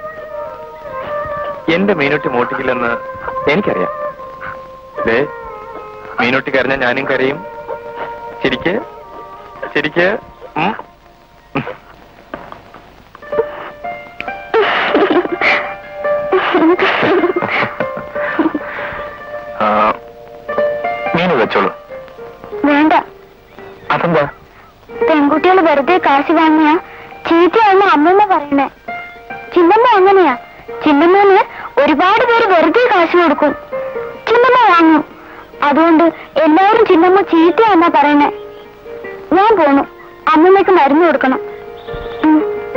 എന്റെ മീനൂട്ടി മോട്ടിക്കില്ലെന്ന് എനിക്കറിയാം ദേ മീനൂട്ടി കരഞ്ഞ ഞാനും കരയും ശരിക്ക് ശരിക്ക് ഉം. ആ, മീന് വെച്ചോളൂ വേണ്ട അതെന്താ പെൺകുട്ടികൾ വെറുതെ കാശ് വാങ്ങിയ ചീത്തയാണെന്ന് അമ്മമ്മ പറയണേ ചിന്നമ്മ അങ്ങനെയാ ചിന്നമ്മന് ഒരുപാട് പേര് വെറുതെ കാശ് കൊടുക്കും ചിന്നമ്മ വാങ്ങും അതുകൊണ്ട് എല്ലാവരും ചിന്നമ്മ ചീത്തയാന്നാ പറയണേ ഞാൻ പോണു അമ്മമ്മയ്ക്ക് മരുന്ന് കൊടുക്കണം ഉം.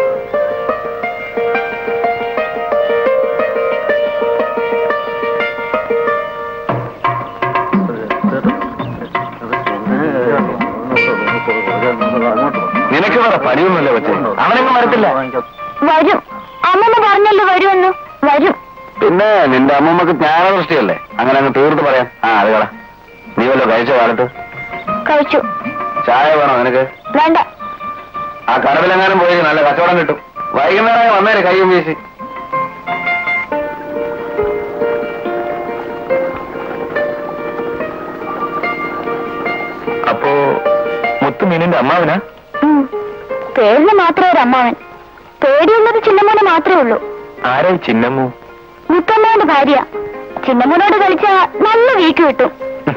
നിനക്ക് വേറെ പണിയൊന്നുമല്ല പറ്റേ അവനെങ്ങും വരത്തില്ല വരും അമ്മമ്മ പറഞ്ഞല്ലോ വരുമെന്ന് വരും പിന്നെ നിന്റെ അമ്മമ്മക്ക് ജ്ഞാനദൃഷ്ടിയല്ലേ അങ്ങനെ അങ്ങ് തീർത്ത് പറയാം ആ അത് കള നീ വല്ലോ കഴിച്ച കാലത്ത് കഴിച്ചു ചായ വേണോ നിനക്ക് വേണ്ട ആ കടവിലെങ്ങാനും പോയി നല്ല കച്ചവടം കിട്ടും വൈകുന്നേരം വന്നേരെ കയ്യും വീശി അപ്പോ മുത്തുമീനിന്റെ അമ്മാവനാ ഉം. പേരിന് മാത്രമേ ഒരു അമ്മാവൻ പേടിയുള്ളത് ചിന്നമ്മോനെ മാത്രമേ ഉള്ളൂ ആരായി ചിന്നമ്മു മുത്തമ്മയുടെ ഭാര്യ ചിന്നമ്മനോട് കളിച്ച നല്ല വീക്ക് കിട്ടും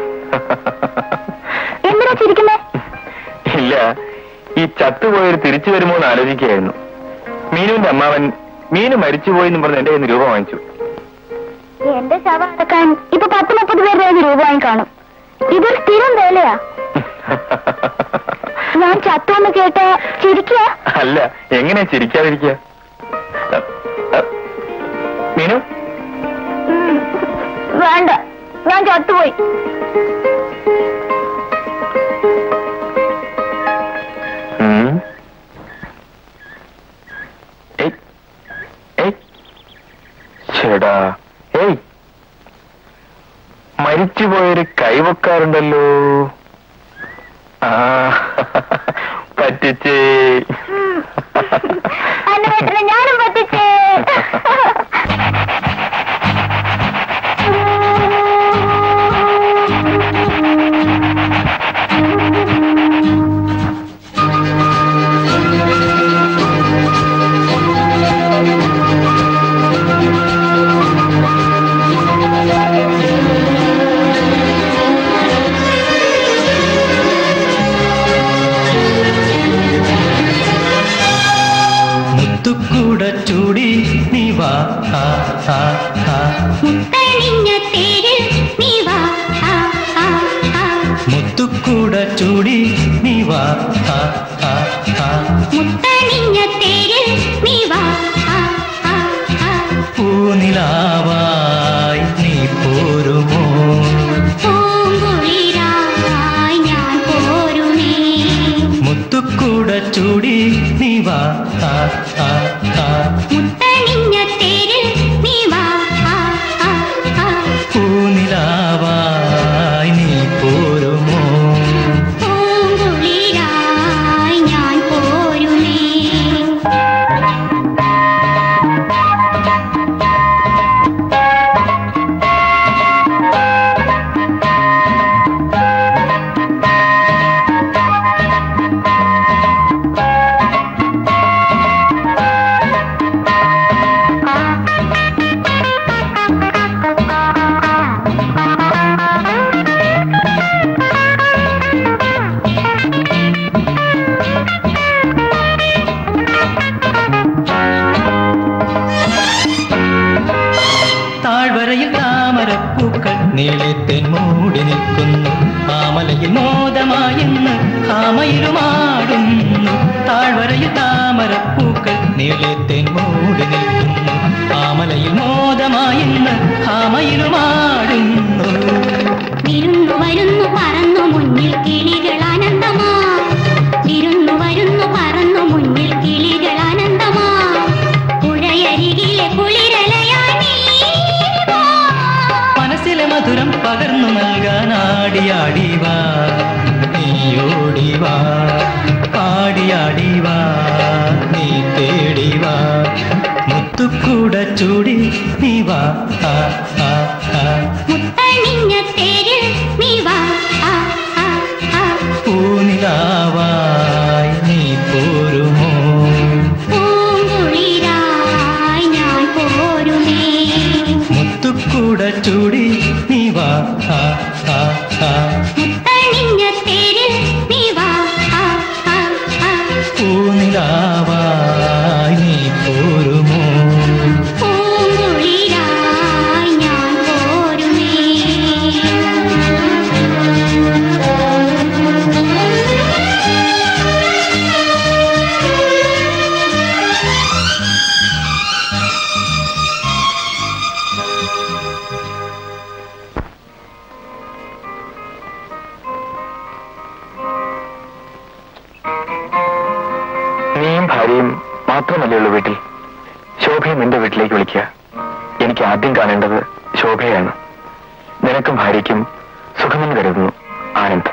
എന്തിനാ ചിരിക്കുന്നേ ഇല്ല ഈ ചത്തുപോയൊരു തിരിച്ചു വരുമോ എന്ന് ആലോചിക്കുകയായിരുന്നു മീനുവിന്റെ അമ്മാവൻ മീന് മരിച്ചുപോയി എന്ന് പറഞ്ഞ് എന്റെ കയ്യിൽ നിന്ന് രൂപ വാങ്ങിച്ചു എന്റെ ശവം അടക്കാൻ ഇപ്പൊ പത്ത് മുപ്പത് പേരുടെ കയ്യിൽ രൂപ വാങ്ങി കാണും ഇതൊരു സ്ഥിരം വേലയാ ഞാൻ ചത്തുവെന്ന് കേട്ട ചിരിക്കുക അല്ല എങ്ങനെയാ ചിരിക്കാതിരിക്കുക മീനു വേണ്ട ഞാൻ ചത്തുപോയി ഉം. ഏയ്. ഏയ്. ചേടാ ഏയ് മരിച്ചുപോയൊരു കൈവക്കാറുണ്ടല്ലോ ആ പറ്റിച്ചേ അന്നവേട്ടനെ ഞാനും പറ്റിച്ചേ മുത്തുക്കൂട ചൂടി നീ വാ ആ, ആ, ആ. മുത്തണിഞ്ഞ തേരിൽ നീ വാ ആ ആ ആ മുത്തുക്കൂട ചൂടി നീ വാ ആ, ആ, ആ. മുത്തണിഞ്ഞ തേരിൽ നീ വാ ആ ആ ആ പൂനിലാവായി നീ പോരുമോ പൂങ്കുളിരായി ഞാൻ പോരുമേ മുത്തുക്കൂട ചൂടി നീ വാ ആ, ആ, ആ. മുത്തണിഞ്ഞ തേരിൽ നീ വാ ആ ആ ആ പൂനിലാവായി നീ പോരുമോ പൂങ്കുളിരായി ഞാൻ പോരുമേ താഴ്വരയിൽ താമരപ്പൂക്കൾ നീളത്തേൻ മൂടി നിൽക്കുന്നു മാമലയിൽ മോദമായിന്ന് ആമയിലുമാടുന്നു താഴ്വരയിൽ താമരപ്പൂക്കൾ നീളെ തെൻമൂടി നിൽക്കുന്നു ആമലയിൽ മോദമായിന്ന് ആമയിലുമാടുന്നു വിരുന്നു വരുന്നു പറന്നു മുന്നിൽ കിളികൾ ആനന്ദമാ വിരുന്നു വരുന്നു പറന്നു മുന്നിൽ കിളികൾ ആനന്ദമാ പുഴയരികിലെ കുളിരലയായി നീ വാ. മനസ്സിലെ മധുരം പകർന്നു നൽകാൻ ആടിയാടിവാ നീയോടിവാ പാടിയാടിവാ നീ തേടിവാ മുത്തുക്കൂട ചൂടി നീ വാ ആ ആ ആ മുത്തണിഞ്ഞ തേരിൽ നീ വാ ആ, ആ, ആ. പൂനിലാവായി നീ പോരുമോ പൂങ്കുളിരായി ഞാൻ പോരുമേ മുത്തുക്കൂട ചൂടി നീ വാ ആ ആ ആ മുത്തണിഞ്ഞ തേരിൽ നീ വാ ആ, ആ, ആ. പൂനിലാവായി നീ പോരുമോ പൂങ്കുളിരായി ഞാൻ പോരുമേ നീയും ഭാര്യയും മാത്രമല്ലേ ഉള്ളൂ വീട്ടിൽ ശോഭയും എന്റെ വീട്ടിലേക്ക് വിളിക്കുക എനിക്ക് ആദ്യം കാണേണ്ടത് ശോഭയാണ് നിനക്കും ഭാര്യയ്ക്കും സുഖമെന്ന് കരുതുന്നു ആനന്ദ്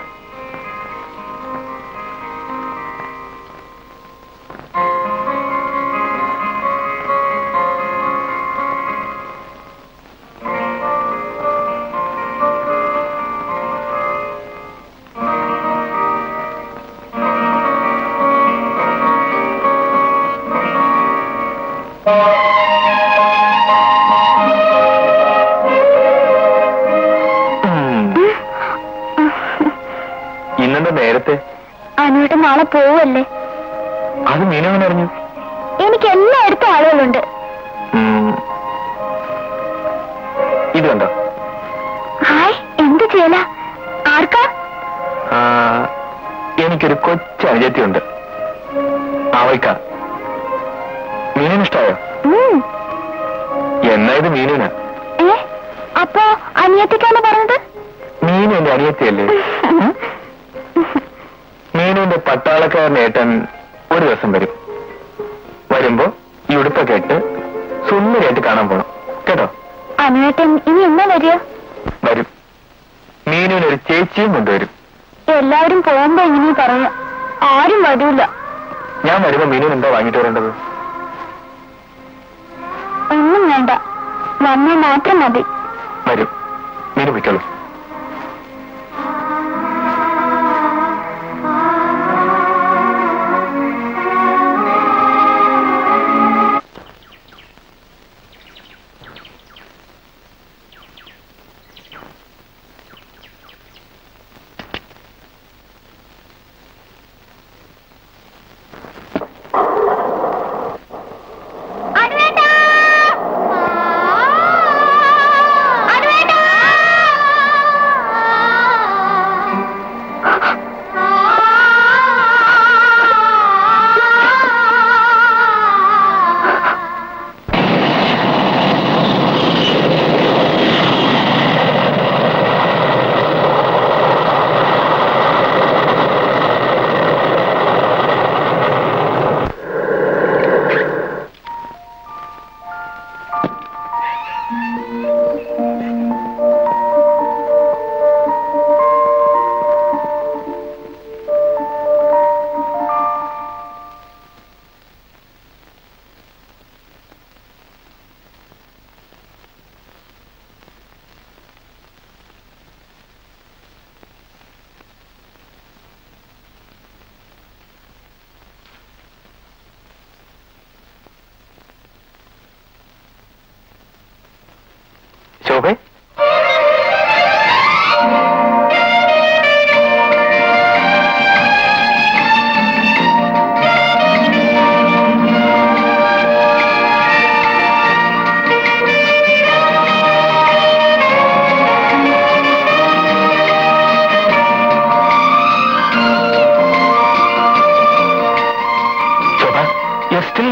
ഇന്നെന്താ നേരത്തെ അനുവേട്ടൻ നാളെ പോവല്ലേ അത് മീനവൻ അറിഞ്ഞു എനിക്ക് എല്ലായിടത്തും ആളുകളുണ്ട് ഉം. ഇത് കണ്ടോ ഹായ് എന്ത് ചെയ്യല ആർക്കാ ആ, എനിക്കൊരു കൊച്ചു അനുജത്തിയുണ്ട് അവൾക്ക മീനിന് ഇഷ്ടായോ ഉം. എന്നാ ഇത് മീനുനാ ഏ അപ്പോ അനിയത്തിക്കാണ് പറഞ്ഞത് മീനു എന്റെ അനിയത്തിയല്ലേ മീനുവിന്റെ പട്ടാളക്കാരൻ ഏട്ടൻ ഒരു ദിവസം വരും വരുമ്പോ ഈ ഉടുപ്പൊക്കെ ഇട്ട് സുന്ദരിയായിട്ട് കാണാൻ പോണം കേട്ടോ അനുവേട്ടൻ ഇനി എന്നാ വരിക വരും മീനുവിന് ഒരു ചേച്ചിയും കൊണ്ടുവരും എല്ലാവരും പോകുമ്പോ ഇങ്ങനെ പറയാ ആരും വരൂല ഞാൻ വരുമ്പോ മീനുവിന് എന്താ വാങ്ങിട്ട് വരേണ്ടത് ഒന്നും വേണ്ട വന്നാൽ മാത്രം മതി വരും മീനു പൊയ്ക്കോളൂ അനുവേട്ടാ! അനുവേട്ടാ!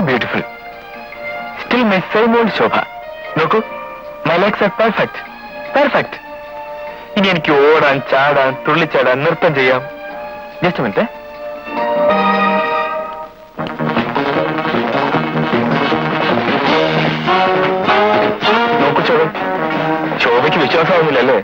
Beautiful still my same old Shobha നോക്കൂ my legs are perfect perfect ഇനി എനിക്ക് ഓടാൻ ചാടാൻ തുള്ളിച്ചാടാൻ നൃത്തം ചെയ്യാം ജസ്റ്റ് മിനിറ്റ് നോക്കൂ ശോഭ ശോഭയ്ക്ക് വിശ്വാസമാവുന്നില്ലല്ലേ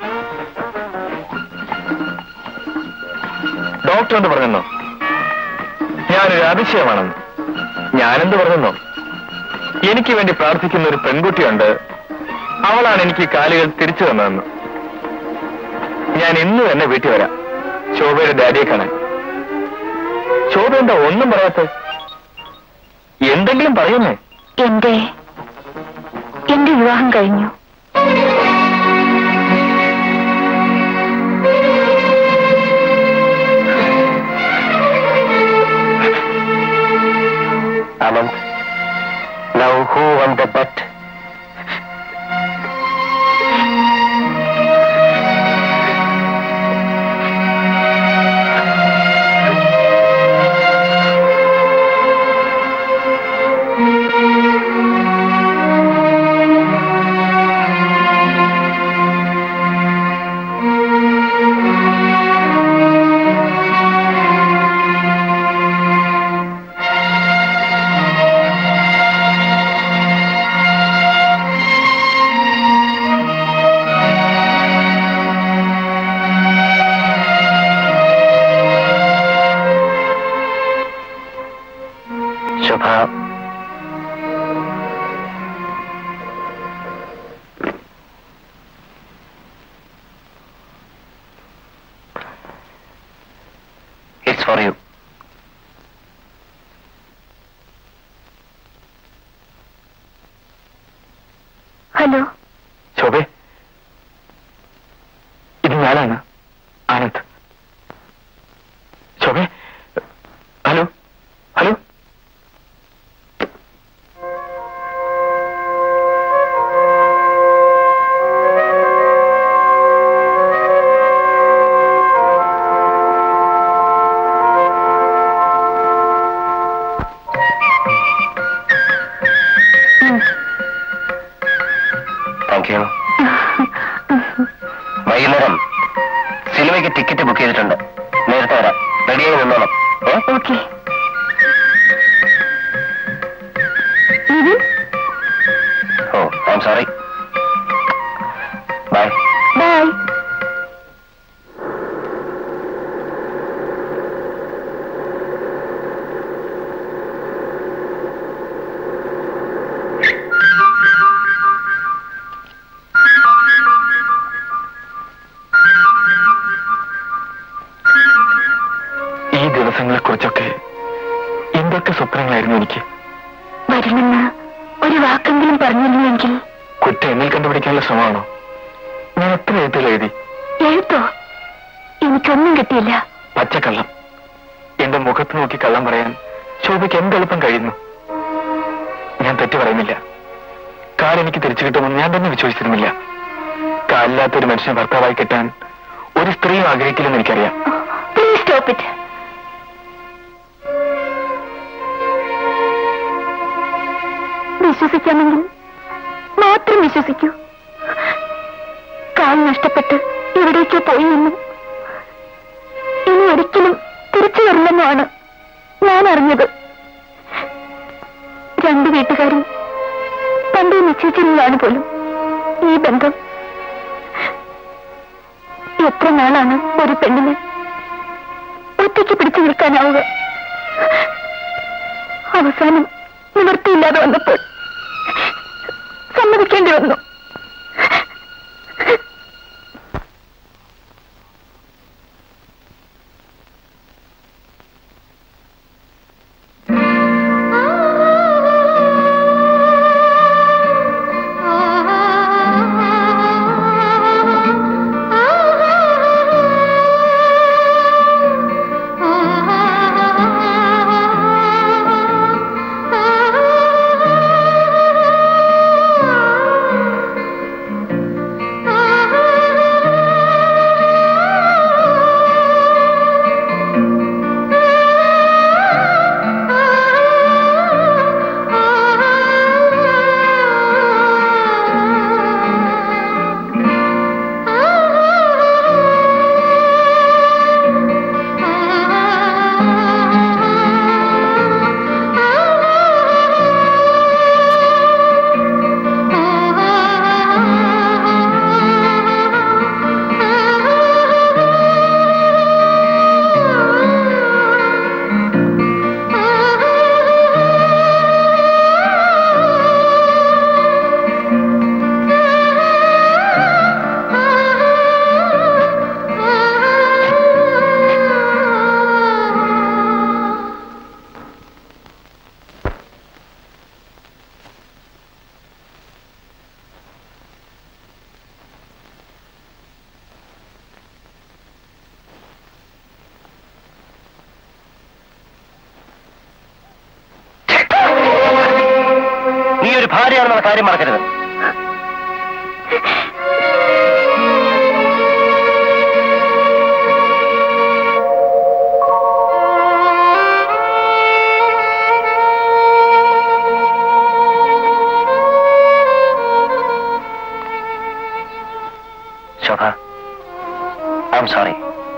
ഡോക്ടർ എന്ത് പറഞ്ഞെന്നോ ഞാനൊരു അതിശയമാണെന്ന് ഞാനെന്ത് പറഞ്ഞെന്നോ എനിക്ക് വേണ്ടി പ്രാർത്ഥിക്കുന്ന ഒരു പെൺകുട്ടിയുണ്ട് അവളാണ് എനിക്ക് ഈ കാലുകൾ തിരിച്ചു തന്നതെന്ന് ഞാൻ ഇന്ന് തന്നെ വീട്ടിൽ വരാം ശോഭയുടെ ഡാഡിയെ കാണാൻ ശോഭ എന്താ ഒന്നും പറയാത്ത എന്തെങ്കിലും പറയുന്നേ എന്റെ എന്റെ വിവാഹം കഴിഞ്ഞു Anand, now who won the bet? Shubha it's for you hello ശോഭേ ഇത് ഞാനാണ് ആനന്ദ് ശോഭേ ഹലോ ഹലോ താങ്ക് യു വൈകുന്നേരം സിനിമയ്ക്ക് ടിക്കറ്റ് ബുക്ക് ചെയ്തിട്ടുണ്ട് നേരത്തെ വരാം റെഡിയായി നിന്നോളാം ഏ? Okay Nivin oh I am sorry bye bye ഈ ദിവസങ്ങളെ കുറിച്ചൊക്കെ എന്തൊക്കെ സ്വപ്നങ്ങളായിരുന്നു എനിക്ക് വരുമെന്ന് ഒരു വാക്കെങ്കിലും പറഞ്ഞിരുന്നുവെങ്കിൽ കുറ്റം എന്നിൽ കണ്ടുപിടിക്കാനുള്ള ശ്രമമാണോ ഞാൻ എത്ര എഴുത്തുകൾ എഴുതി എഴുത്തോ എനിക്കൊന്നും കിട്ടിയില്ല പച്ചക്കള്ളം എന്റെ മുഖത്ത് നോക്കി കള്ളം പറയാൻ ശോഭയ്ക്ക് എന്തെളുപ്പം കഴിയുന്നു ഞാൻ തെറ്റു പറയുന്നില്ല കാൽ എനിക്ക് തിരിച്ചു കിട്ടുമെന്ന് ഞാൻ തന്നെ വിശ്വസിച്ചിരുന്നില്ല കാലില്ലാത്ത ഒരു മനുഷ്യനെ ഭർത്താവായി കിട്ടാൻ ഒരു സ്ത്രീയും ആഗ്രഹിക്കില്ലെന്ന് എനിക്കറിയാം പ്ലീസ് സ്റ്റോപ്പ് ഇറ്റ് വിശ്വസിക്കാമെങ്കിൽ മാത്രം വിശ്വസിക്കൂ കാൽ നഷ്ടപ്പെട്ട് എവിടേക്കോ പോയി എന്നും ഇനി ഒരിക്കലും തിരിച്ചു വരില്ലെന്നുമാണ് ഞാൻ അറിഞ്ഞത് രണ്ടു വീട്ടുകാരും പണ്ടേ നിശ്ചയിച്ചിരുന്നതാണ് പോലും ഈ ബന്ധം എത്ര നാളാണ് ഒരു പെണ്ണിന് ഒറ്റയ്ക്ക് പിടിച്ചു നിൽക്കാനാവുക അവസാനം നിവൃത്തിയില്ലാതെ വന്നപ്പോൾ സമ്മതിക്കേണ്ടി വന്നു ആ നീ ഒരു ഭാര്യയാണെന്നുള്ള കാര്യം മറക്കരുത് ശോഭ ഐ എം സോറി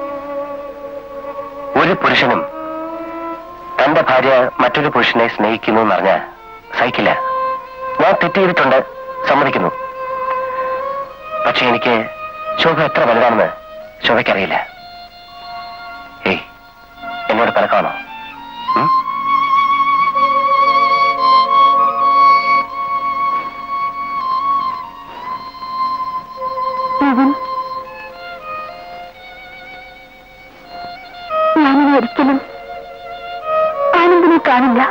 ഒരു പുരുഷനും തന്റെ ഭാര്യ മറ്റൊരു പുരുഷനെ സ്നേഹിക്കുന്നു എന്നറിഞ്ഞ സഹിക്കില്ല ഞാൻ തെറ്റ് ചെയ്തിട്ടുണ്ട് സമ്മതിക്കുന്നു പക്ഷെ എനിക്ക് ശോഭ എത്ര വലുതാണെന്ന് ശോഭയ്ക്കറിയില്ല ഏയ് എന്നോട് പലക്കാണോ ഉം? ഇവൻ ഞാനിനി ഒരിക്കലും ആനന്ദിനെ കാണില്ല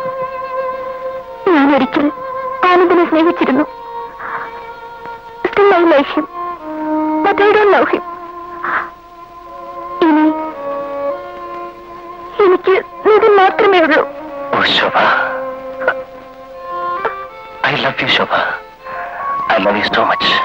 ഞാൻ ഒരിക്കൽ ആനന്ദിനെ സ്നേഹിച്ചിരുന്നു Still I like him, but I don't love him. ഇനി എനിക്ക് നിതിൻ മാത്രമേ ഉള്ളൂ oh Shobha I love you Shobha I love you so much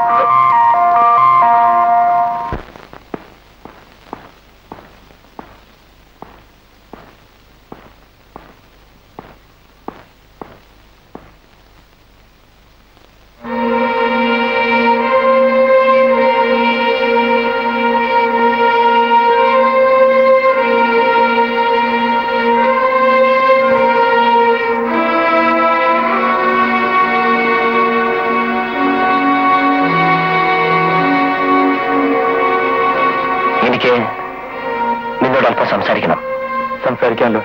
എനിക്ക് നിന്നോട് അല്പം സംസാരിക്കണം സംസാരിക്കാമല്ലോ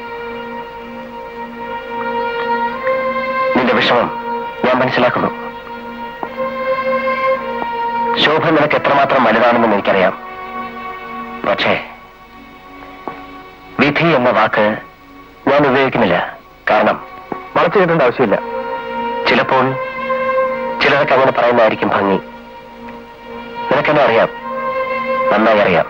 നിന്റെ വിഷമം ഞാൻ മനസ്സിലാക്കുന്നു ശോഭ നിനക്ക് എത്രമാത്രം വലുതാണെന്ന് എനിക്കറിയാം പക്ഷേ വിധി എന്ന വാക്ക് ഞാൻ ഉപയോഗിക്കുന്നില്ല കാരണം വളച്ചു കിട്ടേണ്ട ആവശ്യമില്ല ചിലപ്പോൾ ചിലർക്ക് അങ്ങനെ പറയുന്നതായിരിക്കും ഭംഗി നിനക്കെന്നെ അറിയാം നന്നായി അറിയാം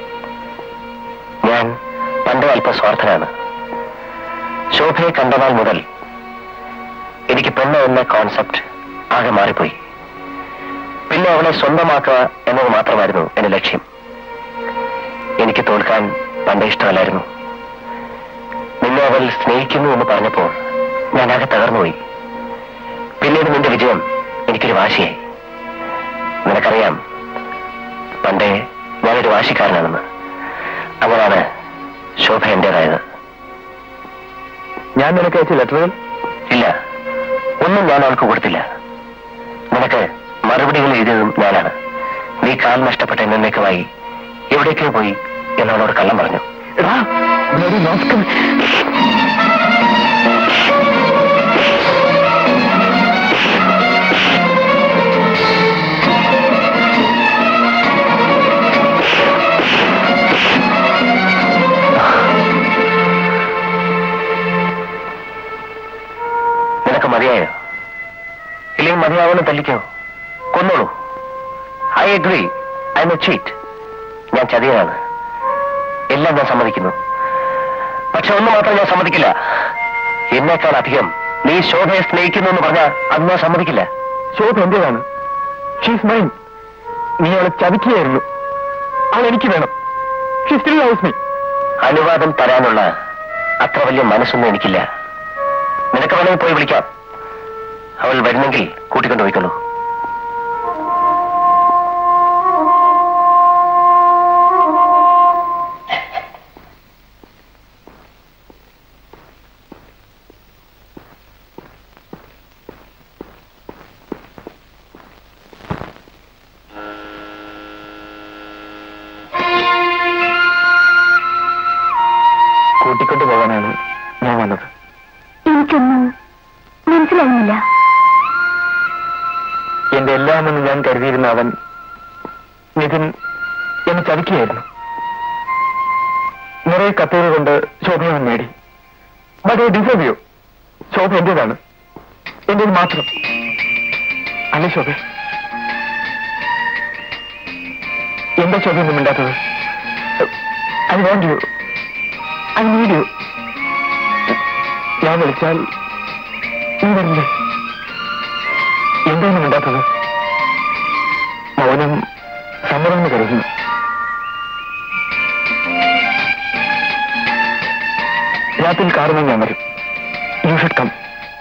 ഞാൻ പണ്ടേ അല്പ സ്വാർത്ഥനാണ് ശോഭയെ കണ്ടനാൾ മുതൽ എനിക്ക് പെണ്ണ് എന്ന കോൺസെപ്റ്റ് ആകെ മാറിപ്പോയി പിന്നെ അവളെ സ്വന്തമാക്കുക എന്നത് മാത്രമായിരുന്നു എന്റെ ലക്ഷ്യം എനിക്ക് തോൽക്കാൻ പണ്ടേ ഇഷ്ടമല്ലായിരുന്നു നിന്നെ അവൾ സ്നേഹിക്കുന്നു എന്ന് പറഞ്ഞപ്പോൾ ഞാൻ ആകെ തകർന്നുപോയി പിന്നീട് നിന്റെ വിജയം എനിക്കൊരു വാശിയായി നിനക്കറിയാം പണ്ടേ ഞാനൊരു വാശിക്കാരനാണെന്ന് അങ്ങനെയാണ് ശോഭ എന്റേതായത് ഞാൻ നിനക്ക് അയച്ച ലെറ്ററുകൾ ഇല്ല ഒന്നും ഞാൻ അവൾക്ക് കൊടുത്തില്ല നിനക്ക് മറുപടികൾ എഴുതിയതും ഞാനാണ് നീ കാൽ നഷ്ടപ്പെട്ട എന്നേക്കുമായി എവിടേക്കോ പോയി എന്നവളോട് കള്ളം പറഞ്ഞു നിനക്ക് മതിയായോ ഇല്ലെങ്കിൽ മതിയാവണം തല്ലിക്കോ കൊന്നോളൂ I agree I am a cheat ഞാൻ ചതിയനാണ് എല്ലാം ഞാൻ സമ്മതിക്കുന്നു പക്ഷെ ഒന്ന് മാത്രം ഞാൻ സമ്മതിക്കില്ല എന്നേക്കാൾ അധികം നീ ശോഭയെ സ്നേഹിക്കുന്നു എന്ന് പറഞ്ഞാൽ അത് ഞാൻ സമ്മതിക്കില്ല ശോഭ എന്റേതാണ് ഷീസ് മൈൻ നീ അവളെ ചതിക്കുകയായിരുന്നു അവൾ എനിക്ക് വേണം ഷീ സ്റ്റിൽ ലവ്സ് മീ അനുവാദം തരാനുള്ള അത്ര വലിയ മനസ്സൊന്നും എനിക്കില്ല നിനക്ക് വേണമെങ്കിൽ പോയി വിളിക്കാം അവൾ വരുന്നെങ്കിൽ കൂട്ടിക്കൊണ്ടു പോയിക്കൊള്ളൂ കൂട്ടിക്കൊണ്ടു പോകാനാണ് ഞാൻ വന്നത് എനിക്കൊന്നും മനസ്സിലാവുന്നില്ല എന്റെ എല്ലാമെന്ന് ഞാൻ കരുതിയിരുന്ന അവൻ നിതിൻ എന്നെ ചതിക്കുകയായിരുന്നു നിറയെ കത്തുകൾ കൊണ്ട് ശോഭയെ അവൻ നേടി but I deserve you Shobha എന്റേതാണ് എന്റേത് മാത്രം അല്ലേ ശോഭ എന്താ ശോഭ ഒന്നും മിണ്ടാത്തത് I want you I need you ഞാൻ വിളിച്ചാൽ നീ വരില്ലേ എന്താണ് മിണ്ടാത്തത് മൗനം സമ്മതമെന്ന് കരുതുന്നു രാത്രി കാറുമ്പോൾ ഞാൻ വരും യു ഷുഡ് കം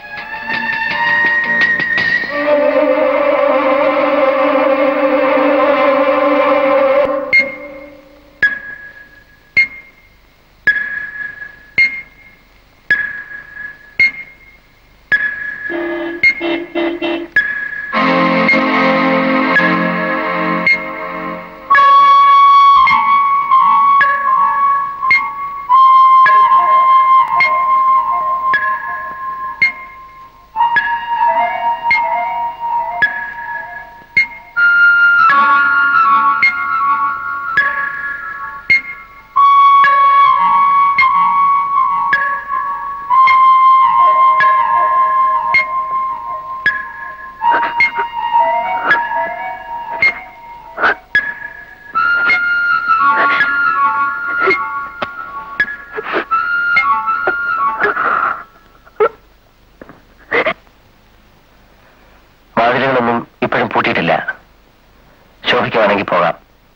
വാതിലുകളൊന്നും ഇപ്പോഴും പൂട്ടിയിട്ടില്ല ശോഭിക്കുവാണെങ്കിൽ പോകാം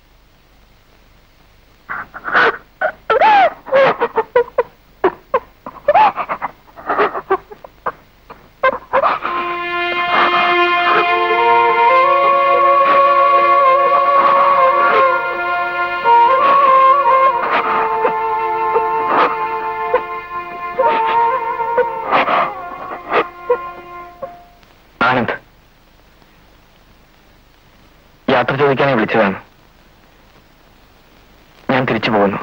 ആനന്ദ് യാത്ര ചോദിക്കാനായി വിളിച്ചതാണ് ഞാൻ തിരിച്ചു പോകുന്നു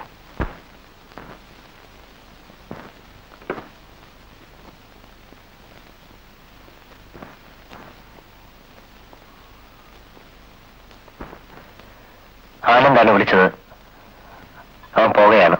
ആനന്ദാണ് വിളിച്ചത് അവൻ പോവുകയാണ്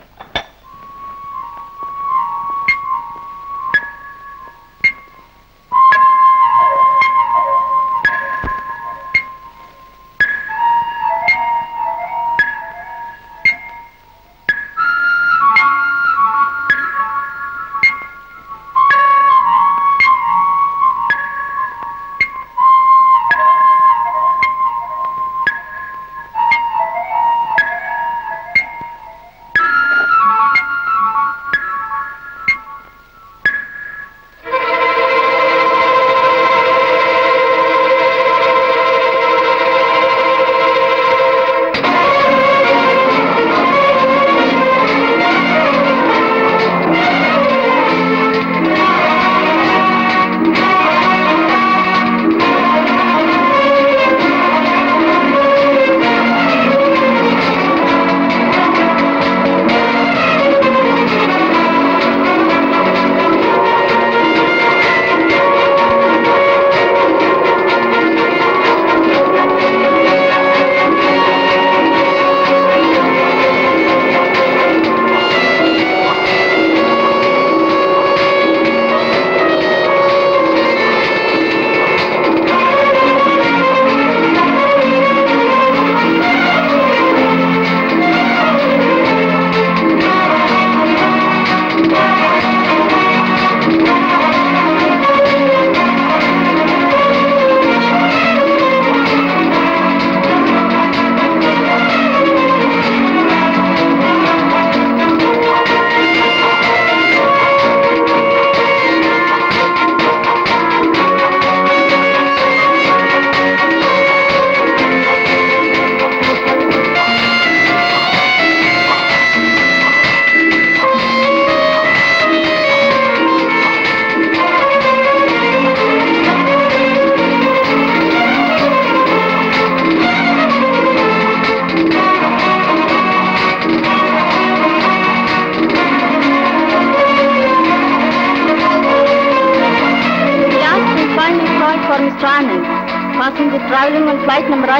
Last and final call for Mr. Anand. Passenger traveling on flight number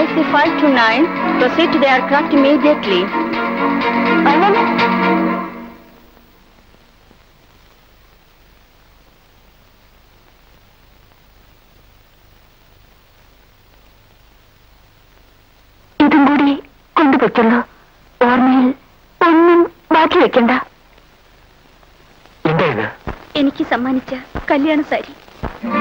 IC529, proceed to the aircraft immediately. ഇതും കൂടി കൊണ്ടുപോയിക്കുള്ളൂ ഓർമ്മയിൽ ഒന്നും ബാക്കി വെക്കണ്ട എന്താ ഇത് എനിക്ക് സമ്മാനിച്ച കല്യാണ സാരി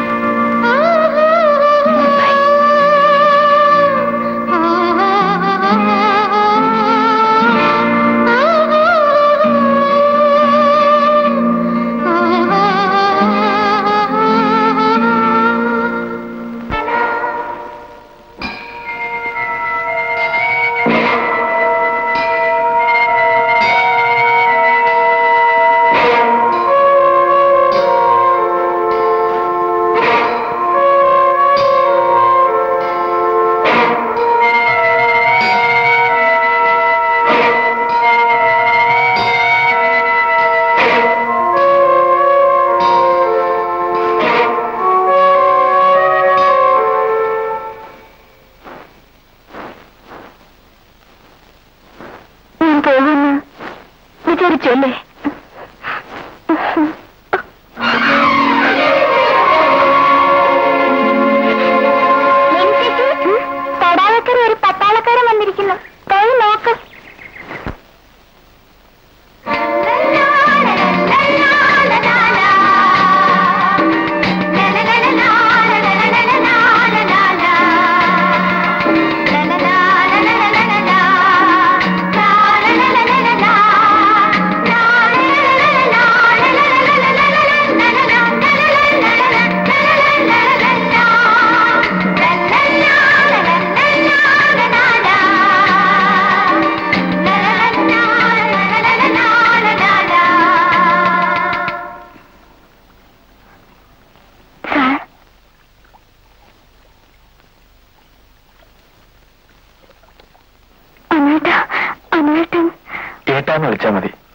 എന്ന് വിളിച്ചാൽ മതി